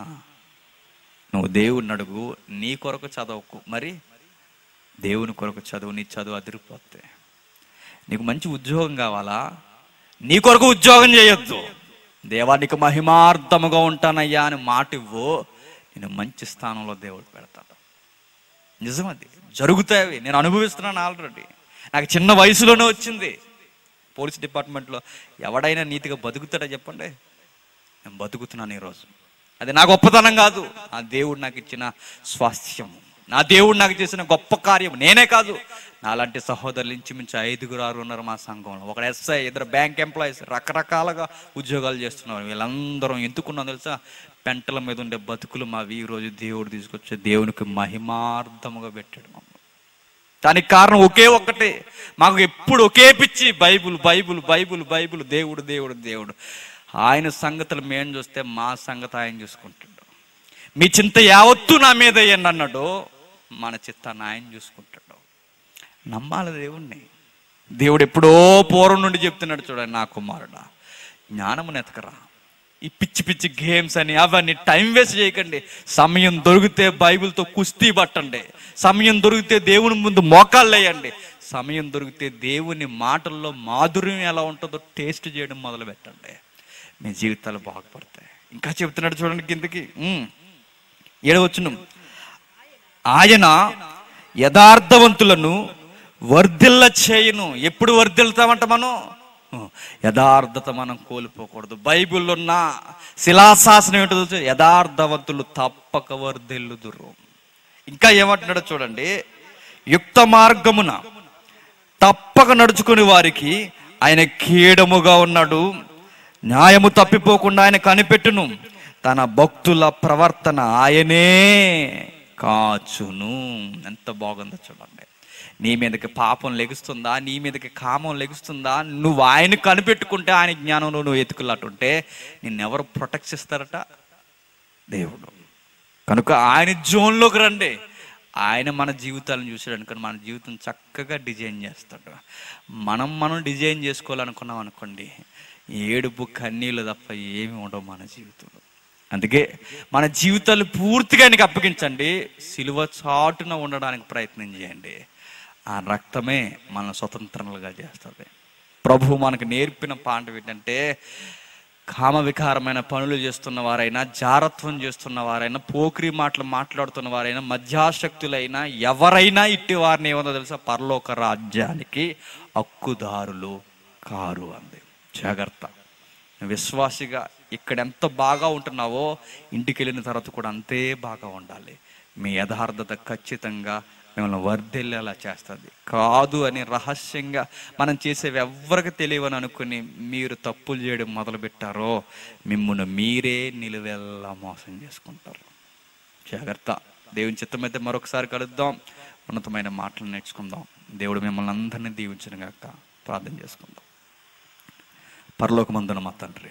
నువ్వు దేవుడిని అడుగు నీ కొరకు చదవకు మరి దేవుని కొరకు చదువు నీ చదువు అదిరిపోతే నీకు మంచి ఉద్యోగం కావాలా నీ కొరకు ఉద్యోగం చేయొద్దు దేవా నీకు మహిమార్థముగా ఉంటానయ్యా అని మాట ఇవ్వు నేను మంచి స్థానంలో దేవుడు పెడతాడు నిజం అది జరుగుతాయి అవి. నేను అనుభవిస్తున్నాను ఆల్రెడీ నాకు చిన్న వయసులోనే వచ్చింది పోలీస్ డిపార్ట్మెంట్లో ఎవడైనా నీతిగా బతుకుతాడా చెప్పండి నేను బతుకుతున్నాను ఈరోజు అది నా గొప్పతనం కాదు నా దేవుడు నాకు ఇచ్చిన స్వాస్థ్యం నా దేవుడు నాకు చేసిన గొప్ప కార్యం నేనే కాదు నాలాంటి సహోదరులు ఇంచుమించు ఐదుగురు ఆరు ఉన్నారు మా సంఘంలో ఒక ఎస్ఐ ఇద్దరు బ్యాంక్ ఎంప్లాయీస్ రకరకాలుగా ఉద్యోగాలు చేస్తున్నారు వీళ్ళందరం ఎందుకున్నాం తెలుసా పెంటల మీద ఉండే బతుకులు మావి ఈ రోజు దేవుడు తీసుకొచ్చే దేవునికి మహిమార్థముగా పెట్టాడు మమ్మల్ని దానికి కారణం ఒకే ఒక్కటే మాకు ఎప్పుడు ఒకే పిచ్చి బైబుల్ బైబుల్ బైబుల్ బైబుల్ దేవుడు దేవుడు దేవుడు ఆయన సంగతులు మేము చూస్తే మా సంగతి ఆయన చూసుకుంటాడు మీ చింత యావత్తు నా మీద వేయండి అన్నాడు మన చిత్తాన్ని ఆయన చూసుకుంటాడు నమ్మాలి దేవుణ్ణి దేవుడు ఎప్పుడో పూర్వం నుండి చెప్తున్నాడు చూడండి నా కుమారుడా జ్ఞానమును ఎతకరా ఈ పిచ్చి పిచ్చి గేమ్స్ అని అవన్నీ టైం వేస్ట్ చేయకండి సమయం దొరికితే బైబిల్తో కుస్తీ పట్టండి సమయం దొరికితే దేవుని ముందు మోకాళ్ళు వేయండి సమయం దొరికితే దేవుని మాటల్లో మాధుర్యం ఎలా ఉంటుందో టేస్ట్ చేయడం మొదలు పెట్టండి మీ జీవితాలు బాగుపడతాయి ఇంకా చెప్తున్నాడు చూడండి కిందకి ఉమ్. ఏడవచ్చును ఆయన యథార్థవంతులను వర్ధిల్ల చేయును ఎప్పుడు వర్ధిల్తామంట మనం యథార్థత మనం కోల్పోకూడదు బైబిల్లో ఉన్న శిలాశాసనం ఏంటో తెలుసా? యథార్థవంతులు తప్పక వర్ధిల్లుదురు ఇంకా ఏమంటున్నాడో చూడండి యుక్త మార్గమున తప్పక నడుచుకుని వారికి ఆయన కీడముగా ఉన్నాడు న్యాయము తప్పిపోకుండా ఆయన కనిపెట్టును తన భక్తుల ప్రవర్తన ఆయనే కాచును ఎంత బాగుందో చూడండి నీ మీదకి పాపం లెగుస్తుందా నీ మీదకి కామం లెగుస్తుందా నువ్వు ఆయన కనిపెట్టుకుంటే ఆయన జ్ఞానంలో నువ్వు ఎత్తుకులాటుంటే నిన్నెవరు ప్రొటెక్ట్ చేస్తారట దేవుడు కనుక ఆయన జోన్లోకి రండి ఆయన మన జీవితాలను చూసాడు అనుకోండి మన జీవితం చక్కగా డిజైన్ చేస్తాడు మనం మనం డిజైన్ చేసుకోవాలనుకున్నాం అనుకోండి ఏడుపు కన్నీళ్ళు తప్ప ఏమి ఉండవు మన జీవితంలో అందుకే మన జీవితాలు పూర్తిగా ఆయనకి అప్పగించండి సిలువ చాటున ఉండడానికి ప్రయత్నం చేయండి ఆ రక్తమే మన స్వతంత్రులుగా చేస్తుంది ప్రభు మనకు నేర్పిన పాఠం ఏంటంటే కామ వికారమైన పనులు చేస్తున్న వారైనా జారత్వం చేస్తున్న వారైనా పోకిరి మాటలు మాట్లాడుతున్న వారైనా మధ్యాశక్తులైనా ఎవరైనా ఇట్టి వారిని ఏమో తెలుసా పరలోక రాజ్యానికి హక్కుదారులు కారు అంది జాగ్రత్త విశ్వాసిగా ఇక్కడ ఎంత బాగా ఉంటున్నావో ఇంటికి వెళ్ళిన తర్వాత కూడా అంతే బాగా ఉండాలి మీ యథార్థత ఖచ్చితంగా మిమ్మల్ని వర్ధిల్లేలా చేస్తుంది కాదు అని రహస్యంగా మనం చేసేవి ఎవ్వరికి తెలియవని అనుకుని మీరు తప్పులు చేయడం మొదలు పెట్టారో మిమ్మల్ని మీరే నిలువెల్లా మోసం చేసుకుంటారు జాగ్రత్త దేవుని చిత్తం అయితే మరొకసారి కలుద్దాం ఉన్నతమైన మాటలు నేర్చుకుందాం దేవుడు మిమ్మల్ని అందరినీ దీవించిన గాక ప్రార్థన చేసుకుందాం పరలోకమందున మా తండ్రి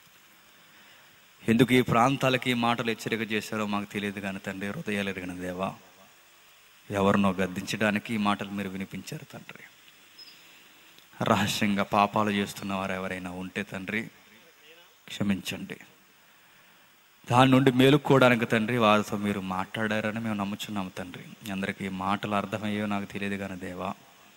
ఎందుకు ఈ ప్రాంతాలకి ఈ మాటలు హెచ్చరిక చేశారో మాకు తెలియదు కానీ తండ్రి హృదయాలు ఎరిగిన దేవా ఎవరినో గద్దించడానికి ఈ మాటలు మీరు వినిపించారు తండ్రి రహస్యంగా పాపాలు చేస్తున్న వారు ఎవరైనా ఉంటే తండ్రి క్షమించండి దాని నుండి మేలుకోవడానికి తండ్రి వారితో మీరు మాట్లాడారని మేము నమ్ముచున్నాము తండ్రి అందరికీ ఈ మాటలు అర్థమయ్యో నాకు తెలియదు కానీ దేవా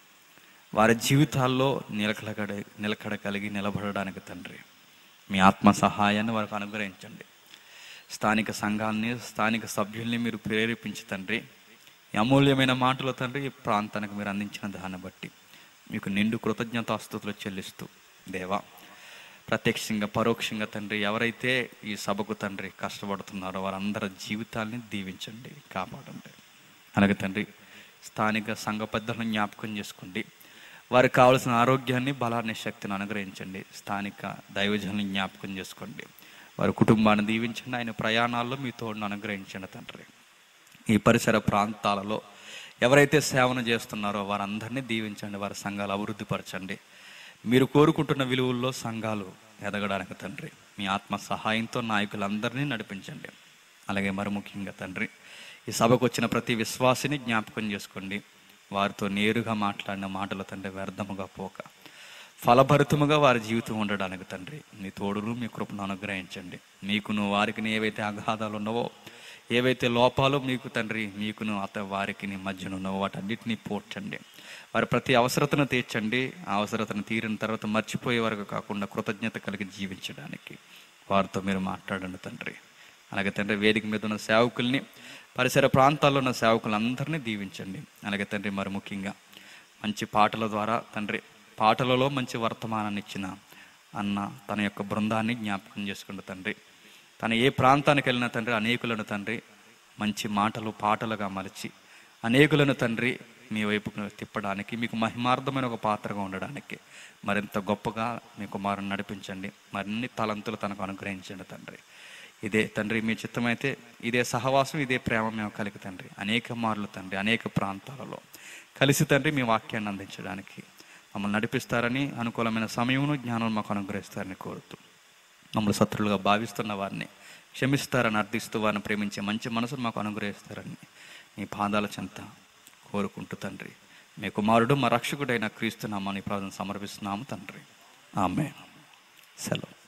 వారి జీవితాల్లో నిలకడ నిలకడ కలిగి నిలబడడానికి తండ్రి మీ ఆత్మ సహాయాన్ని వారికి అనుగ్రహించండి స్థానిక సంఘాన్ని స్థానిక సభ్యుల్ని మీరు ప్రేరేపించి తండ్రి ఈ అమూల్యమైన మాటలు తండ్రి ఈ ప్రాంతానికి మీరు అందించిన దాన్ని బట్టి మీకు నిండు కృతజ్ఞతాస్తుతులు చెల్లిస్తూ దేవా ప్రత్యక్షంగా పరోక్షంగా తండ్రి ఎవరైతే ఈ సభకు తండ్రి కష్టపడుతున్నారో వారందరి జీవితాల్ని దీవించండి కాపాడండి అలాగే తండ్రి స్థానిక సంఘ పెద్దలను జ్ఞాపకం చేసుకోండి వారికి కావలసిన ఆరోగ్యాన్ని బలాన్ని శక్తిని అనుగ్రహించండి స్థానిక దైవజనుని జ్ఞాపకం చేసుకోండి వారి కుటుంబాన్ని దీవించండి ఆయన ప్రయాణాల్లో మీ తోడును అనుగ్రహించండి తండ్రి ఈ పరిసర ప్రాంతాలలో ఎవరైతే సేవను చేస్తున్నారో వారందరినీ దీవించండి వారి సంఘాలు అభివృద్ధి పరచండి మీరు కోరుకుంటున్న విలువల్లో సంఘాలు ఎదగడానికి తండ్రి మీ ఆత్మ సహాయంతో నాయకులందరినీ నడిపించండి అలాగే మరి ముఖ్యంగా తండ్రి ఈ సభకు వచ్చిన ప్రతి విశ్వాసిని జ్ఞాపకం చేసుకోండి వారితో నేరుగా మాట్లాడిన మాటలు తండ్రి వ్యర్థముగా పోక ఫలభరితముగా వారి జీవితం ఉండడానికి తండ్రి మీ తోడును మీ కృపను అనుగ్రహించండి మీకును వారికి ఏవైతే అగాధాలు ఉన్నావో ఏవైతే లోపాలు మీకు తండ్రి మీకును అత వారికి మధ్యన ఉన్నావో వాటన్నిటిని పోడ్చండి వారి ప్రతి అవసరతను తీర్చండి ఆ అవసరతను తీరిన తర్వాత మర్చిపోయే వరకు కాకుండా కృతజ్ఞత కలిగి జీవించడానికి వారితో మీరు మాట్లాడండి తండ్రి అలాగే తండ్రి వేదిక మీద ఉన్న సేవకుల్ని పరిసర ప్రాంతాల్లో ఉన్న సేవకులందరినీ దీవించండి అలాగే తండ్రి మరి ముఖ్యంగా మంచి పాటల ద్వారా తండ్రి పాటలలో మంచి వర్తమానాన్ని ఇచ్చిన అన్న తన యొక్క బృందాన్ని జ్ఞాపకం చేసుకుంటూ తండ్రి తను ఏ ప్రాంతానికి వెళ్ళిన తండ్రి అనేకులను తండ్రి మంచి మాటలు పాటలుగా మలిచి అనేకులను తండ్రి మీ వైపుకు తిప్పడానికి మీకు మహిమార్థమైన ఒక పాత్రగా ఉండడానికి మరింత గొప్పగా మీ కుమారుని నడిపించండి మరిన్ని తలంతులు తనకు అనుగ్రహించండి తండ్రి ఇదే తండ్రి మీ చిత్తమైతే ఇదే సహవాసం ఇదే ప్రేమ మేము కలిగి తండ్రి అనేక మార్లు తండ్రి అనేక ప్రాంతాలలో కలిసి తండ్రి మీ వాక్యాన్ని అందించడానికి మమ్మల్ని నడిపిస్తారని అనుకూలమైన సమయమును జ్ఞానం మాకు అనుగ్రహిస్తారని కోరుతూ మమ్మల్ని శత్రులుగా భావిస్తున్న వారిని క్షమిస్తారని అర్థిస్తూ వారిని ప్రేమించే మంచి మనసును మాకు అనుగ్రహిస్తారని మీ పాదాల చెంత కోరుకుంటూ తండ్రి మీ కుమారుడు మా రక్షకుడైన క్రీస్తు నామాన్ని ప్రార్థన సమర్పిస్తున్నాము తండ్రి ఆమె సెలవు